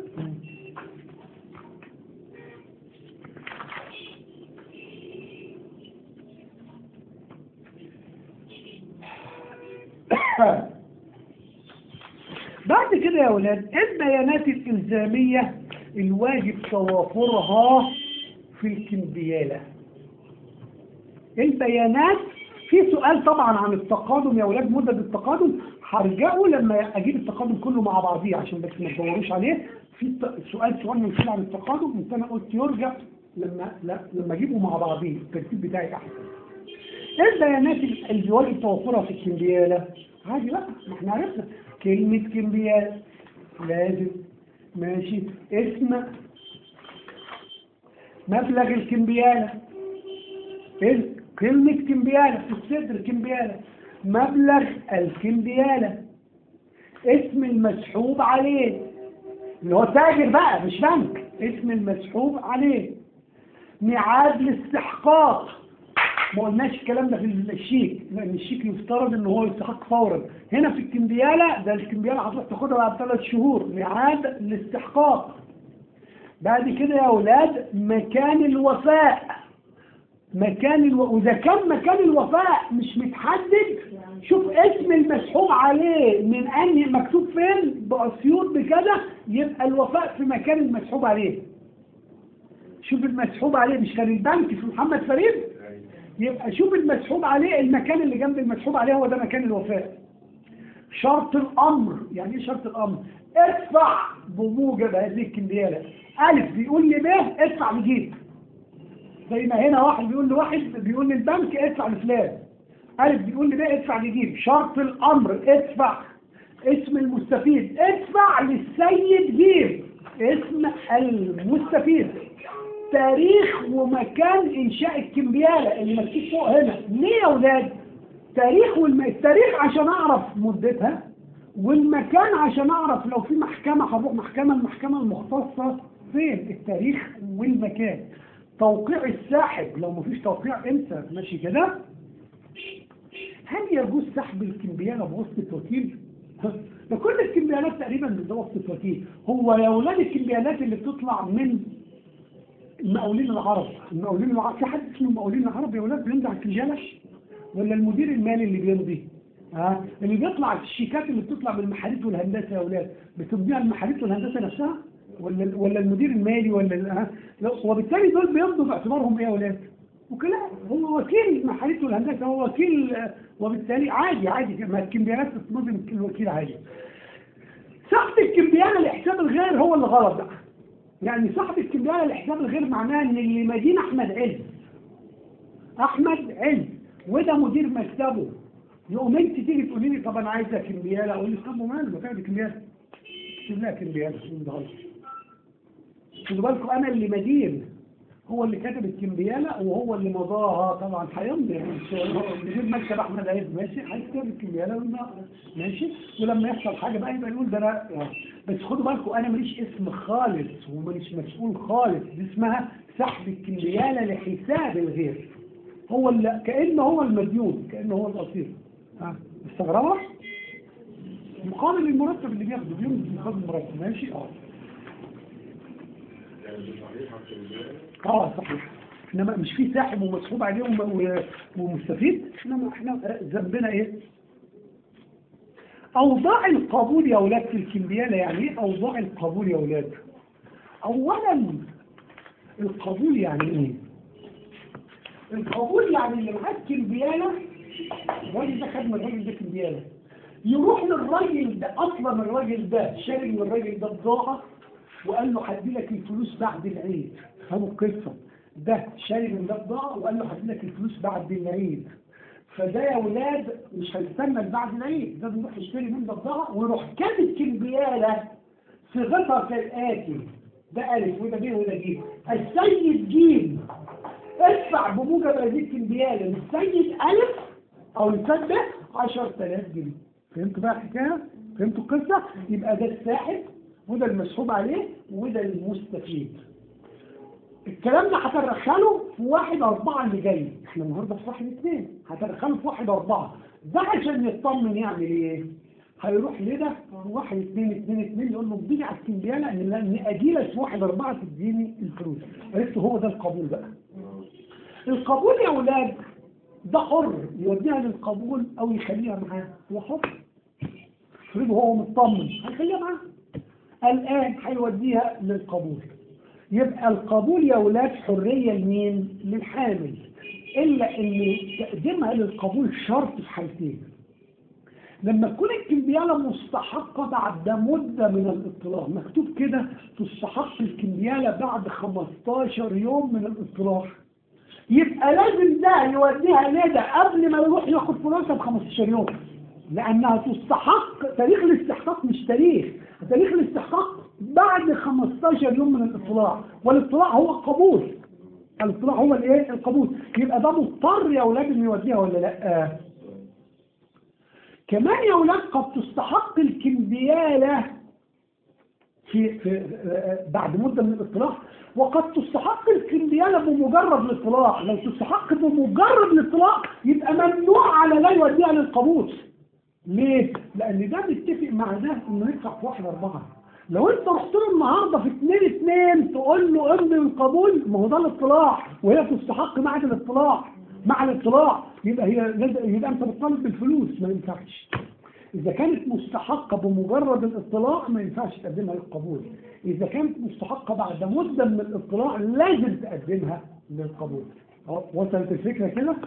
بعد كده يا ولاد البيانات الإلزامية الواجب توافرها في الكمبيالة البيانات في سؤال طبعا عن التقادم يا ولاد مدد التقادم هرجعه لما اجيب التقادم كله مع بعضيه عشان بس ما تدوروش عليه في ت- سؤال صغير كده عن التقادم انت انا قلت يرجع لما لا لما اجيبه مع بعضيه الترتيب بتاعي احسن ايه البيانات اللي واجب توفرها في الكمبيالة عادي بقى ما احنا عرفنا كلمة كمبيالة لازم ماشي اسم مبلغ الكمبيالة ال- كلمة كمبيالة في الصدر كمبيالة مبلغ الكمبيالة اسم المسحوب عليه اللي هو تاجر بقى مش بنك اسم المسحوب عليه ميعاد الاستحقاق ما قلناش الكلام ده في الشيك لان الشيك يفترض ان هو يستحق فورا هنا في الكمبياله ده الكمبياله هتروح تاخدها بعد ثلاث شهور ميعاد الاستحقاق بعد كده يا اولاد مكان الوفاء مكان الو... واذا كان مكان الوفاء مش متحدد شوف اسم المسحوب عليه من انهي مكتوب فين باسيوط بكذا يبقى الوفاء في مكان المسحوب عليه شوف المسحوب عليه مش كان البنك في محمد فريد يبقى شوف المسحوب عليه المكان اللي جنب المسحوب عليه هو ده مكان الوفاء شرط الامر يعني ايه شرط الامر ادفع بموجب هذه الكمبياله الف بيقول لي ب ادفع بجيب زي ما هنا واحد بيقول لواحد بيقول للبنك ادفع لفلان الف بيقول لي ب ادفع لجيب شرط الامر ادفع اسم المستفيد ادفع للسيد جيب اسم المستفيد تاريخ ومكان انشاء الكمبياله اللي مكتوب فوق هنا ليه يا اولاد تاريخ والم... التاريخ عشان اعرف مدتها والمكان عشان اعرف لو في محكمه هروح محكمه المحكمه المختصه فين التاريخ والمكان توقيع الساحب لو مفيش توقيع انسى ماشي كده هل يجوز سحب الكمبياله بواسطه وكيل ده كل الكمبيالات تقريبا بواسطه وكيل هو يا اولاد الكمبيالات اللي بتطلع من المقاولين العرب المقاولين العرب في حد اسمه المقاولين العرب يا ولاد بيمضي على الكنجالة ولا المدير المالي اللي بيمضي ها اللي بيطلع الشيكات اللي بتطلع من المحاليل والهندسه يا ولاد بتمضيها المحاليل والهندسه نفسها ولا ولا المدير المالي ولا ال- ها لا، وبالتالي دول بيمضوا باعتبارهم ايه يا ولاد وكلاء هو وكيل المحاليل والهندسه هو وكيل آه، وبالتالي عادي عادي ما الكمبيالات بتمضي من الوكيل عادي سحب الكمبيالة لحساب الغير هو اللي غلط بقى يعني صاحب الكمبيالة لحساب الغير معناه ان اللي مدين احمد عز احمد عز وده مدير مكتبه يقوم انت تيجي تقولي لي طب انا عايزه كمبيالة اقول لك طب وماله ما تاخدي كمبيالة شوف لها كمبيالة ده غلط خدوا بالكم انا اللي مدين هو اللي كتب الكمبيالة وهو اللي مضاها طبعا هيمضي يعني مش هو مدير مكتب احمد عز ماشي هيكتب الكمبيالة ويمضيها. ماشي ولما يحصل حاجة بقى يبقى يقول ده انا بس خدوا بالكم انا ماليش اسم خالص وماليش مسؤول خالص دي اسمها سحب الكمبيالة لحساب الغير هو اللي كأنه هو المديون كأنه هو الأصيل ها مستغربة؟ مقابل المرتب اللي بياخده بيمضي مقابل المرتب ماشي اه اه صحيح انما مش في ساحب ومسحوب عليه وم- و- ومستفيد انما احنا ذنبنا ايه اوضاع القبول يا اولاد في الكمبيالة يعني ايه اوضاع القبول يا اولاد اولا القبول يعني ايه القبول يعني اللي معاه الكمبيالة الراجل ده خد من الراجل ده كمبيالة يروح للراجل ده اصلا الراجل ده شاري من الراجل ده بضاعة وقال له هدي لك الفلوس بعد العيد فهموا القصة ده شاري من ده بضاعة وقال له هدي لك الفلوس بعد العيد فده يا ولاد مش هيستنى بعد العيد ده يروح يشتري من ده بضاعة ويروح كاتب كمبيالة صيغتها كالآتي ده ألف وده ب وده ج السيد ج ادفع بموجب هذه الكمبيالة للسيد ألف أو للسيد ب 10000 جنيه فهمتوا بقى الحكاية؟ فهمتوا القصة؟ يبقى ده الساحب وده المسحوب عليه وده المستفيد الكلام ده هتدخله في واحد أربعة اللي جاي احنا النهاردة في واحد اثنين هتدخله في واحد أربعة ده عشان يطمن يعمل ايه هيروح لده واحد اثنين اثنين اثنين يقول له اديني على الكمبيالة ان لان اجيلك في واحد أربعة تديني الفلوس عرفت هو ده القبول بقى القبول يا ولاد ده حر يوديها للقبول او يخليها معاه هو حر افرضه هو مطمن هيخليها معاه الآن هيوديها للقبول يبقى القبول يا ولاد حرية لمين؟ للحامل إلا إن تقديمها للقبول شرط في حالتين لما تكون الكمبيالة مستحقة بعد مدة من الاطلاع مكتوب كده تستحق الكمبيالة بعد 15 يوم من الاطلاع يبقى لازم ده يوديها لده قبل ما يروح ياخد فلوسها ب 15 يوم لأنها تستحق تاريخ الاستحقاق مش تاريخ تاريخ الاستحقاق بعد 15 يوم من الاطلاع والاطلاع هو القبول الاطلاع هو الايه القبول يبقى ده مضطر يا اولاد انه يوديها ولا لا كمان يا اولاد قد تستحق الكمبياله في, في آه، بعد مده من الاطلاع وقد تستحق الكمبياله بمجرد الاطلاع لو تستحق بمجرد الاطلاع يبقى ممنوع على لا يوديها للقبول ليه؟ لأن ده متفق مع ده إنه يدفع في واحد أربعة. لو أنت رحت له النهارده في اتنين اتنين تقول له امضي القبول ما هو ده الاطلاع وهي تستحق مع الاطلاع مع الاطلاع يبقى هي لازم يبقى أنت بتطالب بالفلوس ما ينفعش. إذا كانت مستحقة بمجرد الاطلاع ما ينفعش تقدمها للقبول. إذا كانت مستحقة بعد مدة من الاطلاع لازم تقدمها للقبول. أهو، وصلت الفكرة كده؟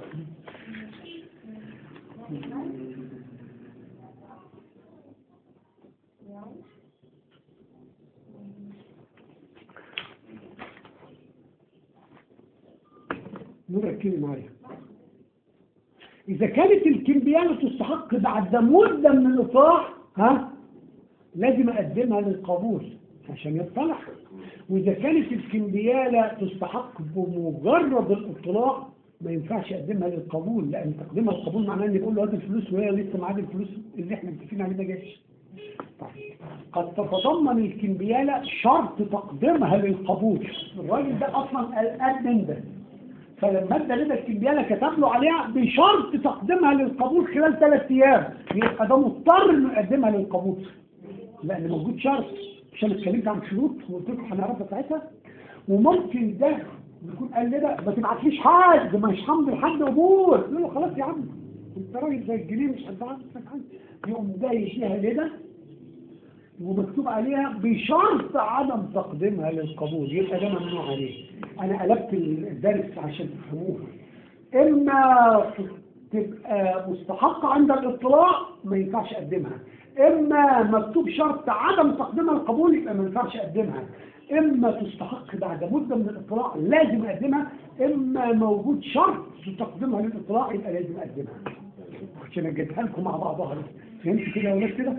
نركز معايا إذا كانت الكمبيالة تستحق بعد مدة من الإطلاع ها لازم أقدمها للقبول عشان يطلع وإذا كانت الكمبيالة تستحق بمجرد الإطلاع ما ينفعش أقدمها للقبول لأن تقديمها للقبول معناه إني بقول له هات الفلوس وهي لسه معاد الفلوس اللي إحنا متفقين عليه ده جايش طيب قد تتضمن الكمبيالة شرط تقديمها للقبول الراجل ده أصلا قلقان من ده فلما ادى لنا الكمبيالة كتب له عليها بشرط تقديمها للقبول خلال ثلاث ايام يبقى ده مضطر انه يقدمها للقبول لان موجود شرط مش انا اتكلمت عن شروط وقلت لكم هنعرفها ساعتها وممكن ده يكون قال لنا ما تبعتليش حد مش همضي لحد قبول يقول له خلاص يا عم انت راجل زي الجنيه مش هتبعت يقوم ده يديها لده ومكتوب عليها بشرط عدم تقديمها للقبول يبقى ده ممنوع عليه انا قلبت الدرس عشان تفهموها اما تبقى مستحقة عند الاطلاع ما ينفعش اقدمها اما مكتوب شرط عدم تقديمها للقبول يبقى ما ينفعش اقدمها اما تستحق بعد مدة من الاطلاع لازم اقدمها اما موجود شرط تقديمها للاطلاع يبقى لازم اقدمها عشان اجيبها لكم مع بعضها فهمت كده يا ولاد كده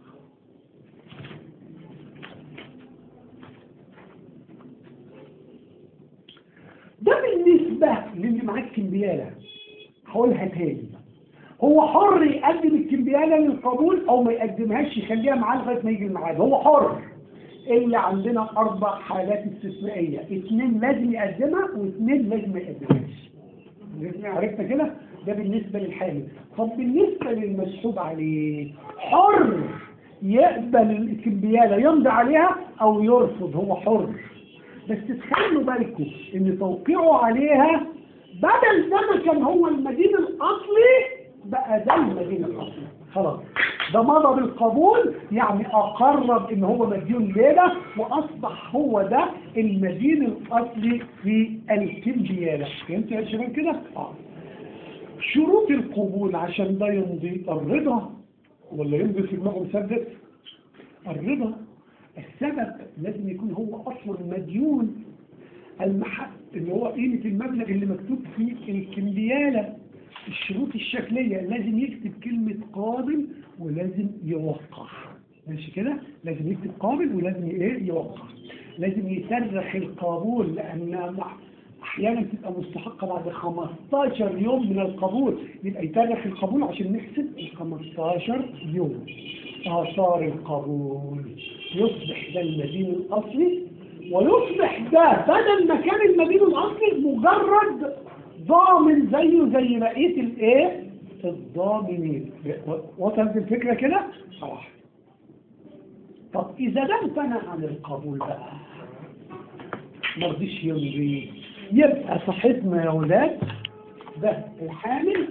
ده بالنسبة للي معاه الكمبيالة هقولها تاني هو حر يقدم الكمبيالة للقبول او ما يقدمهاش يخليها معاه لغاية ما يجي الميعاد هو حر اللي عندنا اربع حالات استثنائية اثنين لازم يقدمها واثنين لازم ما يقدمهاش عرفت كده ده بالنسبة للحامل طب بالنسبة للمسحوب عليه حر يقبل الكمبيالة يمضي عليها او يرفض هو حر بس تخلوا بالكم ان توقيعه عليها بدل ده ما كان هو المدين الاصلي بقى ده المدين الاصلي خلاص ده مضى بالقبول يعني اقرب ان هو مديون ليلة واصبح هو ده المدين الاصلي في الكمبيالة فهمت يا شباب كده؟ اه شروط القبول عشان ده يمضي الرضا ولا يمضي في دماغه مسدس الرضا السبب لازم يكون هو اصلا مديون المحق اللي هو قيمة المبلغ اللي مكتوب في الكمبيالة الشروط الشكلية لازم يكتب كلمة قابل ولازم يوقع ماشي كده لازم يكتب قابل ولازم ايه يوقع لازم يسرح القبول لان احيانا تبقى مستحقة بعد 15 يوم من القبول يبقى يسرح القبول عشان نحسب ال 15 يوم آثار القبول يصبح ده المدين الأصلي ويصبح ده بدل ما كان المدين الأصلي مجرد ضامن زيه زي بقية الايه الضامنين وصلت الفكرة كده صراحة طب إذا ده امتنع عن القبول بقى ما رضيش يمضي يبقى صاحبنا يا ولاد ده الحامل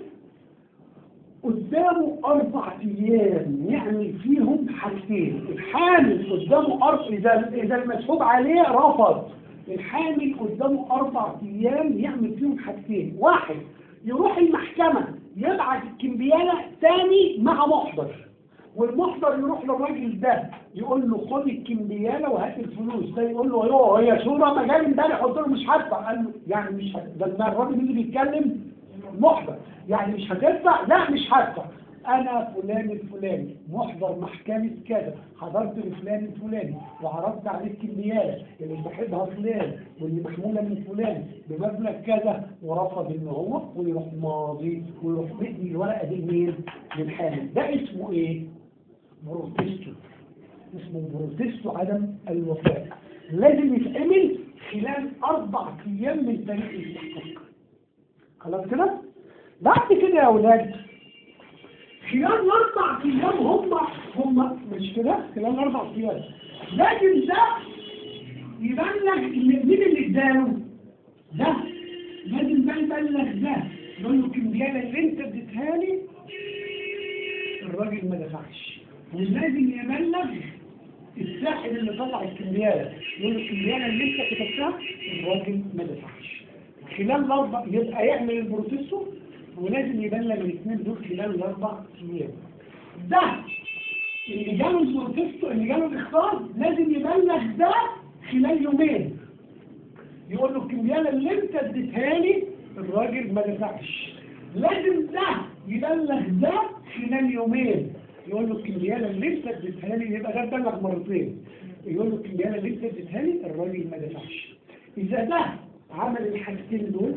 قدامه أربع أيام يعمل فيهم حاجتين الحامل قدامه أربع إذا إذا المسحوب عليه رفض الحامل قدامه أربع أيام يعمل فيهم حاجتين واحد يروح المحكمة يبعت الكمبيالة تاني مع محضر والمحضر يروح للراجل ده يقول له خد الكمبيالة وهات الفلوس ده يقول له ايوه هي صورة ما جاي امبارح قلت له مش هدفع قال له يعني مش هدفع ده الراجل اللي بيتكلم محضر يعني مش هتدفع لا مش هدفع انا فلان الفلاني محضر محكمة كذا حضرت لفلان الفلاني وعرضت عليه الكميات اللي بحبها فلان واللي محمولة من فلان بمبلغ كذا ورفض ان هو ويروح ماضي ويروح مدي الورقة دي لمين؟ للحامل ده اسمه ايه؟ بروتستو اسمه بروتستو عدم الوفاء لازم يتعمل خلال اربع ايام من تاريخ الاستحقاق خلاص كده؟ بعد كده يا اولاد خلال اربع ايام هم هم مش كده خلال اربع ايام لكن ده يبلغ مين اللي اداله ده لازم ده يبلغ ده يقول له الكمبياله اللي انت اديتها لي الراجل ما دفعش ولازم يبلغ الساحل اللي طلع الكمبياله يقول له الكمبياله اللي انت كتبتها الراجل ما دفعش خلال الاربع يبقى يعمل البروسيسور ولازم يبلغ الاثنين دول خلال الاربع ايام ده اللي جاله البروتستو اللي جاله الاخراج لازم يبلغ ده خلال يومين يقول له الكمبياله اللي انت اديتها لي الراجل ما دفعش لازم ده يبلغ ده خلال يومين يقول له الكمبياله اللي انت اديتها لي يبقى ده بلغ مرتين يقول له الكمبياله اللي انت اديتها لي الراجل ما دفعش اذا ده عمل الحاجتين دول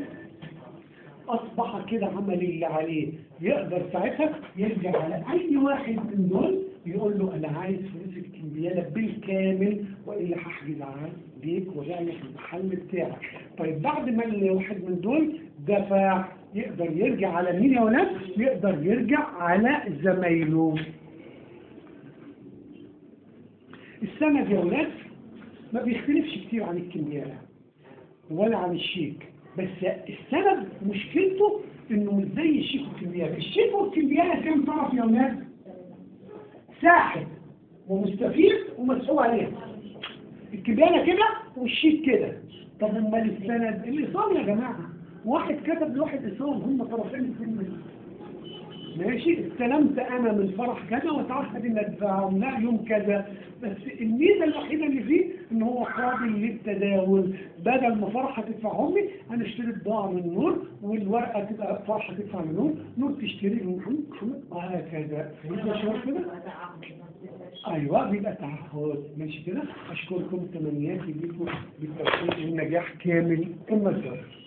أصبح كده عمل اللي عليه يقدر ساعتها يرجع على أي واحد من دول يقول له أنا عايز فلوس الكمبيالة بالكامل وإلا هحجز عليك وجعلك المحل بتاعك طيب بعد ما الواحد من دول دفع يقدر يرجع على مين يا ولاد؟ يقدر يرجع على زمايله السند يا ولاد ما بيختلفش كتير عن الكمبيالة ولا عن الشيك بس السبب مشكلته انه مش زي الشيك والكمبيالة الشيك والكمبيالة كام طرف يا ولاد ساحب ومستفيد ومسؤول عليها الكمبيالة كده والشيك كده طب امال السند الايصال يا جماعة واحد كتب لواحد ايصال هم طرفين في المسجد ماشي استلمت انا من فرح كذا وتعهد ان ادفعهم لا يوم كذا بس الميزه الوحيده اللي فيه ان هو قابل للتداول بدل ما فرحه تدفعهم لي انا اشتري بضاعه من نور والورقه تبقى فرحه تدفع من نور نور تشتري من محمد محمد وهكذا فهمت يا شباب كده؟ ايوه بيبقى تعهد ماشي كده اشكركم تمنياتي ليكم بالتوفيق والنجاح كامل المسار